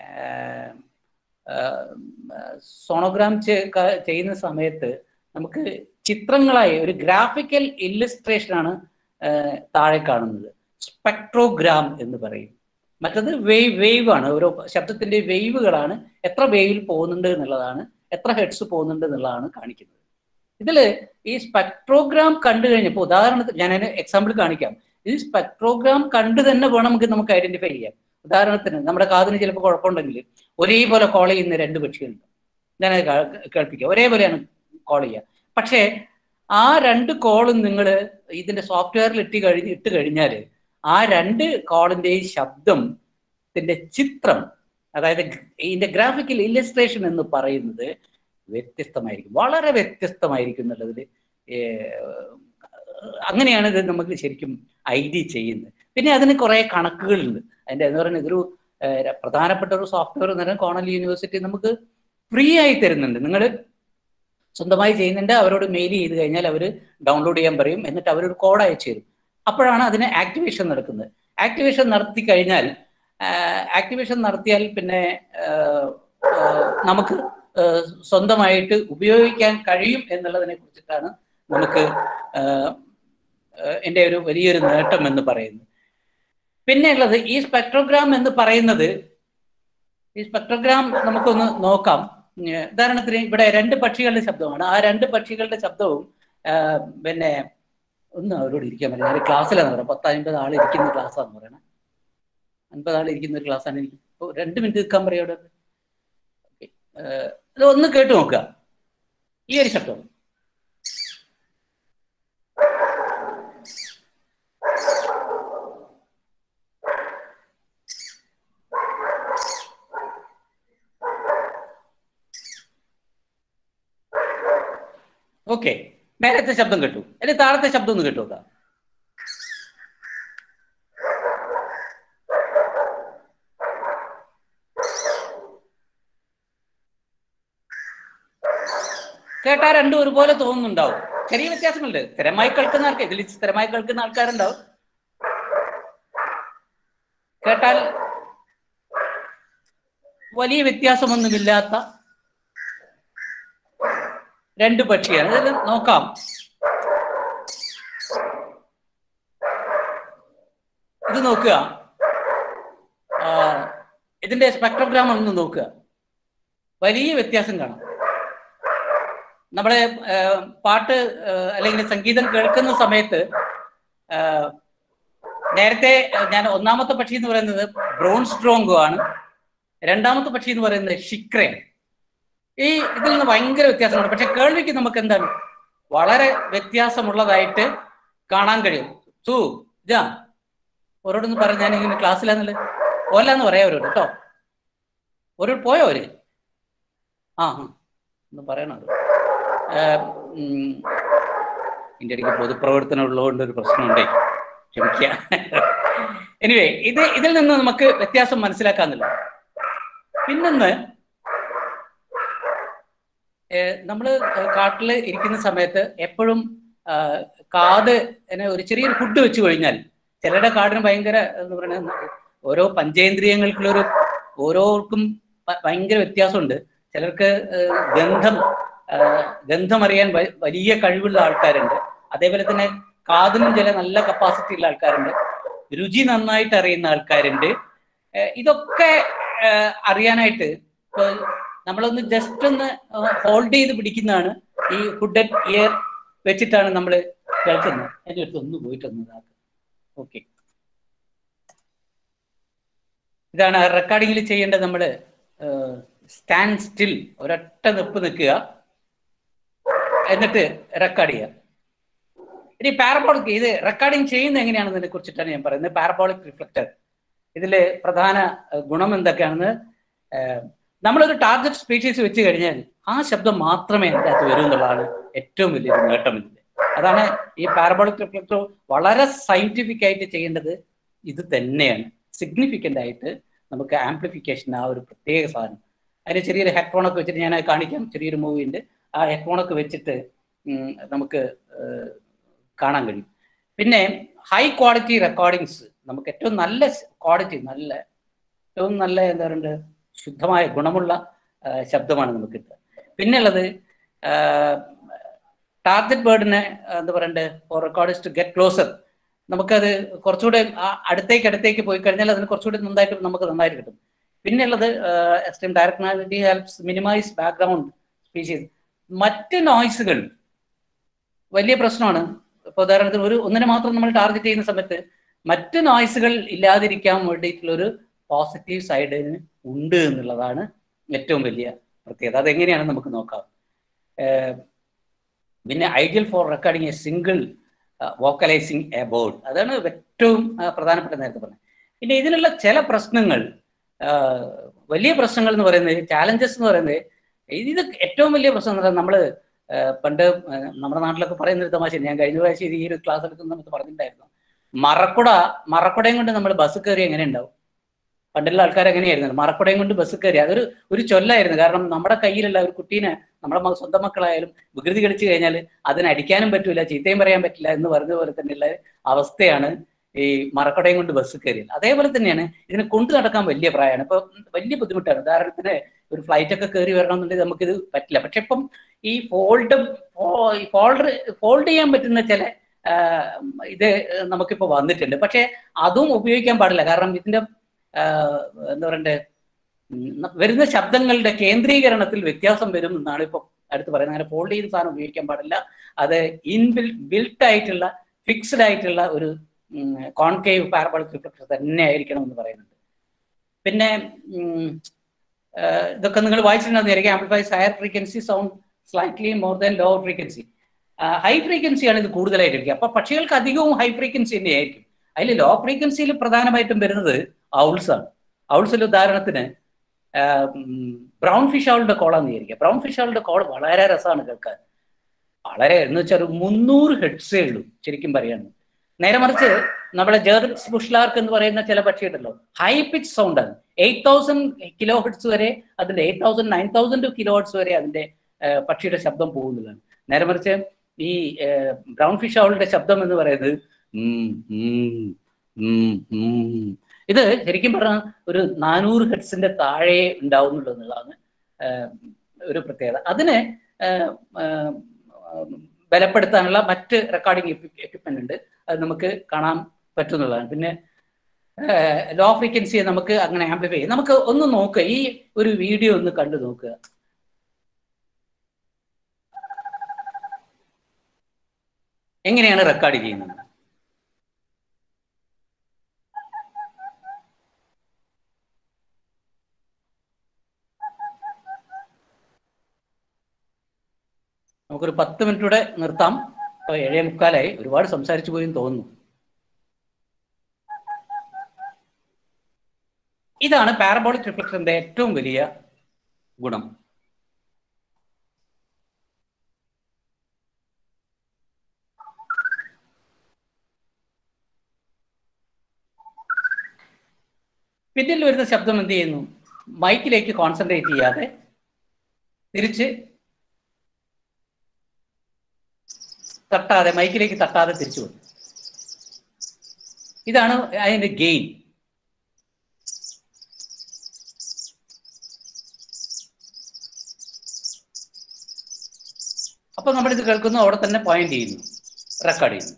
സോണോഗ്രാം ചെയ്യുന്ന സമയത്ത് നമുക്ക് ചിത്രങ്ങളായി ഒരു ഗ്രാഫിക്കൽ ഇല്ലസ്ട്രേഷൻ ആണ് താഴെ കാണുന്നത് സ്പെക്ട്രോഗ്രാം എന്ന് പറയും മറ്റത് വേവ് വേവ് ആണ് ഓരോ ശബ്ദത്തിന്റെ വേവുകളാണ് എത്ര വേവിൽ പോകുന്നുണ്ട് എന്നുള്ളതാണ് എത്ര ഹെഡ്സ് പോകുന്നുണ്ട് എന്നുള്ളതാണ് കാണിക്കുന്നത് ഇതിൽ ഈ സ്പെക്ട്രോഗ്രാം കണ്ടു കഴിഞ്ഞപ്പോൾ ഉദാഹരണത്തിന് ഞാൻ അതിന് എക്സാമ്പിൾ കാണിക്കാം ഈ സ്പെക്ട്രോഗ്രാം കണ്ട് തന്നെ വേണമെങ്കിൽ നമുക്ക് ഐഡന്റിഫൈ ചെയ്യാം ഉദാഹരണത്തിന് നമ്മുടെ കാതിന് ചിലപ്പോൾ കുഴപ്പമുണ്ടെങ്കിൽ ഒരേപോലെ കോൾ ചെയ്യുന്ന രണ്ട് പക്ഷികളുണ്ട് ഞാൻ കേൾപ്പിക്കുക ഒരേപോലെയാണ് കോൾ ചെയ്യുക പക്ഷേ ആ രണ്ട് കോളും നിങ്ങൾ ഇതിന്റെ സോഫ്റ്റ്വെയറിൽ ഇട്ട് കഴിഞ്ഞ് ഇട്ട് കഴിഞ്ഞാൽ ആ രണ്ട് കോളിന്റെയും ശബ്ദം ഇതിന്റെ ചിത്രം അതായത് ഇതിന്റെ ഗ്രാഫിക്കൽ ഇല്ലസ്ട്രേഷൻ എന്ന് പറയുന്നത് വ്യത്യസ്തമായിരിക്കും വളരെ വ്യത്യസ്തമായിരിക്കും എന്നുള്ളതിൽ അങ്ങനെയാണ് ഇത് നമുക്ക് ശരിക്കും ഐ ഡി ചെയ്യുന്നത് പിന്നെ അതിന് കുറെ കണക്കുകളുണ്ട് അതിന്റെ എന്ന് പറയുന്നത് ഇതൊരു ഏഹ്, പ്രധാനപ്പെട്ട ഒരു സോഫ്റ്റ്വെയർ എന്ന് പറയുന്നത് കോണൽ യൂണിവേഴ്സിറ്റി നമുക്ക് ഫ്രീ ആയി തരുന്നുണ്ട് നിങ്ങൾ സ്വന്തമായി ചെയ്യുന്നുണ്ട് അവരോട് മെയിൽ ചെയ്ത് കഴിഞ്ഞാൽ അവർ ഡൗൺലോഡ് ചെയ്യാൻ പറയും എന്നിട്ട് അവരൊരു കോഡ് അയച്ചു തരും അപ്പോഴാണ് അതിന് ആക്ടിവേഷൻ നടക്കുന്നത് ആക്ടിവേഷൻ നടത്തി കഴിഞ്ഞാൽ ആക്ടിവേഷൻ നടത്തിയാൽ പിന്നെ ആഹ്, ആഹ്, നമുക്ക് ആഹ്, സ്വന്തമായിട്ട് ഉപയോഗിക്കാൻ കഴിയും എന്നുള്ളതിനെ കുറിച്ചിട്ടാണ് നമുക്ക് ആഹ്, ആഹ്, എൻ്റെ ഒരു വലിയൊരു നേട്ടം എന്ന് പറയുന്നത് പിന്നെ ഉള്ളത് ഈ സ്പെക്ട്രോഗ്രാം എന്ന് പറയുന്നത് ഈ സ്പെക്ട്രോഗ്രാം നമുക്കൊന്ന് നോക്കാം ഉം, ഉദാഹരണത്തിന് ഇവിടെ രണ്ട് പക്ഷികളുടെ ശബ്ദമാണ് ആ രണ്ട് പക്ഷികളുടെ ശബ്ദവും ആഹ്, പിന്നെ ഒന്ന് അവരോട് ഇരിക്കാൻ പറ്റില്ല ഞാൻ ക്ലാസ്സിലാണ് പറയുന്നത് പത്ത് അൻപത് ആൾ ഇരിക്കുന്ന ക്ലാസ്സാന്ന് പറയണേ അൻപത് ആൾ ഇരിക്കുന്ന ഒരു ക്ലാസ്സാണ് എനിക്ക് ഇപ്പോൾ രണ്ട് മിനിറ്റ് നിൽക്കാൻ പറയാം അവിടെ ഓക്കെ ഇത് ഒന്ന് കേട്ട് നോക്കുക ഈ ഒരു ശബ്ദം ഓക്കെ മേലത്തെ ശബ്ദം കേട്ടു അതിന്റെ താഴത്തെ ശബ്ദം ഒന്ന് കേട്ടു നോക്കാം കേട്ടാ രണ്ടും ഒരുപോലെ തോന്നുന്നുണ്ടാവും ചെറിയ വ്യത്യാസങ്ങളുണ്ട് സ്ഥിരമായി കേൾക്കുന്ന ആൾക്ക് ഇതിൽ സ്ഥിരമായി കേൾക്കുന്ന ആൾക്കാരുണ്ടാവും കേട്ടാൽ വലിയ വ്യത്യാസമൊന്നുമില്ലാത്ത രണ്ട് പക്ഷിയാണ് ഇതിൽ നോക്കാം ഇത് നോക്കുക ആ, ഇതിന്റെ സ്പെക്ട്രോഗ്രാം ഒന്ന് നോക്കുക വലിയ വ്യത്യാസം കാണാം നമ്മുടെ ആ, പാട്ട് ആ, അല്ലെങ്കിൽ സംഗീതം കേൾക്കുന്ന സമയത്ത് ആ, നേരത്തെ ഞാൻ ഒന്നാമത്തെ പക്ഷി എന്ന് പറയുന്നത് ബ്രോൺ സ്ട്രോങ്കോ ആണ് രണ്ടാമത്തെ പക്ഷി എന്ന് പറയുന്നത് ഷിക്രയാണ് ഈ ഇതിൽ നിന്ന് ഭയങ്കര വ്യത്യാസമുണ്ട് പക്ഷെ കേൾവിക്ക് നമുക്ക് എന്താണ് വളരെ വ്യത്യാസമുള്ളതായിട്ട് കാണാൻ കഴിയും സു ജാ ഓരോടൊന്ന് പറഞ്ഞ് ഞാൻ ഇങ്ങനെ ക്ലാസ്സിലാന്നുള്ളത് ഓലാന്ന് പറയാം അവരോട് കേട്ടോ ഒരു പോയോ അവര് ആ ആ ഒന്ന് പറയണം അവരോട്. ഏർ, ഉം, ഇതിന്റെ ഇടയ്ക്ക് പൊതുപ്രവർത്തനം ഉള്ളതുകൊണ്ട് ഒരു പ്രശ്നമുണ്ടേ ക്ഷമിക്കുക എനിവേ ഇത് ഇതിൽ നിന്ന് നമുക്ക് വ്യത്യാസം മനസ്സിലാക്കാന്നില്ല പിന്നൊന്ന് നമ്മൾ കാട്ടിൽ ഇരിക്കുന്ന സമയത്ത് എപ്പോഴും ആ, കാത് എന്നെ ഒരു ചെറിയൊരു ഫുഡ് വെച്ച് കഴിഞ്ഞാൽ ചിലരുടെ കാടിന് ഭയങ്കര എന്ന് പറയുന്നത് ഓരോ പഞ്ചേന്ദ്രിയങ്ങൾക്കുള്ളൊരു ഓരോർക്കും ഭ- ഭയങ്കര വ്യത്യാസമുണ്ട് ചിലർക്ക് ആ, ഗന്ധം ആ, ഗന്ധം അറിയാൻ വ- വലിയ കഴിവുള്ള ആൾക്കാരുണ്ട് അതേപോലെ തന്നെ കാതിനും ചില നല്ല കപ്പാസിറ്റി ഉള്ള ആൾക്കാരുണ്ട് രുചി നന്നായിട്ട് അറിയുന്ന ആൾക്കാരുണ്ട് ഏ, ഇതൊക്കെ ഏ, അറിയാനായിട്ട് ഇപ്പൊ നമ്മളൊന്ന് ജസ്റ്റ് ഒന്ന് ഹോൾഡ് ചെയ്ത് പിടിക്കുന്നതാണ് ഈ ഹുഡ് ഇയർ വെച്ചിട്ടാണ് നമ്മൾ കേൾക്കുന്നത് എൻ്റെ അടുത്ത് ഒന്ന് പോയിട്ടൊന്ന് ഇതാക്കുക ഓക്കെ ഇതാണ് റെക്കോർഡിങ്ങിൽ ചെയ്യേണ്ടത് നമ്മൾ സ്റ്റാൻഡ് സ്റ്റിൽ ഒരൊറ്റ നിപ്പ് നിൽക്കുക എന്നിട്ട് റെക്കോർഡ് ചെയ്യുക ഇനി പാരബോളിക് ഇത് റെക്കോർഡിങ് ചെയ്യുന്നത് എങ്ങനെയാണെന്നതിനെ കുറിച്ചിട്ടാണ് ഞാൻ പറയുന്നത് പാരബോളിക് റിഫ്ലക്ടർ ഇതിൽ പ്രധാന ഏഹ്, ഗുണം എന്തൊക്കെയാണെന്ന് ഏഹ്, നമ്മളൊരു ടാർഗറ്റ് സ്പീഷീസ് വെച്ച് കഴിഞ്ഞാൽ ആ ശബ്ദം മാത്രമേ അതിൻ്റെ അകത്ത് വരൂ എന്നുള്ളതാണ് ഏറ്റവും വലിയൊരു നേട്ടം ഇതിൽ അതാണ് ഈ പാരബോളിക് റിഫ്ലക്ടർ വളരെ സയന്റിഫിക് ആയിട്ട് ചെയ്യേണ്ടത് ഇത് തന്നെയാണ് സിഗ്നിഫിക്കൻ്റ് ആയിട്ട് നമുക്ക് ആംപ്ലിഫിക്കേഷൻ ആ ഒരു പ്രത്യേക സാധനം അതിന് ചെറിയൊരു ഹെഡ്ഫോണൊക്കെ വെച്ചിട്ട് ഞാൻ അത് കാണിക്കാം ചെറിയൊരു മൂവി ഉണ്ട് ആ ഹെഡ്ഫോണൊക്കെ വെച്ചിട്ട് ഉം, നമുക്ക് ഏഹ്, കാണാൻ കഴിയും പിന്നെ ഹൈ ക്വാളിറ്റി റെക്കോർഡിങ്സ് നമുക്ക് ഏറ്റവും നല്ല ക്വാളിറ്റി നല്ല ഏറ്റവും നല്ല എന്താ പറയുക ശുദ്ധമായ ഗുണമുള്ള ആ, ശബ്ദമാണ് നമുക്ക് കിട്ടുക പിന്നെ ഉള്ളത് ടാർഗറ്റ് ബേർഡിനെ എന്താ പറയണ്ടേ ഫോർ റെക്കോർഡിസ്റ്റ് ഗെറ്റ് ക്ലോസർ നമുക്കത് കുറച്ചുകൂടെ ആ അടുത്തേക്ക് അടുത്തേക്ക് പോയി കഴിഞ്ഞാൽ അതിന് കുറച്ചുകൂടി നന്നായിട്ട് നമുക്ക് നന്നായിട്ട് കിട്ടും പിന്നെ ഉള്ളത് extreme directionality helps minimise background species മറ്റ് നോയ്സുകൾ വലിയ പ്രശ്നമാണ് ഇപ്പൊ ഉദാഹരണത്തിന് ഒരു ഒന്നിനെ മാത്രം നമ്മൾ ടാർഗറ്റ് ചെയ്യുന്ന സമയത്ത് മറ്റ് നോയ്സുകൾ ഇല്ലാതിരിക്കാൻ വേണ്ടിയിട്ടുള്ള ഒരു പോസിറ്റീവ് സൈഡ് ഉണ്ട് എന്നുള്ളതാണ് ഏറ്റവും വലിയ പ്രത്യേകത അതെങ്ങനെയാണ് നമുക്ക് നോക്കാം ഏഹ് പിന്നെ ideal for recording a single vocalising a bird അതാണ് ഏറ്റവും ആ, പ്രധാനപ്പെട്ട നേരത്തെ പറഞ്ഞത് പിന്നെ ഇതിനുള്ള ചില പ്രശ്നങ്ങൾ ആ, വലിയ പ്രശ്നങ്ങൾ എന്ന് പറയുന്നത് ചാലഞ്ചസ് എന്ന് പറയുന്നത് ഇത് ഏറ്റവും വലിയ പ്രശ്നം എന്ന് പറയുന്നത് നമ്മൾ പണ്ട് ആ, നമ്മുടെ നാട്ടിലൊക്കെ പറയുന്ന ഒരു തമാശ ഞാൻ കഴിഞ്ഞ പ്രാവശ്യം ഈ ഒരു ക്ലാസ് എടുക്കുന്ന സമയത്ത് പറഞ്ഞിട്ടുണ്ടായിരുന്നു മറക്കുട മറക്കുടയും കൊണ്ട് നമ്മൾ ബസ് കയറി എങ്ങനെ ഉണ്ടാവും പണ്ടുള്ള ആൾക്കാർ എങ്ങനെയായിരുന്നു മറക്കുടയും കൊണ്ട് ബസ് കയറി അതൊരു ഒരു ചൊല്ലായിരുന്നു കാരണം നമ്മുടെ കയ്യിലുള്ള ഒരു കുട്ടീനെ നമ്മുടെ മ- സ്വന്തം മക്കളായാലും വികൃതി കളിച്ചു കഴിഞ്ഞാൽ അതിനെ അടിക്കാനും പറ്റൂല ചീത്തയും പറയാൻ പറ്റില്ല എന്ന് പറഞ്ഞ പോലെ തന്നെയുള്ള അവസ്ഥയാണ് ഈ മറക്കുടയും കൊണ്ട് ബസ് കയറിയത് അതേപോലെ തന്നെയാണ് ഇതിനെ കൊണ്ടു നടക്കാൻ വലിയ പ്രായമാണ് ഇപ്പൊ വലിയ ബുദ്ധിമുട്ടാണ് ഉദാഹരണത്തിന് ഒരു ഫ്ലൈറ്റ് ഒക്കെ കയറി വരണമെന്നുണ്ടെങ്കിൽ നമുക്കിത് പറ്റില്ല പക്ഷെ ഇപ്പം ഈ ഫോൾഡ് ഫോൾഡർ ഫോൾഡ് ചെയ്യാൻ പറ്റുന്ന ചില ആ, ഇത് നമുക്കിപ്പോൾ വന്നിട്ടുണ്ട് പക്ഷെ അതും ഉപയോഗിക്കാൻ പാടില്ല കാരണം ഇതിന്റെ ആ, എന്താ പറയണ്ടേ ഉം, വരുന്ന ശബ്ദങ്ങളുടെ കേന്ദ്രീകരണത്തിൽ വ്യത്യാസം വരും എന്നാണ് ഇപ്പൊ അടുത്ത് പറയുന്നത് അങ്ങനെ ഫോൾഡ് ചെയ്യുന്ന സാധനം ഉപയോഗിക്കാൻ പാടില്ല അത് ഇൻബിൽ ബിൽട്ട് ആയിട്ടുള്ള ഫിക്സ്ഡ് ആയിട്ടുള്ള ഒരു കോൺകേവ് പാരബോളിക് റിഫ്ലക്ടർ തന്നെ ആയിരിക്കണം എന്ന് പറയുന്നുണ്ട് പിന്നെ ഉം, ആ, ഇതൊക്കെ നിങ്ങൾ വായിച്ചിട്ടുണ്ടാകുന്ന amplifies higher frequency sound slightly more than lower frequency high ഫ്രീക്വൻസിയാണ് ഇത് കൂടുതലായിട്ടിരിക്കുക അപ്പൊ പക്ഷികൾക്ക് അധികവും ഹൈ ഫ്രീക്വൻസി തന്നെയായിരിക്കും അതിൽ ലോ ഫ്രീക്വൻസിയിൽ പ്രധാനമായിട്ടും വരുന്നത് ഔൾസ് ആണ് ഔൾസിൽ ഉദാഹരണത്തിന് ബ്രൗൺ ഫിഷ് ആളുടെ കോളാന്ന് വിചാരിക്കുക ബ്രൗൺ ഫിഷ് ആളുടെ കോൾ വളരെ രസമാണ് കേൾക്കാൻ വളരെ എന്ന് വെച്ചാൽ ഒരു മുന്നൂറ് ഹെഡ്സേ ഉള്ളൂ ശരിക്കും പറയാണ് നേരെ മറിച്ച് നമ്മുടെ ജേർസ് ബുഷ്ലാർക്ക് എന്ന് പറയുന്ന ചില പക്ഷിയുണ്ടല്ലോ ഹൈ പിച്ച് സൗണ്ട് ആണ് എയ്റ്റ് തൗസൻഡ് കിലോ ഹെഡ്സ് വരെ അതിന്റെ eight thousand nine thousand kilo hertz വരെ അതിന്റെ ആ, പക്ഷിയുടെ ശബ്ദം പോകുന്നതാണ് നേരെ മറിച്ച് ഈ ബ്രൗൺ ഫിഷ് ഔളിന്റെ ശബ്ദം എന്ന് പറയുന്നത് ഉം, ഉം, ഉം, ഉം. ഇത് ശരിക്കും പറഞ്ഞാൽ ഒരു നാനൂറ് ഹെഡ്സിന്റെ താഴെ ഉണ്ടാവുന്നുള്ളൂ എന്നുള്ളതാണ് ആ, ഒരു പ്രത്യേകത അതിന് ആ, ആ, ബലപ്പെടുത്താനുള്ള മറ്റ് റെക്കോർഡിംഗ് എക്യുപ്മെന്റ് ഉണ്ട് അത് നമുക്ക് കാണാൻ പറ്റുന്നതാണ് പിന്നെ ലോ ഫ്രീക്വൻസിയെ നമുക്ക് അങ്ങനെ ആംപ്ലിഫൈ ചെയ്യാം നമുക്ക് ഒന്ന് നോക്കുക ഈ ഒരു വീഡിയോ ഒന്ന് കണ്ടു നോക്കുക എങ്ങനെയാണ് റെക്കോർഡ് ചെയ്യുന്നത് നമുക്കൊരു പത്ത് മിനിറ്റൂടെ നിർത്താം ഇപ്പൊ ഏഴേ മുക്കാലായി ഒരുപാട് സംസാരിച്ചു പോയി എന്ന് തോന്നുന്നു ഇതാണ് പാരബോളിക് റിഫ്ലക്ഷന്റെ ഏറ്റവും വലിയ ഗുണം പിന്നിൽ വരുന്ന ശബ്ദം എന്ത് ചെയ്യുന്നു മൈക്കിലേക്ക് കോൺസെൻട്രേറ്റ് ചെയ്യാതെ തിരിച്ച് തട്ടാതെ മൈക്കിലേക്ക് തട്ടാതെ തിരിച്ചു വന്നു ഇതാണ് അതിന്റെ ഗെയിൻ അപ്പൊ നമ്മളിത് കേൾക്കുന്നു അവിടെ തന്നെ പോയിന്റ് ചെയ്യുന്നു റെക്കോർഡ് ചെയ്യുന്നു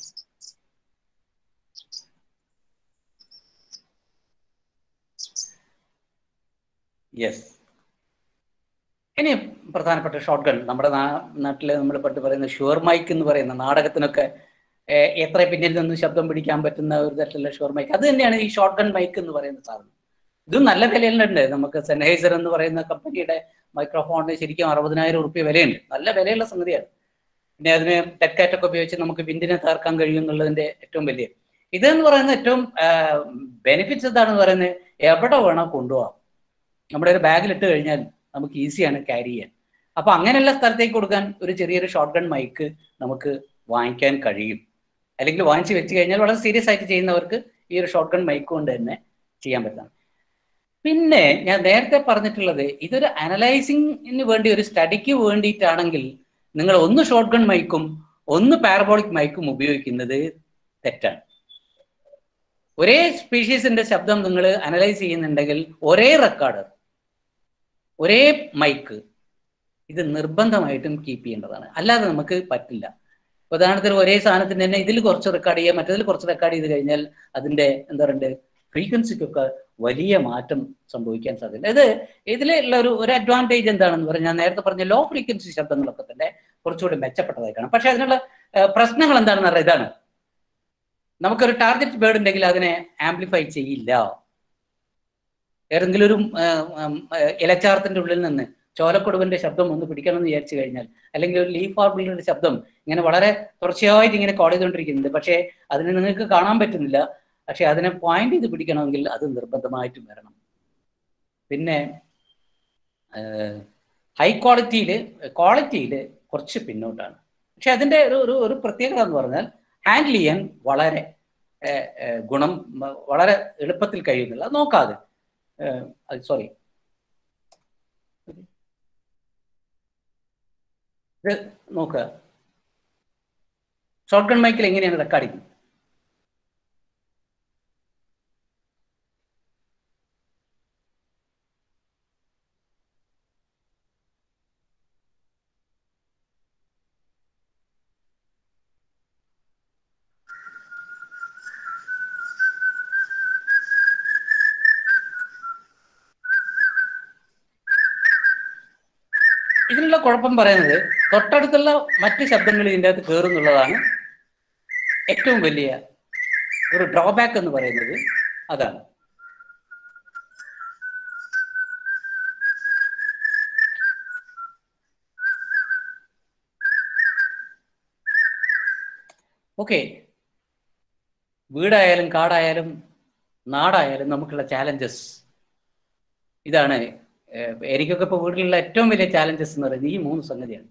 യെസ് ഇനി പ്രധാനപ്പെട്ട ഷോർട്ട് ഗൺ നമ്മുടെ നാട്ടിൽ നമ്മൾ പണ്ട് പറയുന്ന ഷുവർ മൈക്ക് എന്ന് പറയുന്ന നാടകത്തിനൊക്കെ ഏഹ്, എത്ര പിന്നിൽ നിന്ന് ശബ്ദം പിടിക്കാൻ പറ്റുന്ന ഒരു തരത്തിലുള്ള ഷുവർ മൈക്ക് അത് തന്നെയാണ് ഈ ഷോർട്ട് ഗൺ മൈക്ക് എന്ന് പറയുന്ന സാധനം ഇത് നല്ല വിലയിലുണ്ട് നമുക്ക് സെൻഹൈസർ എന്ന് പറയുന്ന കമ്പനിയുടെ മൈക്രോഫോണിന് ശരിക്കും അറുപതിനായിരം റുപ്യ വിലയുണ്ട് നല്ല വിലയുള്ള സംഗതിയാണ് പിന്നെ അതിന് ടെക്കാറ്റൊക്കെ ഉപയോഗിച്ച് നമുക്ക് വിൻഡിനെ തകർക്കാൻ കഴിയും എന്നുള്ളതിന്റെ ഏറ്റവും വലിയ ഇതെന്ന് പറയുന്ന ഏറ്റവും ബെനിഫിറ്റ്സ് എന്താണെന്ന് പറയുന്നത് എവിടെ വേണോ കൊണ്ടുപോകാം നമ്മുടെ ഒരു ബാഗിൽ ഇട്ട് കഴിഞ്ഞാൽ നമുക്ക് ഈസിയാണ് ക്യാരി ചെയ്യാൻ അപ്പൊ അങ്ങനെയുള്ള സ്ഥലത്തേക്ക് കൊടുക്കാൻ ഒരു ചെറിയൊരു ഷോർട്ട് ഗൺ മൈക്ക് നമുക്ക് വാങ്ങിക്കാൻ കഴിയും അല്ലെങ്കിൽ വാങ്ങിച്ച് വെച്ച് കഴിഞ്ഞാൽ വളരെ സീരിയസ് ആയിട്ട് ചെയ്യുന്നവർക്ക് ഈ ഒരു ഷോർട്ട് ഗൺ മൈക്ക് കൊണ്ട് തന്നെ ചെയ്യാൻ പറ്റുന്നതാണ് പിന്നെ ഞാൻ നേരത്തെ പറഞ്ഞിട്ടുള്ളത് ഇതൊരു അനലൈസിങ്ങിന് വേണ്ടി ഒരു സ്റ്റഡിക്ക് വേണ്ടിയിട്ടാണെങ്കിൽ നിങ്ങൾ ഒന്ന് ഷോർട്ട് ഗൺ മൈക്കും ഒന്ന് പാരബോളിക് മൈക്കും ഉപയോഗിക്കുന്നത് തെറ്റാണ് ഒരേ സ്പീഷീസിന്റെ ശബ്ദം നിങ്ങൾ അനലൈസ് ചെയ്യുന്നുണ്ടെങ്കിൽ ഒരേ റെക്കോർഡർ ഒരേ മൈക്ക് ഇത് നിർബന്ധമായിട്ടും കീപ്പ് ചെയ്യേണ്ടതാണ് അല്ലാതെ നമുക്ക് പറ്റില്ല ഉദാഹരണത്തിന് ഒരേ സാധനത്തിന് തന്നെ ഇതിൽ കുറച്ച് റെക്കോർഡ് ചെയ്യുക മറ്റേതിൽ കുറച്ച് റെക്കോർഡ് ചെയ്ത് കഴിഞ്ഞാൽ അതിന്റെ എന്താ പറയുക ഫ്രീക്വൻസിക്കൊക്കെ വലിയ മാറ്റം സംഭവിക്കാൻ സാധ്യത ഇത് ഇതിലുള്ള ഒരു ഒരു അഡ്വാൻറ്റേജ് എന്താണെന്ന് പറഞ്ഞാൽ ഞാൻ നേരത്തെ പറഞ്ഞ ലോ ഫ്രീക്വൻസി ശബ്ദങ്ങളൊക്കെ തന്നെ കുറച്ചുകൂടി മെച്ചപ്പെട്ടതായി കാണാം പക്ഷെ അതിനുള്ള ഏഹ്, പ്രശ്നങ്ങൾ എന്താണെന്ന് അറിയാം ഇതാണ് നമുക്കൊരു ടാർഗറ്റ് ബേർഡ് ഉണ്ടെങ്കിൽ അതിനെ ആംപ്ലിഫൈ ചെയ്യില്ല ഏതെങ്കിലും ഒരു ഏഹ്, ഉം, ഏഹ്, ഇലച്ചാർത്തിന്റെ ഉള്ളിൽ നിന്ന് ചോലക്കൊടുവിന്റെ ശബ്ദം ഒന്ന് പിടിക്കണം എന്ന് വിചാരിച്ചു കഴിഞ്ഞാൽ അല്ലെങ്കിൽ ഒരു ലീഫ് ആർബിളിന്റെ ശബ്ദം ഇങ്ങനെ വളരെ തുടർച്ചയായിട്ട് ഇങ്ങനെ കോൾ ചെയ്തുകൊണ്ടിരിക്കുന്നുണ്ട് പക്ഷേ അതിനെ നിങ്ങൾക്ക് കാണാൻ പറ്റുന്നില്ല പക്ഷെ അതിനെ പോയിന്റ് ചെയ്ത് പിടിക്കണമെങ്കിൽ അത് നിർബന്ധമായിട്ടും വരണം പിന്നെ ഹൈ ക്വാളിറ്റിയിൽ ക്വാളിറ്റിയിൽ കുറച്ച് പിന്നോട്ടാണ് പക്ഷെ അതിൻ്റെ ഒരു ഒരു ഒരു പ്രത്യേകത എന്ന് പറഞ്ഞാൽ ഹാൻഡിൽ ചെയ്യാൻ വളരെ ഏഹ്, ഏഹ്, ഗുണം മ- വളരെ എളുപ്പത്തിൽ കഴിയുന്നില്ല അത് നോക്കാതെ സോറി ഇത് നോക്കുക ഷോർട്ട് ഗൺ മൈക്കിൽ എങ്ങനെയാണ് റെക്കോർഡിങ് ഇതിനുള്ള കുഴപ്പം പറയുന്നത് തൊട്ടടുത്തുള്ള മറ്റ് ശബ്ദങ്ങൾ ഇതിൻ്റെ അകത്ത് കയറുന്നുള്ളതാണ് ഏറ്റവും വലിയ ഒരു ഡ്രോബാക്ക് എന്ന് പറയുന്നത് അതാണ് ഓക്കെ വീടായാലും കാടായാലും നാടായാലും നമുക്കുള്ള ചാലഞ്ചസ് ഇതാണ് ഏഹ് എനിക്കൊക്കെ ഇപ്പോൾ വീട്ടിലുള്ള ഏറ്റവും വലിയ ചാലഞ്ചസ് എന്ന് പറയുന്നത് ഈ മൂന്ന് സംഗതിയാണ്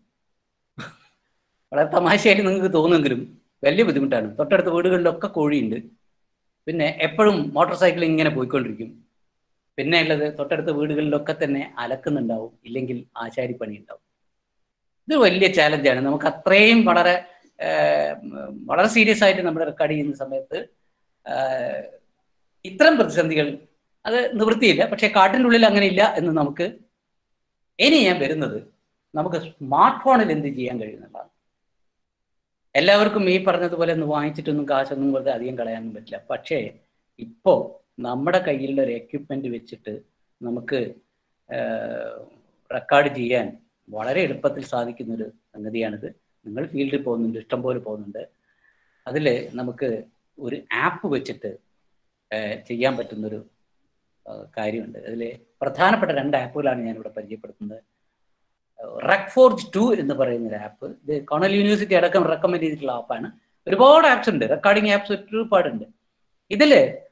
വളരെ തമാശയായിട്ട് നിങ്ങൾക്ക് തോന്നുമെങ്കിലും വലിയ ബുദ്ധിമുട്ടാണ് തൊട്ടടുത്ത വീടുകളിലൊക്കെ കോഴിയുണ്ട് പിന്നെ എപ്പോഴും മോട്ടോർ സൈക്കിൾ ഇങ്ങനെ പോയിക്കൊണ്ടിരിക്കും പിന്നെ ഉള്ളത് തൊട്ടടുത്ത വീടുകളിലൊക്കെ തന്നെ അലക്കുന്നുണ്ടാവും ഇല്ലെങ്കിൽ ആശാരിപ്പണി ഉണ്ടാവും ഇത് വലിയ ചാലഞ്ചാണ് നമുക്ക് അത്രയും വളരെ ഏഹ്, വളരെ സീരിയസ് ആയിട്ട് നമ്മൾ റെക്കോർഡ് ചെയ്യുന്ന സമയത്ത് ഏഹ്, ഇത്തരം പ്രതിസന്ധികൾ അത് നിവൃത്തിയില്ല പക്ഷേ കാട്ടിൻ്റെ ഉള്ളിൽ അങ്ങനെ ഇല്ല എന്ന് നമുക്ക് ഇനി ഞാൻ വരുന്നത് നമുക്ക് സ്മാർട്ട് ഫോണിൽ എന്ത് ചെയ്യാൻ കഴിയുന്നുള്ളതാണ് എല്ലാവർക്കും ഈ പറഞ്ഞതുപോലെ ഒന്ന് വാങ്ങിച്ചിട്ടൊന്നും കാശൊന്നും വെറുതെ അധികം കളയാനും പറ്റില്ല പക്ഷേ ഇപ്പോൾ നമ്മുടെ കയ്യിലുള്ള ഒരു എക്യുപ്മെന്റ് വെച്ചിട്ട് നമുക്ക് റെക്കോർഡ് ചെയ്യാൻ വളരെ എളുപ്പത്തിൽ സാധിക്കുന്ന ഒരു സംഗതിയാണിത് നിങ്ങൾ ഫീൽഡിൽ പോകുന്നുണ്ട് ഇഷ്ടംപോലെ പോകുന്നുണ്ട് അതിൽ നമുക്ക് ഒരു ആപ്പ് വെച്ചിട്ട് ഏഹ്, ചെയ്യാൻ പറ്റുന്നൊരു ഏഹ്, കാര്യമുണ്ട് അതിൽ പ്രധാനപ്പെട്ട രണ്ട് ആപ്പുകളാണ് ഞാനിവിടെ പരിചയപ്പെടുത്തുന്നത് റെക്ഫോർജ് ടു എന്ന് പറയുന്ന ഒരു ആപ്പ് ഇത് കോണൽ യൂണിവേഴ്സിറ്റി അടക്കം റെക്കമെൻഡ് ചെയ്തിട്ടുള്ള ആപ്പാണ് ഒരുപാട് ആപ്സ് ഉണ്ട് റെക്കോർഡിംഗ് ആപ്സ് ഒരുപാടുണ്ട് ഇതിൽ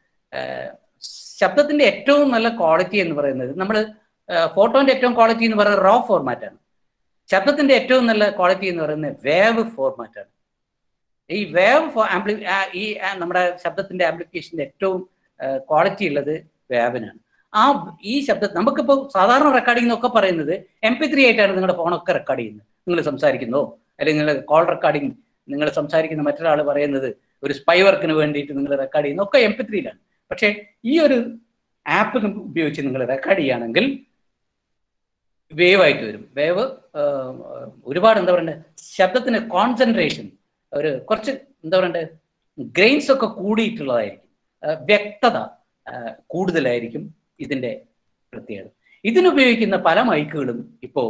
ശബ്ദത്തിന്റെ ഏറ്റവും നല്ല ക്വാളിറ്റി എന്ന് പറയുന്നത് നമ്മൾ ഫോട്ടോന്റെ ഏറ്റവും ക്വാളിറ്റി എന്ന് പറയുന്നത് റോ ഫോർമാറ്റ് ആണ് ശബ്ദത്തിന്റെ ഏറ്റവും നല്ല ക്വാളിറ്റി എന്ന് പറയുന്നത് വേവ് ഫോർമാറ്റ് ആണ് ഈ വേവ് ആംപ്ലി ഈ ആ, നമ്മുടെ ശബ്ദത്തിന്റെ ആംപ്ലിഫിക്കേഷന്റെ ഏറ്റവും ക്വാളിറ്റി ഉള്ളത് വേവിനാണ് ആ ഈ ശബ്ദം നമുക്കിപ്പോൾ സാധാരണ റെക്കോർഡിംഗ് എന്നൊക്കെ പറയുന്നത് എം പി ത്രീ ആയിട്ടാണ് നിങ്ങളുടെ ഫോണൊക്കെ റെക്കോർഡ് ചെയ്യുന്നത് നിങ്ങൾ സംസാരിക്കുന്നോ അല്ലെങ്കിൽ നിങ്ങൾ കോൾ റെക്കോർഡിംഗ് നിങ്ങൾ സംസാരിക്കുന്ന മറ്റൊരാൾ പറയുന്നത് ഒരു സ്പൈ വർക്കിന് വേണ്ടിയിട്ട് നിങ്ങൾ റെക്കോർഡ് ചെയ്യുന്ന ഒക്കെ എം പി ത്രീയിലാണ് പക്ഷേ ഈ ഒരു ആപ്പ് ഉപയോഗിച്ച് നിങ്ങൾ റെക്കോർഡ് ചെയ്യുകയാണെങ്കിൽ വേവ് ആയിട്ട് വരും വേവ് ഒരുപാട് എന്താ പറയണ്ടേ ശബ്ദത്തിന് കോൺസെൻട്രേഷൻ ഒരു കുറച്ച് എന്താ പറയണ്ടേ ഗ്രെയിൻസ് ഒക്കെ കൂടിയിട്ടുള്ളതായിരിക്കും ആ, വ്യക്തത ആ, കൂടുതലായിരിക്കും ഇതിന്റെ പ്രത്യേകത ഇതിനുപയോഗിക്കുന്ന പല മൈക്കുകളും ഇപ്പോൾ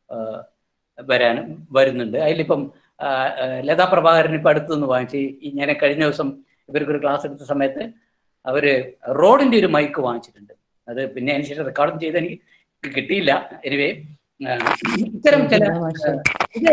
വരാൻ വരുന്നുണ്ട് അതിലിപ്പം ആ, ആ, ലതാ പ്രഭാകരൻ ഇപ്പം അടുത്തുനിന്ന് വാങ്ങിച്ച് ഈ ഞാൻ കഴിഞ്ഞ ദിവസം ഇവർക്കൊരു ക്ലാസ് എടുത്ത സമയത്ത് അവര് റോഡിന്റെ ഒരു മൈക്ക് വാങ്ങിച്ചിട്ടുണ്ട് അത് പിന്നെ അതിന് ശേഷം റെക്കോർഡും ചെയ്ത് എനിക്ക് കിട്ടിയില്ല എനിവേ ഇത്തരം ചില ഇത്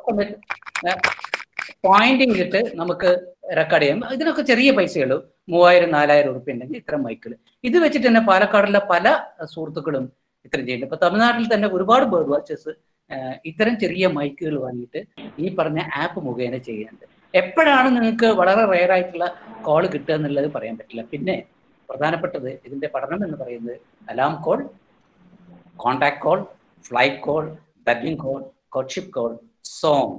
പോയിന്റ് ചെയ്തിട്ട് നമുക്ക് റെക്കോർഡ് ചെയ്യാം ഇതിനൊക്കെ ചെറിയ പൈസയുള്ളൂ മൂവായിരം നാലായിരം ഉറുപ്പ്യ ഉണ്ടെങ്കിൽ ഇത്തരം മൈക്കുകൾ ഇത് വെച്ചിട്ട് തന്നെ പാലക്കാടുള്ള പല സുഹൃത്തുക്കളും ഇത്തരം ചെയ്യുന്നുണ്ട് ഇപ്പൊ തമിഴ്നാട്ടിൽ തന്നെ ഒരുപാട് ബേർഡ് വാച്ചേഴ്സ് ഇത്തരം ചെറിയ മൈക്കുകൾ വാങ്ങിയിട്ട് ഈ പറഞ്ഞ ആപ്പ് മുഖേന ചെയ്യുന്നുണ്ട് എപ്പോഴാണ് നിങ്ങൾക്ക് വളരെ റെയർ ആയിട്ടുള്ള കോൾ കിട്ടുക എന്നുള്ളത് പറയാൻ പറ്റില്ല പിന്നെ പ്രധാനപ്പെട്ടത് ഇതിന്റെ പഠനം എന്ന് പറയുന്നത് alarm call contact call flight call begging call courtship call song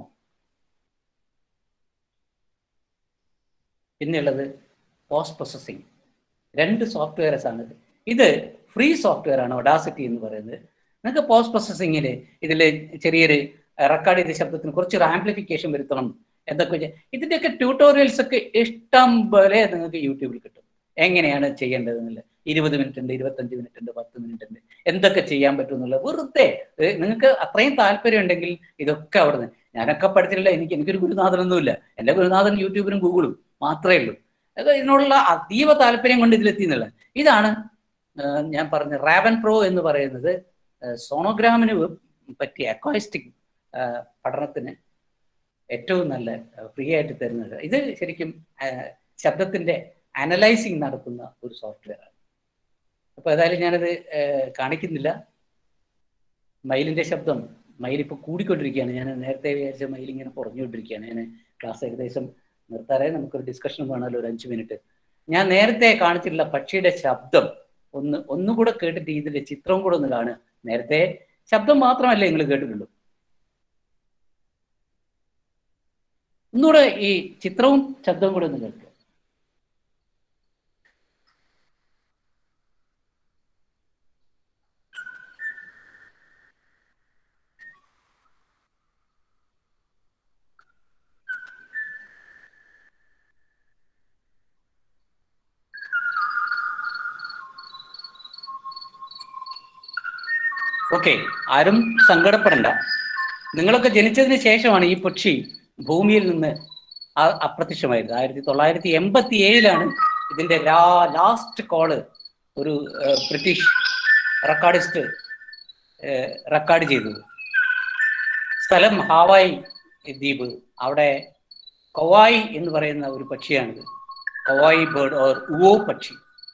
പിന്നെയുള്ളത് പോസ്റ്റ് പ്രോസസ്സിംഗ് രണ്ട് സോഫ്റ്റ്വെയർസ് ആണ് ഇത് ഇത് ഫ്രീ സോഫ്റ്റ്വെയർ ആണ് ഒഡാസിറ്റി എന്ന് പറയുന്നത് നിങ്ങൾക്ക് പോസ്റ്റ് പ്രോസസ്സിങ്ങിൽ ഇതിൽ ചെറിയൊരു റെക്കോർഡ് ചെയ്ത ശബ്ദത്തിന് കുറച്ചൊരു ആംപ്ലിഫിക്കേഷൻ വരുത്തണം എന്തൊക്കെ ചെയ്യ- ഇതിന്റെയൊക്കെ ട്യൂട്ടോറിയൽസ് ഒക്കെ ഇഷ്ടം പോലെ നിങ്ങൾക്ക് യൂട്യൂബിൽ കിട്ടും എങ്ങനെയാണ് ചെയ്യേണ്ടത് എന്നുള്ളത് ഇരുപത് മിനിറ്റ് ഉണ്ട് ഇരുപത്തഞ്ച് മിനിറ്റ് ഉണ്ട് പത്ത് മിനിറ്റ് ഉണ്ട് എന്തൊക്കെ ചെയ്യാൻ പറ്റും എന്നുള്ളത് വെറുതെ ഏ, നിങ്ങൾക്ക് അത്രയും താല്പര്യം ഉണ്ടെങ്കിൽ ഇതൊക്കെ അവിടുന്ന് ഞാനൊക്കെ പഠിച്ചിട്ടില്ല എനിക്ക് എനിക്കൊരു ഗുരുനാഥനൊന്നുമില്ല എൻ്റെ ഗുരുനാഥൻ യൂട്യൂബിലും ഗൂഗിളും മാത്രമേ ഉള്ളൂ അത് ഇതിനോടുള്ള അതീവ താല്പര്യം കൊണ്ട് ഇതിലെത്തി എന്നുള്ളത് ഇതാണ് ആ, ഞാൻ പറഞ്ഞ റാവൻ പ്രോ എന്ന് പറയുന്നത് സോണോഗ്രാമിന് പറ്റിയ അക്വാസ്റ്റിക് പഠനത്തിന് ഏറ്റവും നല്ല ഫ്രീ ആയിട്ട് തരുന്നത് ഇത് ശരിക്കും ആ, ശബ്ദത്തിന്റെ അനലൈസിങ് നടത്തുന്ന ഒരു സോഫ്റ്റ്വെയർ ആണ് അപ്പൊ ഏതായാലും ഞാനത് ആ, കാണിക്കുന്നില്ല മയിലിന്റെ ശബ്ദം മയിൽ ഇപ്പൊ കൂടിക്കൊണ്ടിരിക്കുകയാണ് ഞാൻ നേരത്തെ വിചാരിച്ച മയിൽ ഇങ്ങനെ കുറഞ്ഞുകൊണ്ടിരിക്കുകയാണ് ഞാൻ ക്ലാസ് ഏകദേശം നിർത്താറായി നമുക്കൊരു ഡിസ്കഷൻ വേണമല്ലോ ഒരു അഞ്ച് മിനിറ്റ് ഞാൻ നേരത്തെ കാണിച്ചിട്ടുള്ള പക്ഷിയുടെ ശബ്ദം ഒന്ന് ഒന്നുകൂടെ കേട്ടിട്ട് ഇതിന്റെ ചിത്രം കൂടെ ഒന്ന് കാണുക നേരത്തെ ശബ്ദം മാത്രമല്ല നിങ്ങൾ കേട്ടിട്ടുള്ളൂ ഒന്നുകൂടെ ഈ ചിത്രവും ശബ്ദവും കൂടെ ഒന്ന് കേൾക്കുക ഓക്കെ ആരും സങ്കടപ്പെടണ്ട നിങ്ങളൊക്കെ ജനിച്ചതിന് ശേഷമാണ് ഈ പക്ഷി ഭൂമിയിൽ നിന്ന് ആ- അപ്രത്യക്ഷമായത് ആയിരത്തി തൊള്ളായിരത്തി എൺപത്തി ഏഴിലാണ് ഇതിന്റെ ലാസ്റ്റ് കോള് ഒരു ഏഹ്, ബ്രിട്ടീഷ് റെക്കോർഡിസ്റ്റ് റെക്കോർഡ് ചെയ്തത് സ്ഥലം ഹാവായി ദ്വീപ് അവിടെ കൊവായി എന്ന് പറയുന്ന ഒരു പക്ഷിയാണിത് കൊവായി ബേർഡ് ഓർ ഉവോ പക്ഷി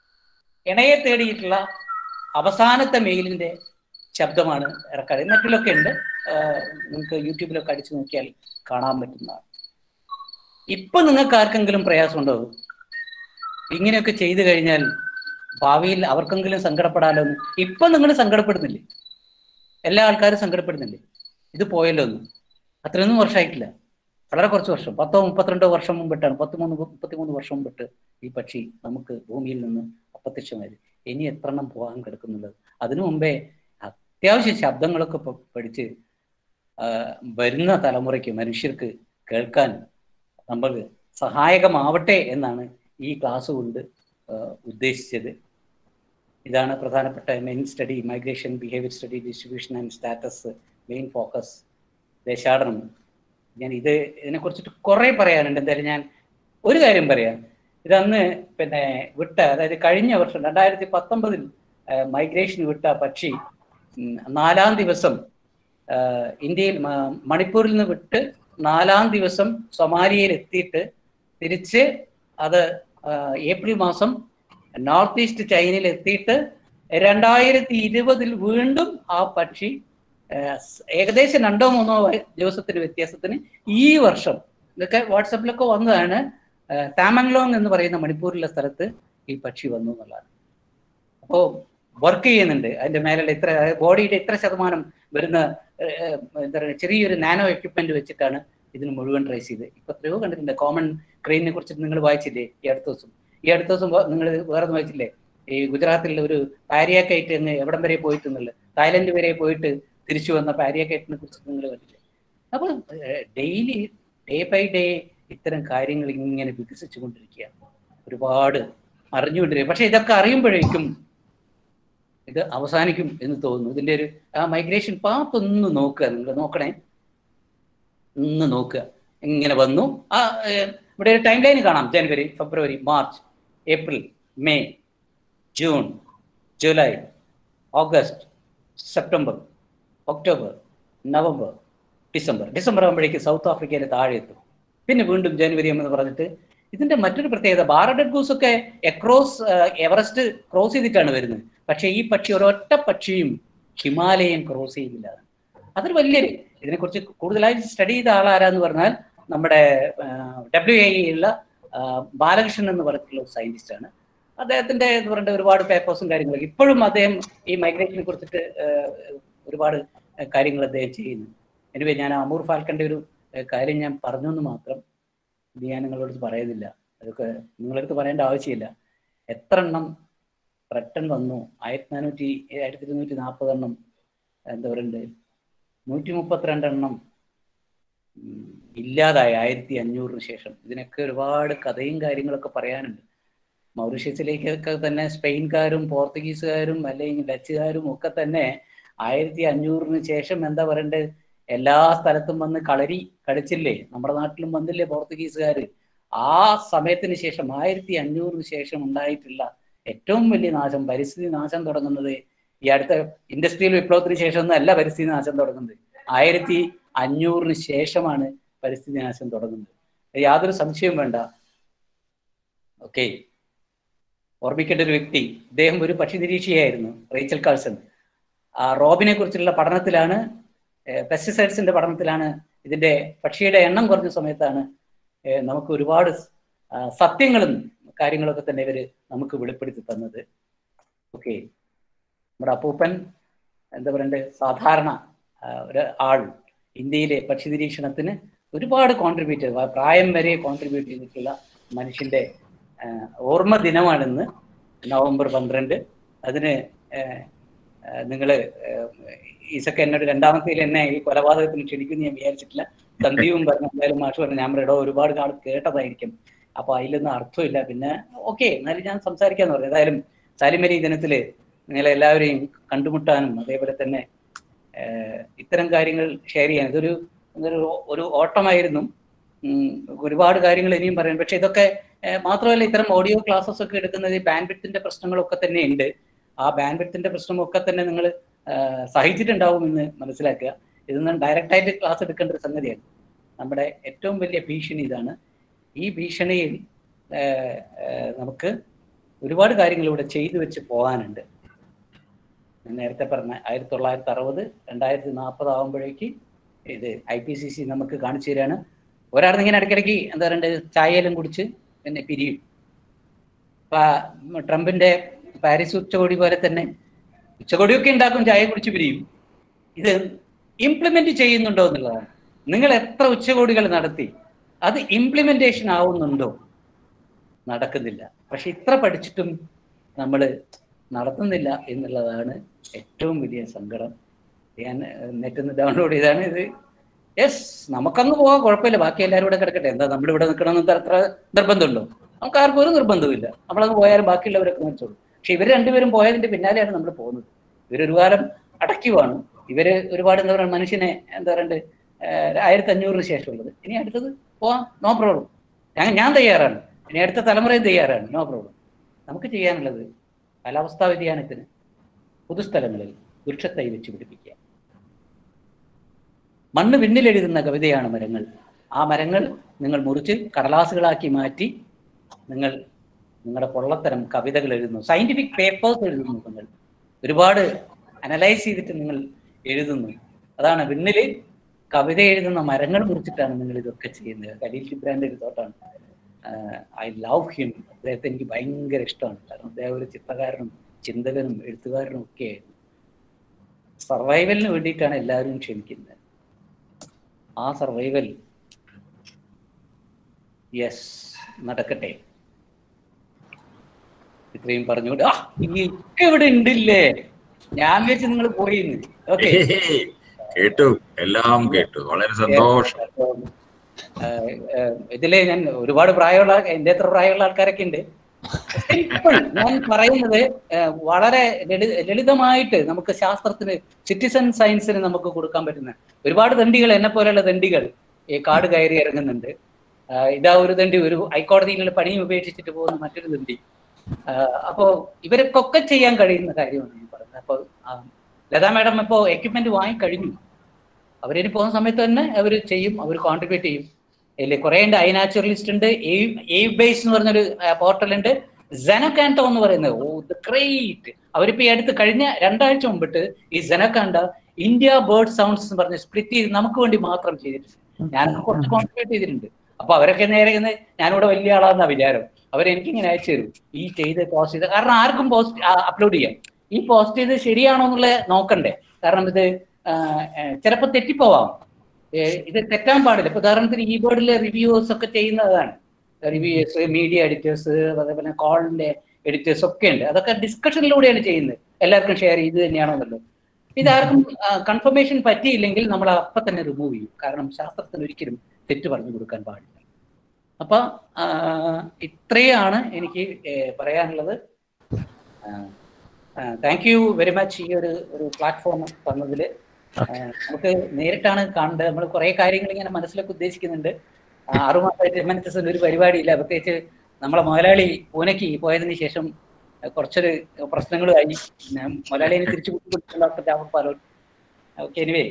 ഇണയെ തേടിയിട്ടുള്ള അവസാനത്തെ മെയിലിന്റെ ശബ്ദമാണ് ഇറക്കാറ് നെറ്റിലൊക്കെ ഉണ്ട് ആഹ് നിങ്ങൾക്ക് യൂട്യൂബിലൊക്കെ അടിച്ചു നോക്കിയാൽ കാണാൻ പറ്റുന്നതാണ് ഇപ്പൊ നിങ്ങൾക്ക് ആർക്കെങ്കിലും പ്രയാസമുണ്ടോ ഇങ്ങനെയൊക്കെ ചെയ്തു കഴിഞ്ഞാൽ ഭാവിയിൽ അവർക്കെങ്കിലും സങ്കടപ്പെടാലോ എന്ന് ഇപ്പൊ നിങ്ങൾ സങ്കടപ്പെടുന്നില്ലേ എല്ലാ ആൾക്കാരും സങ്കടപ്പെടുന്നില്ലേ ഇത് പോയല്ലോ എന്ന് അത്രയൊന്നും വർഷമായിട്ടില്ല വളരെ കുറച്ച് വർഷം പത്തോ മുപ്പത്തിരണ്ടോ വർഷം മുമ്പിട്ടാണ് പത്ത് മൂന്ന് മുപ്പത്തിമൂന്ന് വർഷം മുമ്പിട്ട് ഈ പക്ഷി നമുക്ക് ഭൂമിയിൽ നിന്ന് അപ്രത്യക്ഷമായത് ഇനി എത്ര എണ്ണം പോകാൻ കിടക്കുന്നുള്ളത് അതിനു മുമ്പേ അത്യാവശ്യം ശബ്ദങ്ങളൊക്കെ ഇപ്പൊ പഠിച്ച് ആ, വരുന്ന തലമുറയ്ക്ക് മനുഷ്യർക്ക് കേൾക്കാൻ നമ്മൾ സഹായകമാവട്ടെ എന്നാണ് ഈ ക്ലാസ് കൊണ്ട് ആ, ഉദ്ദേശിച്ചത് ഇതാണ് പ്രധാനപ്പെട്ട main study migration behaviour study distribution and status main focus ദേശാടനം ഞാൻ ഇത് ഇതിനെക്കുറിച്ചിട്ട് കുറേ പറയാനുണ്ട് എന്തായാലും ഞാൻ ഒരു കാര്യം പറയാം ഇതന്ന് പിന്നെ വിട്ട അതായത് കഴിഞ്ഞ വർഷം രണ്ടായിരത്തി പത്തൊമ്പതിൽ മൈഗ്രേഷൻ വിട്ട പക്ഷി ഉം, നാലാം ദിവസം ആ, ഇന്ത്യയിൽ മ- മണിപ്പൂരിൽ നിന്ന് വിട്ട് നാലാം ദിവസം സൊമാലിയയിൽ എത്തിയിട്ട് തിരിച്ച് അത് ആ, ഏപ്രിൽ മാസം നോർത്ത് ഈസ്റ്റ് ചൈനയിൽ എത്തിയിട്ട് രണ്ടായിരത്തി ഇരുപതിൽ വീണ്ടും ആ പക്ഷി ആ, സ് ഏകദേശം രണ്ടോ മൂന്നോ വയ- ദിവസത്തിന് വ്യത്യാസത്തിന് ഈ വർഷം ഇതൊക്കെ വാട്സപ്പിലൊക്കെ വന്നതാണ് ആ, താമങ്ലോങ് എന്ന് പറയുന്ന മണിപ്പൂരിലെ സ്ഥലത്ത് ഈ പക്ഷി വന്നു എന്നുള്ളതാണ് അപ്പോൾ വർക്ക് ചെയ്യുന്നുണ്ട് അതിന്റെ മേലുള്ള ഇത്ര ബോഡിയുടെ ഇത്ര ശതമാനം വരുന്ന ഏഹ്, എന്താ പറയുക ചെറിയൊരു നാനോ എക്യുപ്മെന്റ് വെച്ചിട്ടാണ് ഇതിന് മുഴുവൻ ട്രേസ് ചെയ്ത് ഇപ്പൊ എത്രയോ കണ്ടിട്ടുണ്ട് കോമൺ ക്രെയിനെ കുറിച്ചിട്ട് നിങ്ങൾ വായിച്ചില്ലേ ഈ അടുത്ത ദിവസം ഈ അടുത്ത ദിവസം നിങ്ങൾ വേറെ ഒന്ന് വായിച്ചില്ലേ ഈ ഗുജറാത്തിൽ ഒരു പാരിയാക്കൈറ്റ് എന്ന് എവിടം വരെ പോയിട്ടുന്നില്ല തായ്ലൻഡ് വരെ പോയിട്ട് തിരിച്ചു വന്ന പാരിയാക്കൈറ്റിനെ കുറിച്ച് നിങ്ങൾ കണ്ടില്ലേ അപ്പൊ ഡെയിലി ഡേ ബൈ ഡേ ഇത്തരം കാര്യങ്ങൾ ഇങ്ങനെ വികസിച്ചു കൊണ്ടിരിക്കുകയാണ് ഒരുപാട് അറിഞ്ഞുകൊണ്ടിരിക്കുക പക്ഷെ ഇതൊക്കെ അറിയുമ്പോഴേക്കും ഇത് അവസാനിക്കും എന്ന് തോന്നുന്നു ഇതിന്റെ ഒരു ആ മൈഗ്രേഷൻ പാത്ത് ഒന്ന് നോക്കുക നിങ്ങൾ നോക്കണേ ഒന്ന് നോക്കുക ഇങ്ങനെ വന്നു ആ ഏർ, ഇവിടെ ഒരു ടൈം ലൈൻ കാണാം ജനുവരി ഫെബ്രുവരി March April May June July August September October November December December ആകുമ്പോഴേക്ക് സൗത്ത് ആഫ്രിക്കയിൽ താഴെ എത്തും പിന്നെ വീണ്ടും ജനുവരി എന്ന് പറഞ്ഞിട്ട് ഇതിന്റെ മറ്റൊരു പ്രത്യേകത ബാറഡഡ് ഗൂസ് ഒക്കെ എക്രോസ് എവറസ്റ്റ് ക്രോസ് ചെയ്തിട്ടാണ് വരുന്നത് പക്ഷേ ഈ പക്ഷി ഒരൊറ്റ പക്ഷിയും ഹിമാലയം ക്രോസ് ചെയ്യുന്നില്ല അതൊരു വലിയൊരു ഇതിനെക്കുറിച്ച് കൂടുതലായിട്ട് സ്റ്റഡി ചെയ്ത ആളാരാന്ന് പറഞ്ഞാൽ നമ്മുടെ ഡബ്ല്യു ഉള്ള ബാലകൃഷ്ണൻ എന്ന് പറഞ്ഞിട്ടുള്ള ഒരു സയന്റിസ്റ്റ് ആണ് അദ്ദേഹത്തിന്റെ എന്ന് പറഞ്ഞിട്ട് ഒരുപാട് പേപ്പേഴ്സും കാര്യങ്ങളൊക്കെ ഇപ്പോഴും അദ്ദേഹം ഈ മൈഗ്രേഷനെ കുറിച്ചിട്ട് ആ, ഒരുപാട് കാര്യങ്ങൾ അദ്ദേഹം ചെയ്യുന്നു എനിവേ ഞാൻ അമൂർ ഫാൽക്കന്റെ ഒരു ആ, കാര്യം ഞാൻ പറഞ്ഞു എന്ന് മാത്രം ഇത് ഞാൻ നിങ്ങളോട് പറയുന്നില്ല അതൊക്കെ നിങ്ങളടുത്ത് പറയേണ്ട ആവശ്യമില്ല എത്ര എണ്ണം റിട്ടേൺ വന്നു ആയിരത്തി നാനൂറ്റി ആയിരത്തി ഇരുന്നൂറ്റി നാൽപ്പത് എണ്ണം എന്താ പറയുന്നത് നൂറ്റി മുപ്പത്തിരണ്ട് എണ്ണം ഉം, ഇല്ലാതായി ആയിരത്തി അഞ്ഞൂറിന് ശേഷം ഇതിനൊക്കെ ഒരുപാട് കഥയും കാര്യങ്ങളൊക്കെ പറയാനുണ്ട് മൗറീഷ്യസിലേക്കൊക്കെ തന്നെ സ്പെയിൻകാരും പോർത്തുഗീസുകാരും അല്ലെങ്കിൽ ഡച്ചുകാരും ഒക്കെ തന്നെ ആയിരത്തി അഞ്ഞൂറിന് ശേഷം എന്താ പറയണ്ടത് എല്ലാ സ്ഥലത്തും വന്ന് കളരി കളിച്ചില്ലേ നമ്മുടെ നാട്ടിലും വന്നില്ലേ പോർത്തുഗീസുകാർ ആ സമയത്തിന് ശേഷം ആയിരത്തി അഞ്ഞൂറിന് ശേഷം ഉണ്ടായിട്ടുള്ള ഏറ്റവും വലിയ നാശം പരിസ്ഥിതി നാശം തുടങ്ങുന്നത് ഈ അടുത്ത ഇൻഡസ്ട്രിയൽ വിപ്ലവത്തിന് ശേഷം ഒന്നും അല്ല പരിസ്ഥിതി നാശം തുടങ്ങുന്നത് ആയിരത്തി അഞ്ഞൂറിന് ശേഷമാണ് പരിസ്ഥിതി നാശം തുടങ്ങുന്നത് യാതൊരു സംശയവും വേണ്ട ഓക്കെ ഓർമ്മിക്കേണ്ട ഒരു വ്യക്തി ഇദ്ദേഹം ഒരു പക്ഷി നിരീക്ഷയായിരുന്നു റേച്ചൽ കാൾസൺ ആ റോബിനെ കുറിച്ചുള്ള പഠനത്തിലാണ് പെസ്റ്റിസൈഡ്സിന്റെ പഠനത്തിലാണ് ഇതിന്റെ പക്ഷിയുടെ എണ്ണം കുറഞ്ഞ സമയത്താണ് ഏഹ് നമുക്ക് ഒരുപാട് സ്- ആ, സത്യങ്ങളും കാര്യങ്ങളൊക്കെ തന്നെ ഇവര് നമുക്ക് വെളിപ്പെടുത്തി തന്നത് ഓക്കെ നമ്മുടെ അപ്പൂപ്പൻ എന്താ പറയണ്ടേ സാധാരണ ആ, ഒരു ആൾ ഇന്ത്യയിലെ പക്ഷി നിരീക്ഷണത്തിന് ഒരുപാട് കോൺട്രിബ്യൂട്ട് ചെയ്തു ആ പ്രായം വരെ കോൺട്രിബ്യൂട്ട് ചെയ്തിട്ടുള്ള മനുഷ്യന്റെ ആ, ഓർമ്മ ദിനമാണിന്ന് നവംബർ പന്ത്രണ്ട് അതിന് നിങ്ങൾ ഈസൊക്കെ എന്നോട് രണ്ടാമത്തേൽ എന്നെ ഈ കൊലപാതകത്തിന് ക്ഷണിക്കുന്നു ഞാൻ വിചാരിച്ചിട്ടില്ല സന്ദീപും പറഞ്ഞു എന്തായാലും മാഷ് പറഞ്ഞു ഞാൻ ഇവിടെ ഒരുപാട് നാൾ കേട്ടതായിരിക്കും അപ്പൊ അതിലൊന്നും അർത്ഥമില്ല പിന്നെ ഓക്കെ എന്നാലും ഞാൻ സംസാരിക്കാന്ന് പറഞ്ഞു ഏതായാലും സാലിമലി ദിനത്തില് നിങ്ങളെ എല്ലാവരെയും കണ്ടുമുട്ടാനും അതേപോലെ തന്നെ ഏഹ്, ഇത്തരം കാര്യങ്ങൾ ഷെയർ ചെയ്യാൻ ഇതൊരു ഇതൊരു ഒരു ഓട്ടമായിരുന്നു ഉം, ഒരുപാട് കാര്യങ്ങൾ ഇനിയും പറയാം പക്ഷെ ഇതൊക്കെ ഏഹ്, മാത്രമല്ല ഇത്തരം ഓഡിയോ ക്ലാസ്സസ് ഒക്കെ എടുക്കുന്നത് ഈ ബാൻഡ്വിഡ്ത്തിന്റെ പ്രശ്നങ്ങളൊക്കെ തന്നെ ഉണ്ട് ആ ബാൻഡ്വിഡ്ത്തിന്റെ പ്രശ്നമൊക്കെ തന്നെ നിങ്ങൾ സഹിച്ചിട്ടുണ്ടാവും എന്ന് മനസ്സിലാക്കുക ഇതൊന്നും ഡയറക്റ്റ് ആയിട്ട് ക്ലാസ് എടുക്കേണ്ട ഒരു സംഗതിയാണ് നമ്മുടെ ഏറ്റവും വലിയ ഭീഷണി ഇതാണ് ഈ ഭീഷണിയിൽ ഏഹ്, ഏഹ്, നമുക്ക് ഒരുപാട് കാര്യങ്ങൾ ഇവിടെ ചെയ്തു വെച്ച് പോകാനുണ്ട് ഞാൻ നേരത്തെ പറഞ്ഞ ആയിരത്തി തൊള്ളായിരത്തി അറുപത് രണ്ടായിരത്തി നാൽപ്പത് ആകുമ്പോഴേക്ക് ഇത് ഐ പി സി സി നമുക്ക് കാണിച്ചു തരാണ് ഒരാൾ ഇങ്ങനെ ഇടയ്ക്കിടയ്ക്ക് എന്താ പറയണ്ടത് ചായയെല്ലാം കുടിച്ച് പിന്നെ പിരിയും അപ്പൊ ട്രംപിന്റെ പാരീസ് ഉച്ചകോടി പോലെ തന്നെ ഉച്ചകോടിയൊക്കെ ഉണ്ടാക്കും ചായ കുടിച്ച് പിരിയും ഇത് ഇംപ്ലിമെന്റ് ചെയ്യുന്നുണ്ടോ എന്നുള്ളതാണ് നിങ്ങൾ എത്ര ഉച്ചകോടികൾ നടത്തി അത് ഇംപ്ലിമെന്റേഷൻ ആവുന്നുണ്ടോ നടക്കുന്നില്ല പക്ഷെ ഇത്ര പഠിച്ചിട്ടും നമ്മൾ നടത്തുന്നില്ല എന്നുള്ളതാണ് ഏറ്റവും വലിയ സങ്കടം ഞാൻ നെറ്റിൽ നിന്ന് ഡൗൺലോഡ് ചെയ്താണ് ഇത് യെസ് നമുക്കങ്ങ് പോകാൻ കുഴപ്പമില്ല ബാക്കി എല്ലാവരും ഇവിടെ കിടക്കട്ടെ എന്താ നമ്മൾ ഇവിടെ നിൽക്കണമെന്ന് അത്ര നിർബന്ധമുണ്ടോ നമുക്ക് ആർക്കും ഒരു നിർബന്ധമില്ല നമ്മളങ്ങ് പോയാലും ബാക്കിയുള്ളവരൊക്കെ വെച്ചോളൂ പക്ഷെ ഇവർ രണ്ടുപേരും പോയതിന്റെ പിന്നാലെയാണ് നമ്മൾ പോകുന്നത് ഇവരൊരു കാലം അടയ്ക്കുവാണ് ഇവര് ഒരുപാട് എന്താ പറയുക മനുഷ്യനെ എന്താ പറയണ്ടത് ആയിരത്തി അഞ്ഞൂറിന് ശേഷമുള്ളത് ഇനി അടുത്തത് പോവാം നോ പ്രോബ്ലം ഞാൻ ഞാൻ തയ്യാറാണ് ഇനി അടുത്ത തലമുറയും തയ്യാറാണ് നോ പ്രോബ്ലം നമുക്ക് ചെയ്യാനുള്ളത് കാലാവസ്ഥാ വ്യതിയാനത്തിന് പൊതുസ്ഥലങ്ങളിൽ വൃക്ഷത്തൈ വെച്ച് പിടിപ്പിക്കുക മണ്ണ് പിന്നിലെഴുതുന്ന കവിതയാണ് മരങ്ങൾ ആ മരങ്ങൾ നിങ്ങൾ മുറിച്ച് കടലാസുകളാക്കി മാറ്റി നിങ്ങൾ നിങ്ങളുടെ പൊള്ളത്തരം കവിതകൾ എഴുതുന്നു സയന്റിഫിക് പേപ്പേഴ്സ് എഴുതുന്നു നിങ്ങൾ ഒരുപാട് അനലൈസ് ചെയ്തിട്ട് നിങ്ങൾ എഴുതുന്നു അതാണ് വിണ്ണില് കവിത എഴുതുന്ന മരങ്ങൾ മുറിച്ചിട്ടാണ് നിങ്ങൾ ഇതൊക്കെ ചെയ്യുന്നത് ഖലീൽ ജിബ്രാന്റെ ഒരു തോട്ടാണ് ഐ ലവ് ഹിം അദ്ദേഹത്തെ എനിക്ക് ഭയങ്കര ഇഷ്ടമാണ് കാരണം അദ്ദേഹം ഒരു ചിത്രകാരനും ചിന്തകനും എഴുത്തുകാരനും ഒക്കെ ആയിരുന്നു സർവൈവലിന് വേണ്ടിയിട്ടാണ് എല്ലാവരും ക്ഷമിക്കുന്നത് ആ സർവൈവൽ യെസ് നടക്കട്ടെ ഇത്രയും പറഞ്ഞുകൊണ്ട് ആ ഇതൊക്കെ ഇവിടെ ഉണ്ടില്ലേ ഞാൻ വിചാരിച്ചു നിങ്ങൾ പോയിന്ന് ഓക്കെ കേട്ടു എല്ലാം കേട്ടു വളരെ സന്തോഷം ഇതില് ഞാൻ ഒരുപാട് പ്രായമുള്ള എന്റെ എത്ര പ്രായമുള്ള ആൾക്കാരൊക്കെ ഉണ്ട് Simple. ഞാൻ പറയുന്നത് ഏഹ്, വളരെ ലളി- ലളിതമായിട്ട് നമുക്ക് ശാസ്ത്രത്തിന് സിറ്റിസൺ സയൻസിന് നമുക്ക് കൊടുക്കാൻ പറ്റുന്ന ഒരുപാട് ദണ്ഡികൾ എന്നെ പോലെയുള്ള ദണ്ഡികൾ ഈ കാട് കയറി ഇറങ്ങുന്നുണ്ട് ആഹ് ഇതാ ഒരു ദണ്ഡി ഒരു ഹൈക്കോടതിയിലുള്ള പണിയും ഉപേക്ഷിച്ചിട്ട് പോകുന്ന മറ്റൊരു ദണ്ഡി ആഹ് അപ്പോ ഇവർക്കൊക്കെ ചെയ്യാൻ കഴിയുന്ന കാര്യമാണ് ഞാൻ പറയുന്നത് അപ്പൊ ആ, ലതാ മാഡം ഇപ്പോ എക്യുപ്മെന്റ് വാങ്ങിക്കഴിഞ്ഞു അവരിനി പോകുന്ന സമയത്ത് തന്നെ അവർ ചെയ്യും അവർ കോൺട്രിബ്യൂട്ട് ചെയ്യും ഇല്ലേ കുറെ ഉണ്ട് ഐ നാച്ചുറലിസ്റ്റ് ഉണ്ട് എയ്വ് ബേസ് എന്ന് പറഞ്ഞൊരു പോർട്ടൽ ഉണ്ട് ജനകാന്ത എന്ന് പറയുന്നത് ഓ ദ ഗ്രേറ്റ് അവരിപ്പോ ഈ അടുത്ത് കഴിഞ്ഞ രണ്ടാഴ്ച മുമ്പിട്ട് ഈ ജനകാന്ത ഇന്ത്യ ബേർഡ് സൗണ്ട്സ് എന്ന് പറഞ്ഞ് സ്പ്ലിറ്റ് ചെയ്ത് നമുക്ക് വേണ്ടി മാത്രം ചെയ്തിട്ടുണ്ട് ഞാനൊക്കെ കുറച്ച് കോൺട്രിബ്യൂട്ട് ചെയ്തിട്ടുണ്ട് അപ്പൊ അവരൊക്കെ നേരെ ഇന്ന് ഞാനിവിടെ വലിയ ആളാന്ന വിചാരം അവരെനിക്ക് ഇങ്ങനെ അയച്ചു തരും ഈ ചെയ്ത് പോസ്റ്റ് ചെയ്ത് കാരണം ആർക്കും പോസ്റ്റ് അപ്ലോഡ് ചെയ്യാം ഈ പോസ്റ്റ് ചെയ്ത് ശരിയാണോ എന്നുള്ളത് നോക്കണ്ടേ കാരണം ഇത് ചിലപ്പോൾ തെറ്റിപ്പോവാം ഏ, ഇത് തെറ്റാൻ പാടില്ല ഇപ്പൊ ഉദാഹരണത്തിന് ഈ ബോർഡിലെ റിവ്യൂസ് ഒക്കെ ചെയ്യുന്നതാണ് റിവ്യൂസ് മീഡിയ എഡിറ്റേഴ്സ് അതേപോലെ കോളിന്റെ എഡിറ്റേഴ്സ് ഒക്കെ ഉണ്ട് അതൊക്കെ ഡിസ്കഷനിലൂടെയാണ് ചെയ്യുന്നത് എല്ലാവർക്കും ഷെയർ ചെയ്ത് തന്നെയാണോ എന്നുള്ളത് ഇതാർക്കും കൺഫർമേഷൻ പറ്റിയില്ലെങ്കിൽ നമ്മൾ അപ്പൊ തന്നെ റിമൂവ് ചെയ്യും കാരണം ശാസ്ത്രത്തിന് ഒരിക്കലും തെറ്റ് പറഞ്ഞു കൊടുക്കാൻ പാടില്ല അപ്പൊ ആ, ഇത്രയാണ് എനിക്ക് ഏ, പറയാനുള്ളത് താങ്ക് യു വെരി മച്ച് ഈ ഒരു ഒരു പ്ലാറ്റ്ഫോം തന്നതിൽ ആ, നമുക്ക് നേരിട്ടാണ് കാണേണ്ടത് നമ്മൾ കുറെ കാര്യങ്ങൾ ഇങ്ങനെ മനസ്സിലൊക്കെ ഉദ്ദേശിക്കുന്നുണ്ട് ആ, ആറുമാസമായിട്ട് എം എൻ എസ് എസിന്റെ ഒരു പരിപാടിയില്ല പ്രത്യേകിച്ച് നമ്മളെ മുതലാളി പൂനയ്ക്ക് പോയതിന് ശേഷം കുറച്ചൊരു പ്രശ്നങ്ങളുമായി ഞാൻ മുതലാളിയെ തിരിച്ചു കൊടുത്തിട്ടുള്ള doctor Jafar Palot okay anyway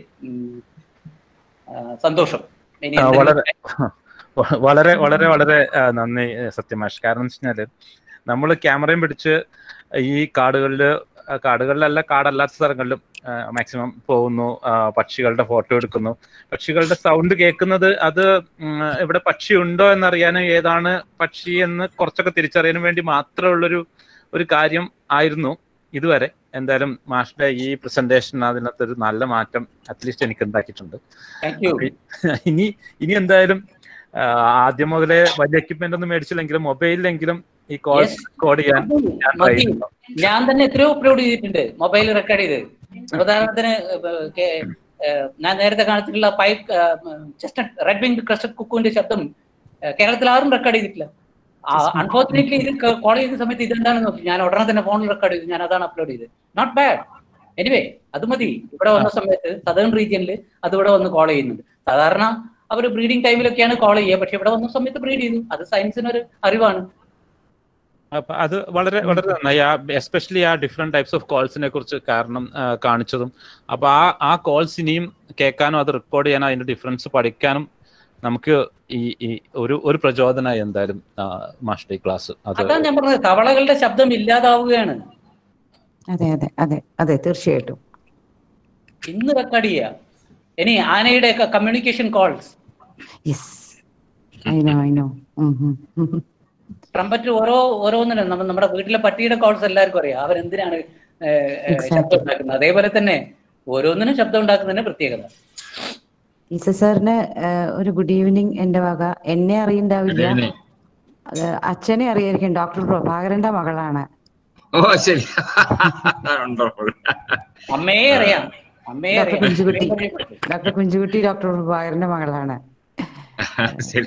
സന്തോഷം ഇനി ആ, എന്തെങ്കിലും- വളരെ വ- വളരെ വളരെ വളരെ ആ, നന്ദി ഏ, സത്യമാഷ് കാരണം എന്ന് വെച്ചാല് നമ്മൾ ക്യാമറയും പിടിച്ച് ഈ കാടുകളില് ആ, കാടുകളിലല്ല കാടല്ലാത്ത സ്ഥലങ്ങളിലും മാക്സിമം പോകുന്നു ആ, പക്ഷികളുടെ ഫോട്ടോ എടുക്കുന്നു പക്ഷികളുടെ സൗണ്ട് കേൾക്കുന്നത് അത് ഉം, ഇവിടെ പക്ഷി ഉണ്ടോ എന്നറിയാനും ഏതാണ് പക്ഷി എന്ന് കുറച്ചൊക്കെ തിരിച്ചറിയാനും വേണ്ടി മാത്രമുള്ളൊരു ഒരു കാര്യം ആയിരുന്നു ഇതുവരെ എന്തായാലും മാഷിന്റെ ഈ പ്രസന്റേഷൻ അതിനകത്ത് ഒരു നല്ല മാറ്റം അറ്റ്ലീസ്റ്റ് എനിക്ക് ഉണ്ടാക്കിയിട്ടുണ്ട് Thank you. ഇനി ഇനി എന്തായാലും ആ, ആദ്യം മുതലേ വലിയ എക്യുപ്മെന്റ് ഒന്നും മേടിച്ചില്ലെങ്കിലും മൊബൈലിലെങ്കിലും ഈ കോൾസ് Yes. റെക്കോർഡ് ചെയ്യാൻ ഞാൻ ട്രൈ മതി. ചെയ്യുന്നു ഞാൻ തന്നെ എത്രയോ അപ്ലോഡ് ചെയ്തിട്ടുണ്ട് മൊബൈൽ റെക്കോർഡ് ചെയ്ത് ഉദാഹരണത്തിന് ഏഹ്, കെ- ഏഹ്, ഞാൻ നേരത്തെ കാണിച്ചിട്ടുള്ള pipe just red wing crested കുക്കുവിന്റെ ശബ്ദം ഏഹ്, കേരളത്തിൽ ആരും റെക്കോർഡ് ചെയ്തിട്ടില്ല അൺഫോർച്ചുനേറ്റ്ലി ഇത് കോൾ ചെയ്ത സമയത്ത് ഇതെന്താണെന്ന് നോക്കി ഞാൻ ഉടനെ തന്നെ ഫോണിൽ റെക്കോർഡ് ചെയ്തു ഞാൻ അതാണ് അപ്ലോഡ് ചെയ്തത് നോട്ട് ബാഡ് എനിവേ അത് മതി ഇവിടെ വന്ന സമയത്ത് സദേൺ റീജിയനിൽ അത് ഇവിടെ വന്ന് കോൾ ചെയ്യുന്നുണ്ട് സാധാരണ അവർ ബ്രീഡിംഗ് ടൈമിലൊക്കെയാണ് കോൾ ചെയ്യുക പക്ഷെ ഇവിടെ വന്ന സമയത്ത് ബ്രീഡ് ചെയ്തു അത് സയൻസിനൊരു അറിവാണ് അപ്പൊ അത് വളരെ വളരെ നന്നായി ആ എസ്പെഷ്യലി ആ ഡിഫറെന്റ് ടൈപ്സ് ഓഫ് കോൾസിനെ കുറിച്ച് കാരണം ആ, കാണിച്ചതും അപ്പൊ ആ ആ കോൾസ് ഇനിയും കേൾക്കാനും അത് റെക്കോർഡ് ചെയ്യാനും അതിന്റെ ഡിഫറൻസ് പഠിക്കാനും നമുക്ക് ഈ ഈ ഒരു ഒരു പ്രചോദനമായി എന്തായാലും മാസ്റ്റർ ക്ലാസ് അത് അതാണ് ഞാൻ പറഞ്ഞത് തവളകളുടെ ശബ്ദം ഇല്ലാതാവുകയാണ് അതെ അതെ അതെ അതെ തീർച്ചയായിട്ടും ഇന്ന് റെക്കോർഡ് ചെയ്യുക ഇനി ആനയുടെ ഒക്കെ communication calls yes I know I know trumpet ഓരോ ഓരോന്നിനും നമ്മ നമ്മുടെ വീട്ടിലെ പട്ടിയുടെ കോൾസ് എല്ലാവർക്കും അറിയാം അവരെന്തിനാണ് ഏഹ്, ഏഹ്, Exactly. ശബ്ദം ഉണ്ടാക്കുന്നത് അതേപോലെ തന്നെ ഓരോന്നിനും ശബ്ദം ഉണ്ടാക്കുന്നതിന് പ്രത്യേകത ഈസ സാറിന് ഏഹ്, ഒരു ഗുഡ് ഈവനിങ് എന്റെ വക എന്നെ അറിയണ്ടാവില്ല ഇനി. അത് അച്ഛനെ അറിയായിരിക്കും ഡോക്ടർ പ്രഭാകരന്റെ മകളാണ് ഓ ശരി ഉണ്ടോ അമ്മയെ അറിയാം അമ്മയെ ഡോക്ടർ അറിയാം കുഞ്ചുകുട്ടി. അമ്മയെ അറിയാം. ഡോക്ടർ കുഞ്ചുകുട്ടി ഡോക്ടർ പ്രഭാകരന്റെ മകളാണ് ശരി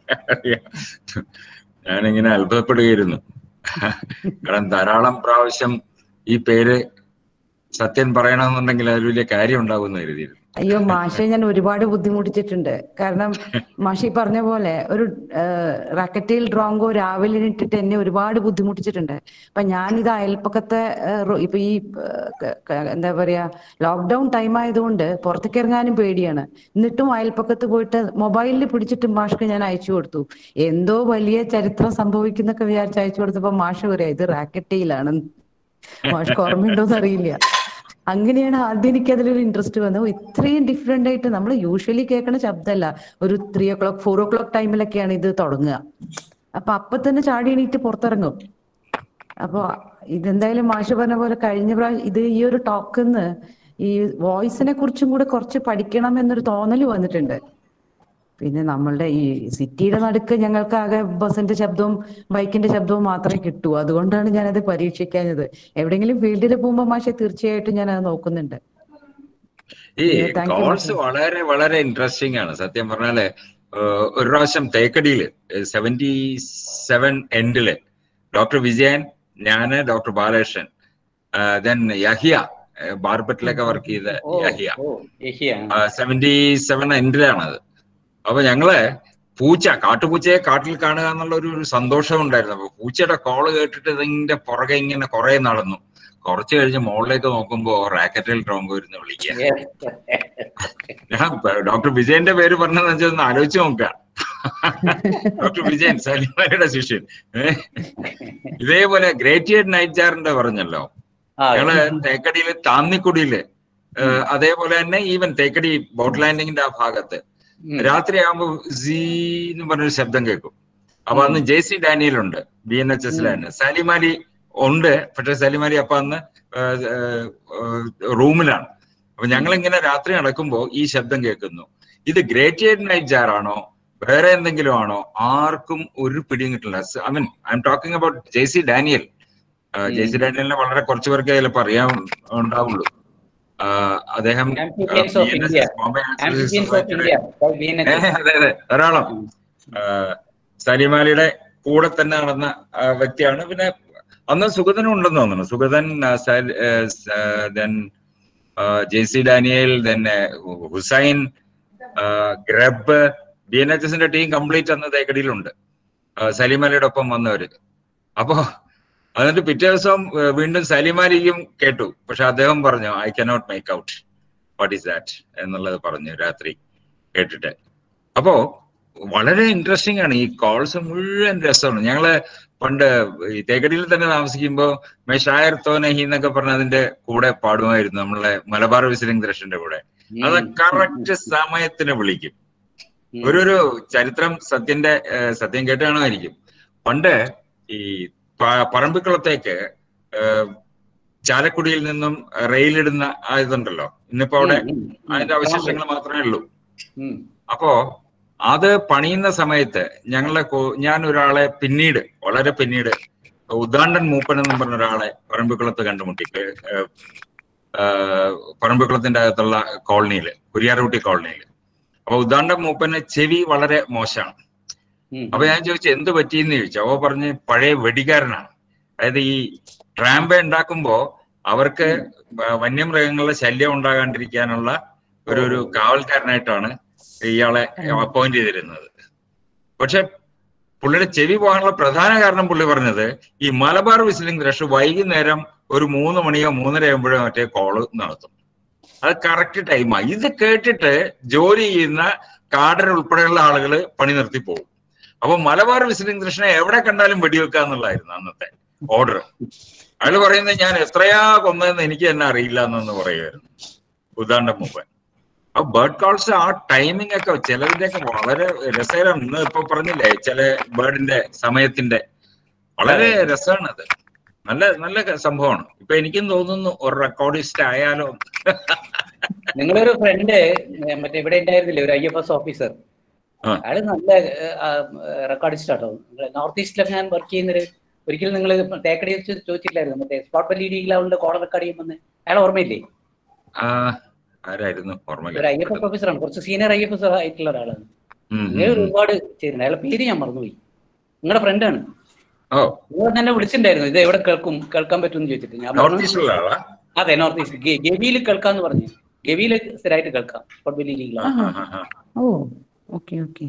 ഞാനിങ്ങനെ അത്ഭുതപ്പെടുകയായിരുന്നു കാരണം ധാരാളം പ്രാവശ്യം ഈ പേര് സത്യൻ പറയണമെന്നുണ്ടെങ്കിൽ അതിൽ വലിയ കാര്യം ഉണ്ടാകുമെന്ന് കരുതിയിരുന്നു അയ്യോ മാഷെ ഞാൻ ഒരുപാട് ബുദ്ധിമുട്ടിച്ചിട്ടുണ്ട് കാരണം മാഷി പറഞ്ഞ പോലെ ഒരു റാക്കറ്റിൽ ഡ്രോങ്കോ രാവിലെ ഇട്ടിട്ട് എന്നെ ഒരുപാട് ബുദ്ധിമുട്ടിച്ചിട്ടുണ്ട് അപ്പൊ ഞാനിത് അയൽപ്പക്കത്തെ ഏഹ്, റോ- ഇപ്പൊ ഈ ഏഹ്, ക- ക- എന്താ പറയാ ലോക്ക്ഡൌൺ ടൈം ആയതുകൊണ്ട് പുറത്തേക്ക് ഇറങ്ങാനും പേടിയാണ് എന്നിട്ടും അയൽപ്പക്കത്ത് പോയിട്ട് മൊബൈലിൽ പിടിച്ചിട്ട് മാഷ്ക്ക് ഞാൻ അയച്ചു കൊടുത്തു എന്തോ വലിയ ചരിത്രം സംഭവിക്കുന്നൊക്കെ വിചാരിച്ച് അയച്ചു കൊടുത്തപ്പോ മാഷ് പറയാ ഇത് റാക്കറ്റയിലാണ് മാഷ്ക്ക് ഓർമ്മയുണ്ടോന്ന് അറിയില്ല അങ്ങനെയാണ് ആദ്യം എനിക്ക് അതിലൊരു ഇൻട്രസ്റ്റ് വന്നത് ഓ, ഇത്രയും ഡിഫറെന്റ് ആയിട്ട് നമ്മൾ യൂഷ്വലി കേൾക്കണ ശബ്ദമല്ല ഒരു three o'clock four o'clock ടൈമിലൊക്കെയാണ് ഇത് തുടങ്ങുക അപ്പൊ അപ്പൊ തന്നെ ചാടി എണീറ്റ് പുറത്തിറങ്ങും അപ്പൊ ഇതെന്തായാലും മാഷ് പറഞ്ഞ പോലെ കഴിഞ്ഞ പ്രാവശ്യം ഇത് ഈ ഒരു ടോക്കിന്ന് ഈ വോയിസിനെ കുറിച്ചും കൂടെ കുറച്ച് പഠിക്കണം എന്നൊരു തോന്നൽ വന്നിട്ടുണ്ട് പിന്നെ നമ്മളുടെ ഈ സിറ്റിയുടെ നടുക്ക് ഞങ്ങൾക്ക് ആകെ ബസിന്റെ ശബ്ദവും ബൈക്കിന്റെ ശബ്ദവും മാത്രമേ കിട്ടൂ അതുകൊണ്ടാണ് ഞാനത് പരീക്ഷിക്കാഞ്ഞത് എവിടെയെങ്കിലും ഫീൽഡിൽ പോകുമ്പോൾ മാഷെ തീർച്ചയായിട്ടും ഞാൻ അത് നോക്കുന്നുണ്ട് ഈ Yeah, thank you, calls Martin. വളരെ വളരെ ഇൻട്രസ്റ്റിംഗ് ആണ് സത്യം പറഞ്ഞാല് ഏഹ്, ഒരു പ്രാവശ്യം തേക്കടിയില് സെവന്റി സെവൻ എൻഡില് ഡോക്ടർ വിജയൻ ഞാന് ഡോക്ടർ ബാലകൃഷ്ണൻ ദെൻ യഹിയ ബാർബറ്റിലൊക്കെ വർക്ക് ചെയ്ത ഓ യഹിയ ഓ യഹിയ സെവന്റി സെവൻ എൻഡിലാണത് അപ്പൊ ഞങ്ങള് പൂച്ച കാട്ടുപൂച്ചയെ കാട്ടിൽ കാണുക എന്നുള്ള ഒരു ഒരു സന്തോഷം ഉണ്ടായിരുന്നു അപ്പൊ പൂച്ചയുടെ കോള് കേട്ടിട്ട് ഇതിന്റെ പുറകെ ഇങ്ങനെ കുറെ നടന്നു കുറച്ച് കഴിഞ്ഞ് മുകളിലേക്ക് നോക്കുമ്പോ റാക്കറ്റിൽ ട്രോങ്കോ ഇരുന്ന് വിളിക്കുക ഞാൻ പ- ഡോക്ടർ വിജയന്റെ പേര് പറഞ്ഞതെന്ന് വെച്ചാൽ ഒന്ന് ആലോചിച്ച് നോക്കുക ഡോക്ടർ വിജയൻ സലിമാരുടെ ശിഷ്യൻ ഏ? ഇതേപോലെ ഗ്രേറ്റിയഡ് നൈറ്റ് പറഞ്ഞല്ലോ ആ ഞങ്ങള് തേക്കടിയില് താന്നിക്കുടിയില് ഏഹ്, അതേപോലെ തന്നെ ഈവൻ തേക്കടി ബോട്ട് ലാൻഡിങ്ങിന്റെ ആ ഭാഗത്ത് ഉം. രാത്രിയാകുമ്പോ സീ എന്ന് പറഞ്ഞൊരു ശബ്ദം കേൾക്കും അപ്പൊ അന്ന് ജെ സി ഡാനിയൽ ഉണ്ട് ബി എൻ എച്ച് എസിലാണ് സലിമാലി ഉണ്ട് പക്ഷെ സലിമാലി അപ്പൊ അന്ന് ഏഹ്, ഏഹ്, റൂമിലാണ് അപ്പൊ ഞങ്ങൾ ഇങ്ങനെ രാത്രി നടക്കുമ്പോ ഈ ശബ്ദം കേൾക്കുന്നു ഇത് ഗ്രേറ്റ് നൈറ്റ് ജാർ ആണോ വേറെ എന്തെങ്കിലും ആണോ ആർക്കും ഒരു പിടിയും കിട്ടില്ല I mean I'm talking about J C Daniel J C ഡാനിയലിനെ വളരെ കുറച്ച് പേർക്ക് ചിലപ്പോൾ അറിയാൻ ഉണ്ടാവുള്ളൂ ആ, അദ്ദേഹം Amphibians of BNSS India. Bombay Amphibians of Society-യുടെ India, by BNSS. ഏ, അതെ അതെ ധാരാളം സലിമാലിയുടെ കൂടെ തന്നെ നടന്ന ആ, വ്യക്തിയാണ് പിന്നെ അന്ന് സുഗതനും ഉണ്ടെന്ന് തോന്നുന്നു Sugathan then J C Daniel തന്നെ Hussain Grubh B N H എസിന്റെ ടീം കംപ്ലീറ്റ് അന്ന് തേക്കടിയിലുണ്ട് ആ, സലീം ഒപ്പം വന്നവര് അപ്പോ എന്നിട്ട് പിറ്റേ ദിവസം ആ, വീണ്ടും സലീം അലിയും കേട്ടു പക്ഷെ അദ്ദേഹം പറഞ്ഞു I cannot make out what is that എന്നുള്ളത് പറഞ്ഞു രാത്രി കേട്ടിട്ട് അപ്പോ വളരെ ഇൻട്രസ്റ്റിംഗ് ആണ് ഈ കോൾസ് മുഴുവൻ രസമാണ് ഞങ്ങള് പണ്ട് ഈ തേക്കടിയിൽ തന്നെ താമസിക്കുമ്പോ മേ ഷായർ തോനഹി എന്നൊക്കെ പറഞ്ഞ അതിന്റെ കൂടെ പാടുമായിരുന്നു നമ്മളെ മലബാർ വിസിലിംഗ് ദർശന്റെ കൂടെ അത് കറക്റ്റ് സമയത്തിന് വിളിക്കും ഒരു ഒരു ചരിത്രം സത്യന്റെ ഏഹ്, സത്യം കേട്ട് കാണുമായിരിക്കും പണ്ട് ഈ പ- പറമ്പിക്കുളത്തേക്ക് ഏഹ്, ചാലക്കുടിയിൽ നിന്നും റെയിലിടുന്ന ആ ഇതുണ്ടല്ലോ ഇന്നിപ്പോ അവിടെ അതിന്റെ അവശിഷ്ടങ്ങൾ മാത്രമേ ഉള്ളൂ അപ്പോ അത് പണിയുന്ന സമയത്ത് ഞങ്ങളെ കോ- ഞാൻ ഒരാളെ പിന്നീട് വളരെ പിന്നീട് ഉദാണ്ടൻ മൂപ്പൻ എന്ന് പറഞ്ഞ ഒരാളെ പറമ്പിക്കുളത്ത് കണ്ടുമുട്ടി ഏഹ്, ഏഹ്, പറമ്പിക്കുളത്തിന്റെ അകത്തുള്ള കോളനിയില് കുരിയാറൂട്ടി കോളനിയില് അപ്പൊ ഉദാണ്ടൻ മൂപ്പന് ചെവി വളരെ മോശമാണ് അപ്പൊ ഞാൻ ചോദിച്ചു എന്ത് പറ്റിയെന്ന് ചോദിച്ചു അവ പറഞ്ഞ് പഴയ വെടികാരനാണ് അതായത് ഈ ട്രാമ്പ ഉണ്ടാക്കുമ്പോ അവർക്ക് വ- വന്യമൃഗങ്ങളുടെ ശല്യം ഉണ്ടാകാണ്ടിരിക്കാനുള്ള ഒരു ഒരു കാവൽക്കാരനായിട്ടാണ് ഇയാളെ അപ്പോയിന്റ് ചെയ്തിരുന്നത് പക്ഷെ പുള്ളിയുടെ ചെവി പോകാനുള്ള പ്രധാന കാരണം പുള്ളി പറഞ്ഞത് ഈ മലബാർ വിസിലിംഗ് രക്ഷ വൈകുന്നേരം ഒരു മൂന്ന് മണിയോ മൂന്നര ആകുമ്പോഴോ മറ്റേ കോള് നടത്തും അത് കറക്റ്റ് ടൈമാണ് ഇത് കേട്ടിട്ട് ജോലി ചെയ്യുന്ന കാടർ ഉൾപ്പെടെയുള്ള ആളുകൾ പണി നിർത്തി പോകും അപ്പൊ മലബാർ വിസിലിംഗ് കൃഷ്ണനെ എവിടെ കണ്ടാലും വെടിവെക്കുക എന്നുള്ളതായിരുന്നു അന്നത്തെ ഓർഡർ അയാൾ പറയുന്നത് ഞാൻ എത്രയാ കൊന്നതെന്ന് എനിക്ക് തന്നെ അറിയില്ല എന്നൊന്ന് പറയുമായിരുന്നു ഉദാഹരണം മുമ്പ് ആ ബേർഡ് കോൾസ് ആ ടൈമിംഗ് ഒക്കെ ചിലതിന്റെയൊക്കെ വളരെ രസകരമാണ് ഇന്ന് ഇപ്പൊ പറഞ്ഞില്ലേ ചില ബേർഡിന്റെ സമയത്തിന്റെ വളരെ രസമാണ് അത് നല്ല നല്ല സംഭവമാണ് ഇപ്പൊ എനിക്കും തോന്നുന്നു ഒരു റെക്കോർഡിസ്റ്റ് ആയാലോ നിങ്ങളൊരു ഫ്രണ്ട് മറ്റേ ഇവിടെ ഉണ്ടായിരുന്നില്ലേ ഒരു ഐ എഫ് എസ് ഓഫീസർ ആ. അയാള് നല്ല റെക്കോർഡിസ്റ്റ് ആട്ടോ നോർത്ത് ഈസ്റ്റിലൊക്കെ ഞാൻ വർക്ക് ചെയ്യുന്നൊരു ഒരിക്കലും നിങ്ങൾ തേക്കടി വെച്ച് ചോദിച്ചില്ലായിരുന്നു മറ്റേ സ്പോട്ട് വലിയ ലീഗിലാവുള്ള കോളർ റെക്കോർഡ് ചെയ്യുമെന്ന് അയാൾ ഓർമ്മയില്ലേ ആ ആരായിരുന്നു ഓർമ്മയില്ല ഒരു ഐ എഫ് എസ് ഓഫീസറാണ് കുറച്ച് സീനിയർ ഐ എഫ് എസ് ആയിട്ടുള്ള ഒരാളാണ് ഉം, ഉം, നിങ്ങൾ ഉം. ഒരുപാട് ചെയ്തിട്ടുണ്ട് അയാളുടെ പേര് ഞാൻ മറന്നുപോയി നിങ്ങളുടെ ഫ്രണ്ടാണ് ഓ നിങ്ങൾ തന്നെ വിളിച്ചിട്ടുണ്ടായിരുന്നു ഇത് എവിടെ കേൾക്കും കേൾക്കാൻ പറ്റുമെന്ന് ചോദിച്ചിട്ട് ഞാൻ നോർത്ത് പറഞ്ഞു, ഈസ്റ്റിലുള്ള ആളാ അതെ നോർത്ത് ഈസ്റ്റ് ഗവിയിൽ കേൾക്കാന്ന് പറഞ്ഞു ഗവിയിൽ സ്ഥിരമായിട്ട് കേൾക്കാം സ്പോട്ട് വലിയ ലീഗിലാണ് ആ, ആ, ആ. ഓ ഓക്കെ ഓക്കെ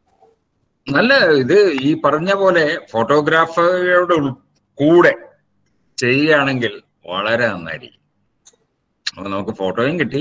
നല്ല ഇത് ഈ പറഞ്ഞ പോലെ ഫോട്ടോഗ്രാഫറുടെ ഉൾ- കൂടെ ചെയ്യുകയാണെങ്കിൽ വളരെ നന്നായിരിക്കും അപ്പൊ നമുക്ക് ഫോട്ടോയും കിട്ടി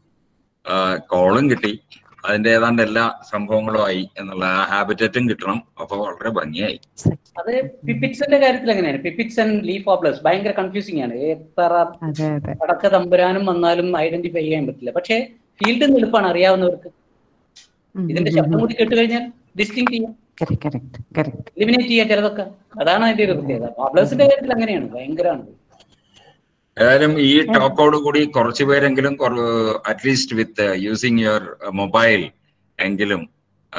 കോളും കിട്ടി അതിന്റെ ഏതാണ്ട് എല്ലാ സംഭവങ്ങളും ആയി എന്നുള്ള ആ ഹാബിറ്ററ്റും കിട്ടണം അപ്പൊ വളരെ ഭംഗിയായി അത് പിപ്പിറ്റ്സിന്റെ കാര്യത്തിൽ എങ്ങനെയാണ് പിപ്പിറ്റ്സ് ആൻഡ് ലീഫ് ഓബ്ലസ് ഭയങ്കര കൺഫ്യൂസിംഗ് ആണ് എത്ര അതെ അതെ പടക്ക തമ്പുരാനും വന്നാലും ഐഡന്റിഫൈ ചെയ്യാൻ പറ്റില്ല പക്ഷേ ഫീൽഡിൽ നിന്ന് എളുപ്പമാണ് അറിയാവുന്നവർക്ക് ഇതിന്റെ ശബ്ദം കൂടി കേട്ട് കഴിഞ്ഞാൽ ഡിസ്റ്റിങ് ചെയ്യാം കറക്റ്റ് കറക്റ്റ് കറക്റ്റ് എലിമിനേറ്റ് ചെയ്യാം ചിലതൊക്കെ അതാണ് അതിന്റെ ഒരു പ്രത്യേകത ഓബ്ലസിന്റെ കാര്യത്തിൽ അങ്ങനെയാണ് ഭയങ്കരമാണ് ഏതായാലും ഈ ടോക്കോട് കൂടി കുറച്ചു പേരെങ്കിലും at least with using your mobile എങ്കിലും ആ,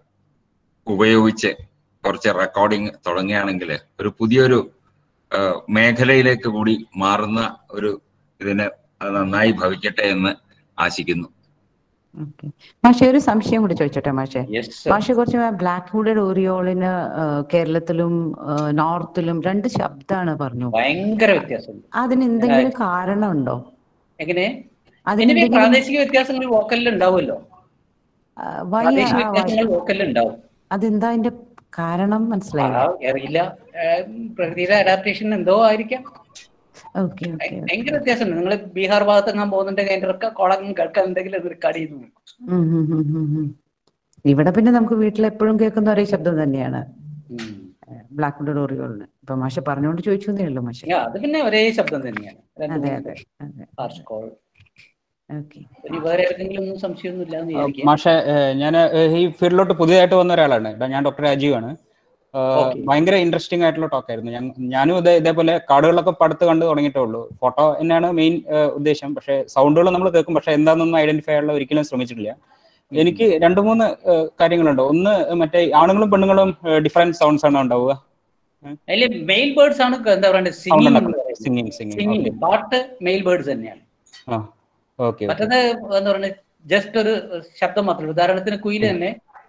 ഉപയോഗിച്ച് കുറച്ച് റെക്കോർഡിംഗ് തുടങ്ങുകയാണെങ്കിൽ ഒരു പുതിയൊരു ആ, മേഖലയിലേക്ക് കൂടി മാറുന്ന ഒരു ഇതിന് അത് നന്നായി ഭവിക്കട്ടെ എന്ന് ആശിക്കുന്നു ഓക്കെ മാഷെ ഒരു സംശയം കൂടി ചോദിച്ചോട്ടെ മാഷെ യെസ് മാഷെ കുറച്ച് ബ്ലാക്ക് ഹുഡഡ് ഓറിയോളിന് കേരളത്തിലും ആ, നോർത്തിലും രണ്ട് ശബ്ദമാണ് പറഞ്ഞു ഭയങ്കര വ്യത്യാസമുണ്ട് അതിന് എന്തെങ്കിലും കാരണമുണ്ടോ എങ്ങനെ അതിന് ഇതിന് എന്തെങ്കിലും പ്രാദേശിക വ്യത്യാസങ്ങൾ വോക്കലിൽ ഉണ്ടാവുമല്ലോ ആ, വഴി പ്രാദേശിക ആ, വഴി- വ്യത്യാസങ്ങൾ വോക്കലിൽ ഉണ്ടാവും അതെന്താ അതിന്റെ കാരണം മനസ്സിലായില്ല ആ, അറിയില്ല ഏം, പ്രകൃതിയുടെ അഡാപ്റ്റേഷൻ എന്തോ ആയിരിക്കാം ഓക്കെ ഓക്കെ ഭയങ്കര വ്യത്യാസമുണ്ട് നിങ്ങൾ ബീഹാർ ഭാഗത്തെങ്ങാൻ പോകുന്നുണ്ടെങ്കിൽ അതിന്റെ ഒക്കെ കോളം കേൾക്കാൻ എന്തെങ്കിലും അത് റെക്കോർഡ് ചെയ്തു നോക്കും. ഇവിടെ പിന്നെ നമുക്ക് വീട്ടിൽ എപ്പോഴും കേൾക്കുന്ന ഒരേ ശബ്ദം തന്നെയാണ് ഉം. ബ്ലാക്ക് ഹുഡഡ് ഓറിയോളിന് ഇപ്പൊ മാഷ പറഞ്ഞുകൊണ്ട് ചോദിച്ചു എന്നേ ഉള്ളൂ മാഷെ Yeah, അത് പിന്നെ ഒരേ ശബ്ദം തന്നെയാണ് അതെ അതെ അതെ ഹാർഷ് കോൾ ഓക്കെ ഇനി വേറെ ഏതെങ്കിലും ഒന്നും സംശയമൊന്നും ഇല്ലാന്ന് വിചാരിക്കാം മാഷെ ഞാൻ ഈ ഫീൽഡിലോട്ട് പുതിയതായിട്ട് വന്ന ഒരാളാണ് ഇതാ ഞാൻ ഡോക്ടർ രാജീവാണ് ഏഹ്, Okay. ഭയങ്കര ഇൻട്രസ്റ്റിംഗ് ആയിട്ടുള്ള ടോക്കായിരുന്നു ഞാൻ ഞാനും ഇതേ ഇതേപോലെ കാർഡുകളൊക്കെ പടുത്ത് കണ്ട് തുടങ്ങിയിട്ടേ ഉള്ളൂ ഫോട്ടോ തന്നെയാണ് മെയിൻ ഉദ്ദേശം പക്ഷേ സൗണ്ടുകൾ നമ്മൾ കേൾക്കും പക്ഷെ എന്താണെന്നൊന്നും ഐഡന്റിഫൈ ചെയ്യാനുള്ള ഒരിക്കലും ശ്രമിച്ചിട്ടില്ല എനിക്ക് രണ്ട് മൂന്ന് ഏഹ്, കാര്യങ്ങളുണ്ട് ഒന്ന് മറ്റേ ആണുങ്ങളും പെണ്ണുങ്ങളും ഡിഫറെന്റ് സൗണ്ട്സ് ആണ് ഉണ്ടാവുക അതില് മെയിൽ ബേർഡ്സ് ആണ് എന്താ പറയുക sound singing singing singing singing പാട്ട് മെയിൽ ബേർഡ്സ് തന്നെയാണ് ആ ഓക്കെ മറ്റത് എന്താ പറയുക ജസ്റ്റ് ഒരു ശബ്ദം മാത്രമേ ഉദാഹരണത്തിന് കുയിൽ തന്നെ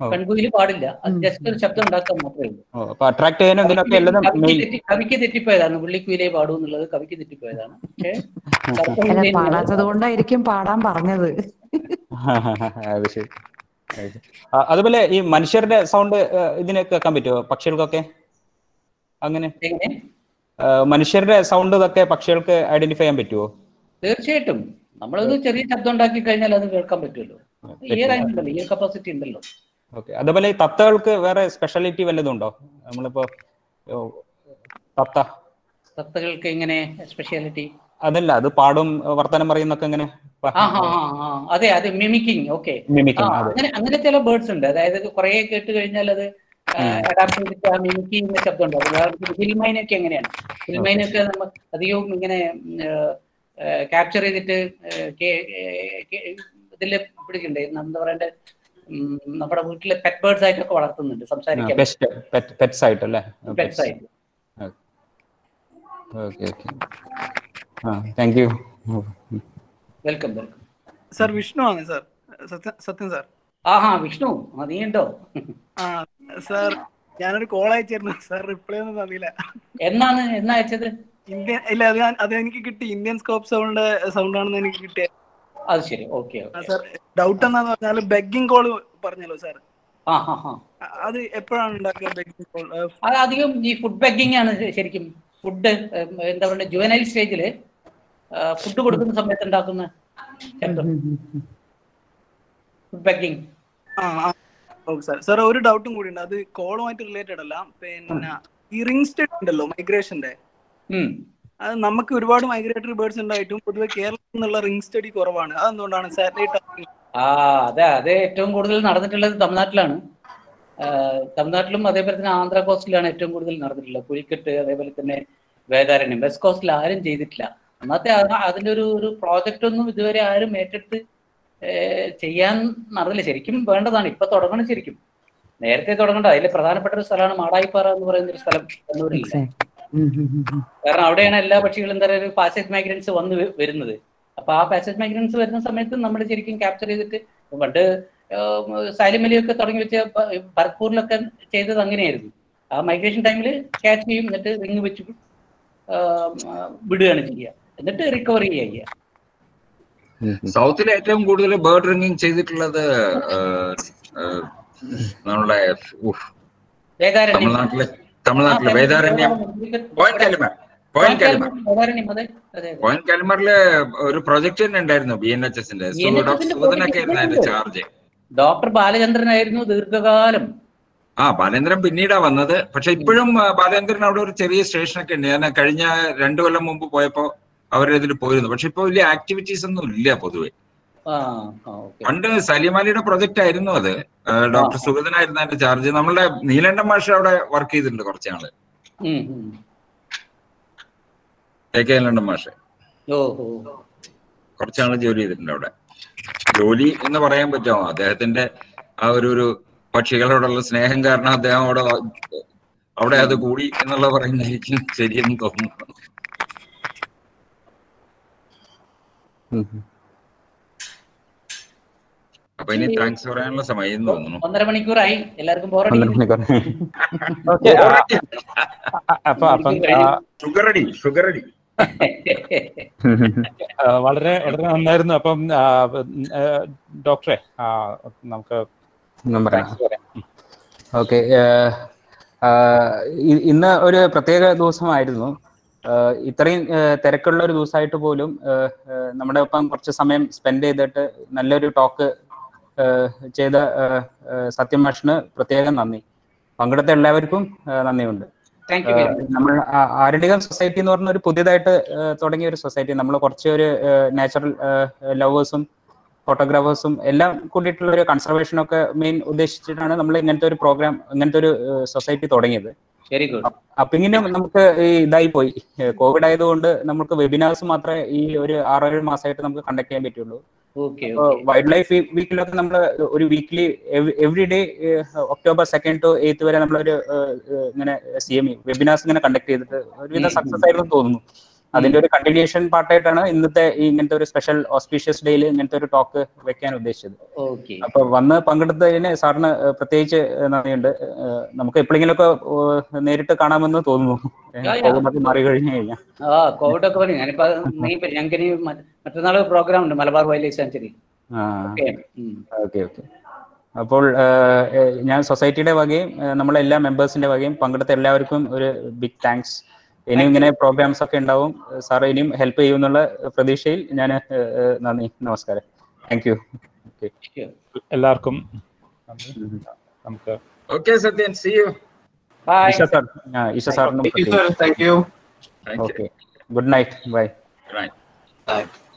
ഓ. പെൺകുയിൽ പാടില്ല അത് ഉം. ജസ്റ്റ് ഒരു ശബ്ദം ഉണ്ടാക്കാൻ മാത്രമേ ഉള്ളൂ ഓ, അപ്പൊ അട്രാക്ട് ചെയ്യാനും ഇതിനൊക്കെ എല്ലാതും കവിക്ക് മെയിൻ തെറ്റി- കവിക്ക് തെറ്റിപ്പോയതാണ് പുള്ളിക്കുയിലേ പാടൂ എന്നുള്ളത് കവിക്ക് തെറ്റിപ്പോയതാണ് പക്ഷേ അല്ല പാടാത്തത് കൊണ്ടായിരിക്കും പാടാൻ പറഞ്ഞത് അത് ശരി അത് ശരി. ആ, അതുപോലെ ഈ മനുഷ്യരുടെ സൗണ്ട് ഇതിന് കേൾക്കാൻ പറ്റുമോ പക്ഷികൾക്കൊക്കെ അങ്ങനെ എങ്ങനെ ആ, മനുഷ്യരുടെ സൗണ്ട് ഇതൊക്കെ പക്ഷികൾക്ക് ഐഡന്റിഫൈ ചെയ്യാൻ പറ്റുമോ തീർച്ചയായിട്ടും നമ്മളത് ചെറിയ ശബ്ദം ഉണ്ടാക്കി കഴിഞ്ഞാൽ അത് കേൾക്കാൻ പറ്റുമല്ലോ ഇയർ ആയിട്ടുണ്ടല്ലോ ഇയർ കപ്പാസിറ്റി ഉണ്ടല്ലോ ഓക്കെ അതുപോലെ ഈ തത്തകൾക്ക് വേറെ സ്പെഷ്യാലിറ്റി വല്ലതും ഉണ്ടോ നമ്മളിപ്പോ ഓ, തത്ത തത്തകൾക്ക് എങ്ങനെ സ്പെഷ്യാലിറ്റി അതല്ല അത് പാടും വർത്തമാനം പറയുന്നൊക്കെ എങ്ങനെ ആ ഹാ ആ ആ അതെ അതെ മിമിക്കിങ് ഓക്കെ ആ മിമിക്കിങ് അതെ അങ്ങനെ അങ്ങനെ ചില ബേർഡ്സ് ഉണ്ട് അതായത് കുറെ കേട്ട് കഴിഞ്ഞാൽ അത് അഡാപ്റ്റ് ചെയ്തിട്ട് ആ മിമിക്കി എന്ന ശബ്ദം ഉണ്ട് ഉദാഹരണത്തിന് ഹിൽമൈനൊക്കെ എങ്ങനെയാണ് ഹിൽമൈനൊക്കെ നമ്മൾ അധികവും ഇങ്ങനെ ക്യാപ്ചർ ചെയ്തിട്ട് ഇതിൽ പിടിക്കണ്ടേ എന്താ പറയണ്ടേ ഉം, നമ്മുടെ വീട്ടിലെ പെറ്റ് ബേർഡ്സ് ആയിട്ടൊക്കെ വളർത്തുന്നുണ്ട് സംസാരിക്കാൻ പെറ്റ് പെറ്റ്സ് ആയിട്ടല്ലേ പെറ്റ്സ് ആയിട്ട് ഓക്കെ ഓക്കെ ആ thank you welcome welcome sir Vishnu ആണ് സാർ സത്യം സത്യം സാർ ആ ഹാ വിഷ്ണു ആ നീ ഉണ്ടോ ആ സാർ ഞാനൊരു കോൾ അയച്ചിരുന്നു സാർ റിപ്ലൈ ഒന്നും തന്നില്ല എന്നാണ് എന്നാ അയച്ചത് ഇന്ത്യൻ ഇല്ല അത് ഞാൻ അത് എനിക്ക് കിട്ടി ഇന്ത്യൻ സ്കോപ്പ് സൗണ്ട് സൗണ്ട് ആണെന്ന് എനിക്ക് കിട്ടിയത് അത് ശരി ഓക്കെ ആ ഓക്കെ സാർ ഡൗട്ട് എന്താന്ന് പറഞ്ഞാൽ ബെഗിങ് കോൾ പറഞ്ഞല്ലോ സാർ ആ ഹാ ഹാ അത് എപ്പോഴാണ് ഉണ്ടാക്കുക ബെഗിങ് കോൾ അത് അധികം ഈ ഫുഡ് ബെഗിങ് ആണ് ശ- ശരിക്കും ഫുഡ് എന്താ പറയുക ജുവനൈൽ സ്റ്റേജിൽ ഫുഡ് കൊടുക്കുന്ന സമയത്ത് ഉണ്ടാക്കുന്ന ശബ്ദം ഫുഡ് ബെഗിങ് ആ ഓക്കെ സാർ സാർ ഒരു ഡൗട്ടും കൂടി ഉണ്ട് അത് കോളുമായിട്ട് റിലേറ്റഡ് അല്ല പിന്നെ ഈ റിംഗ് സ്റ്റഡി ഉണ്ടല്ലോ മൈഗ്രേഷന്റെ അത് നമുക്ക് ഒരുപാട് മൈഗ്രേറ്ററി ബേർഡ്സ് ഉണ്ടായിട്ടും പൊതുവെ കേരളത്തിൽ നിന്നുള്ള റിംഗ് സ്റ്റഡി കുറവാണ് അതെന്തുകൊണ്ടാണ് സാറ്റലൈറ്റ് ആ അതെ അത് ഏറ്റവും കൂടുതൽ നടന്നിട്ടുള്ളത് തമിഴ്നാട്ടിലാണ് ആ, തമിഴ്നാട്ടിലും അതേപോലെ തന്നെ ആന്ധ്ര കോസ്റ്റിലാണ് ഏറ്റവും കൂടുതൽ നടന്നിട്ടുള്ളത് പുലിക്കെട്ട് അതേപോലെ തന്നെ വേദാരണ്യം വെസ്റ്റ് കോസ്റ്റിൽ ആരും ചെയ്തിട്ടില്ല അന്നത്തെ ആ- അതിന്റെ ഒരു ഒരു പ്രോജക്റ്റ് ഒന്നും ഇതുവരെ ആരും ഏറ്റെടുത്ത് ഏ, ചെയ്യാൻ നടന്നില്ല ശരിക്കും വേണ്ടതാണ് ഇപ്പൊ തുടങ്ങണം ശരിക്കും നേരത്തെ തുടങ്ങണ്ട അതിൽ പ്രധാനപ്പെട്ട ഒരു സ്ഥലമാണ് മാടായിപ്പാറ എന്ന് പറയുന്ന ഒരു സ്ഥലം കണ്ണൂരിൽ കാരണം അവിടെയാണ് എല്ലാ പക്ഷികളും എന്താ പറയുക പാസേജ് മൈഗ്രൻസ് വന്ന് വ- വരുന്നത് അപ്പൊ ആ പാസേജ് മൈഗ്രൻസ് വരുന്ന സമയത്ത് നമ്മൾ ശരിക്കും ക്യാപ്ചർ ചെയ്തിട്ട് പണ്ട് സൈലിമലിയൊക്കെ തുടങ്ങി വെച്ച ഭ- ഭരത്പൂരിലൊക്കെ ചെയ്തത് അങ്ങനെയായിരുന്നു ആ മൈഗ്രേഷൻ ടൈമിൽ ക്യാച്ച് ചെയ്യും എന്നിട്ട് റിങ് വെച്ച് ആ, ആ, വിടുകയാണ് ചെയ്യുക എന്നിട്ട് റിക്കവർ ചെയ്യുക സൗത്തിൽ ഏറ്റവും കൂടുതൽ ബേർഡ് റിംഗിങ് ചെയ്തിട്ടുള്ളത് ഏഹ്, ഏഹ്, നമ്മളുടെ ഉഫ്, വേദാരണ്യം തമിഴ്നാട്ടിലെ തമിഴ്നാട്ടിലെ വേദാരണ്യം പോയിന്റ് കാലിമർ പോയിന്റ് കാലിമർ വേദാരണ്യം അതെ അതെ അതെ പോയിന്റ് കാലിമറില് ഒരു പ്രൊജക്ട് തന്നെ ഉണ്ടായിരുന്നു ബി എൻ എച്ച് എസിന്റെ BNHS ന്റെ സുധനൊക്കെ ആയിരുന്നു അതിന്റെ project ചാർജ് ഡോക്ടർ ബാലചന്ദ്രനായിരുന്നു ദീർഘകാലം ആ ബാലേന്ദ്രൻ പിന്നീടാ വന്നത് പക്ഷെ ഇപ്പോഴും ആ, ബാലേന്ദ്രൻ അവിടെ ഒരു ചെറിയ സ്റ്റേഷനൊക്കെ ഉണ്ട് ഞാൻ കഴിഞ്ഞ രണ്ടു കൊല്ലം മുമ്പ് പോയപ്പോ അവരിതിൽ പോയിരുന്നു പക്ഷെ ഇപ്പൊ വലിയ ആക്ടിവിറ്റീസ് ഒന്നും ഇല്ല പൊതുവെ ആ ആ ഓക്കെ പണ്ട് സലിമാലിയുടെ പ്രൊജക്ട് ആയിരുന്നു അത് ആ, ഡോക്ടർ ആ. സുഗതനായിരുന്നു അതിന്റെ ചാർജ് നമ്മളുടെ നീലണ്ടൻ മാഷ് അവിടെ വർക്ക് ചെയ്തിട്ടുണ്ട് കുറച്ച് നാള് എ കെ നീലണ്ടൻ മാഷ് ഓഹോ കുറച്ച് നാള് ജോലി ചെയ്തിട്ടുണ്ട് അവിടെ ജോലി എന്ന് പറയാൻ പറ്റുമോ അദ്ദേഹത്തിന്റെ ആ ഒരു ഒരു പക്ഷികളോടുള്ള സ്നേഹം കാരണം അദ്ദേഹം അവിടെ അവിടെ അത് കൂടി എന്നുള്ള പറയുന്നതായിരിക്കും ശരിയെന്ന് തോന്നുന്നു അപ്പൊ ഇനി താങ്ക്സ് പറയാനുള്ള സമയം എന്ന് തോന്നുന്നു ഒന്നര മണിക്കൂറായി എല്ലാവർക്കും പന്ത്രണ്ട് ബോറടി മണിക്കൂർ ഓക്കെ അപ്പൊ അപ്പം ആ, ഷുഗർ അടി ഷുഗർ അടി ആ, വളരെ വളരെ നന്നായിരുന്നു അപ്പം ആ, ആ, ഡോക്ടറെ ആ, നമുക്ക് ഒന്നും പറയാം thanks പറയാം ഓക്കെ ഇന്ന് ഒരു പ്രത്യേക ദിവസമായിരുന്നു ആഹ് ഇത്രയും ആഹ് തിരക്കുള്ള ഒരു ദിവസമായിട്ട് പോലും ആഹ് ആഹ് നമ്മുടെ ഒപ്പം കുറച്ച് സമയം സ്പെൻഡ് ചെയ്തിട്ട് നല്ലൊരു ടോക്ക് ചെയ്ത ആഹ് ആഹ് സത്യം മാഷിന് പ്രത്യേകം നന്ദി പങ്കെടുത്ത എല്ലാവർക്കും ആഹ് നന്ദിയുണ്ട് താങ്ക് യു വെരി മച്ച് നമ്മൾ ആരണികം സൊസൈറ്റി എന്ന് പറഞ്ഞ ഒരു പുതിയതായിട്ട് ആഹ് തുടങ്ങിയ ഒരു സൊസൈറ്റി നമ്മൾ കുറച്ച് ഒരു നാച്ചുറൽ ലവേഴ്സും ഫോട്ടോഗ്രാഫേഴ്സും എല്ലാം കൂടിയിട്ടുള്ള ഒരു കൺസർവേഷൻ ഒക്കെ മെയിൻ ഉദ്ദേശിച്ചിട്ടാണ് നമ്മൾ ഇങ്ങനത്തെ ഒരു പ്രോഗ്രാം ഇങ്ങനത്തെ ഒരു സൊസൈറ്റി തുടങ്ങിയത് വെരി ഗുഡ് അപ്പൊ ഇങ്ങനെ നമുക്ക് ഈ ഇതായി പോയി കോവിഡ് ആയതുകൊണ്ട് നമുക്ക് വെബിനാർസ് മാത്രമേ ഈ ഒരു ആറേഴ് മാസമായിട്ട് നമുക്ക് കണ്ടക്ട് ചെയ്യാൻ പറ്റുള്ളൂ ഓക്കെ വൈൽഡ് ലൈഫ് വീക്കിലൊക്കെ നമ്മൾ ഒരു weekly every day October second to eighth വരെ നമ്മളൊരു ഏഹ്, ഏഹ്, ഇങ്ങനെ സി എം വെബിനാർസ് ഇങ്ങനെ കണ്ടക്ട് ചെയ്തിട്ട് ഒരുവിധം സക്സസ് ആയിരുന്നു തോന്നുന്നു അതിന്റെ ഒരു കണ്ടിന്യൂഷൻ പാർട്ടായിട്ടാണ് ഇന്നത്തെ ഈ ഇങ്ങനത്തെ ഒരു സ്പെഷ്യൽ ഓസ്പീഷ്യസ് ഡേയിൽ ഇങ്ങനത്തെ ഒരു ടോക്ക് വെക്കാൻ ഉദ്ദേശിച്ചത് ഓക്കെ അപ്പൊ വന്ന് പങ്കെടുത്തതിന് സാറിന് പ്രത്യേകിച്ച് നന്ദിയുണ്ട് ഏഹ് നമുക്ക് എപ്പോഴെങ്കിലുമൊക്കെ ഏഹ് നേരിട്ട് കാണാമെന്ന് തോന്നുന്നു ഏഹ് യാ, യാ. കോവിഡൊക്കെ മാറി കഴിഞ്ഞു കഴിഞ്ഞാൽ ആ കോവിഡ് ഒക്കെ പറഞ്ഞു ഞാനിപ്പോ നീ ഞങ്ങൾക്ക് ഇനി മറ്റന്നാൾ പ്രോഗ്രാം ഉണ്ട് മലബാർ വൈൽഡ് ലൈഫ് സാങ്ച്വറി ആ ഓക്കെ ഓക്കെ ഓക്കെ അപ്പോൾ ഏഹ്, ഏഹ്, ഞാൻ സൊസൈറ്റിയുടെ വകയും ഏഹ്, നമ്മളെ എല്ലാ മെമ്പേഴ്സിന്റെ വകയും പങ്കെടുത്ത എല്ലാവർക്കും ഒരു ബിഗ് താങ്ക്സ് ഇനിയും ഇങ്ങനെ പ്രോഗ്രാംസ് ഒക്കെ ഉണ്ടാവും സാർ ഇനിയും ഹെൽപ്പ് ചെയ്യുമെന്നുള്ള പ്രതീക്ഷയിൽ ഞാൻ നന്ദി നമസ്കാരം താങ്ക് യു ഓക്കെ എല്ലാവർക്കും നന്ദി. നമുക്ക് okay Sathyan see you bye Isha sir ആ ഈശ സാറിനും thank you sir thank you thank you okay good night bye right by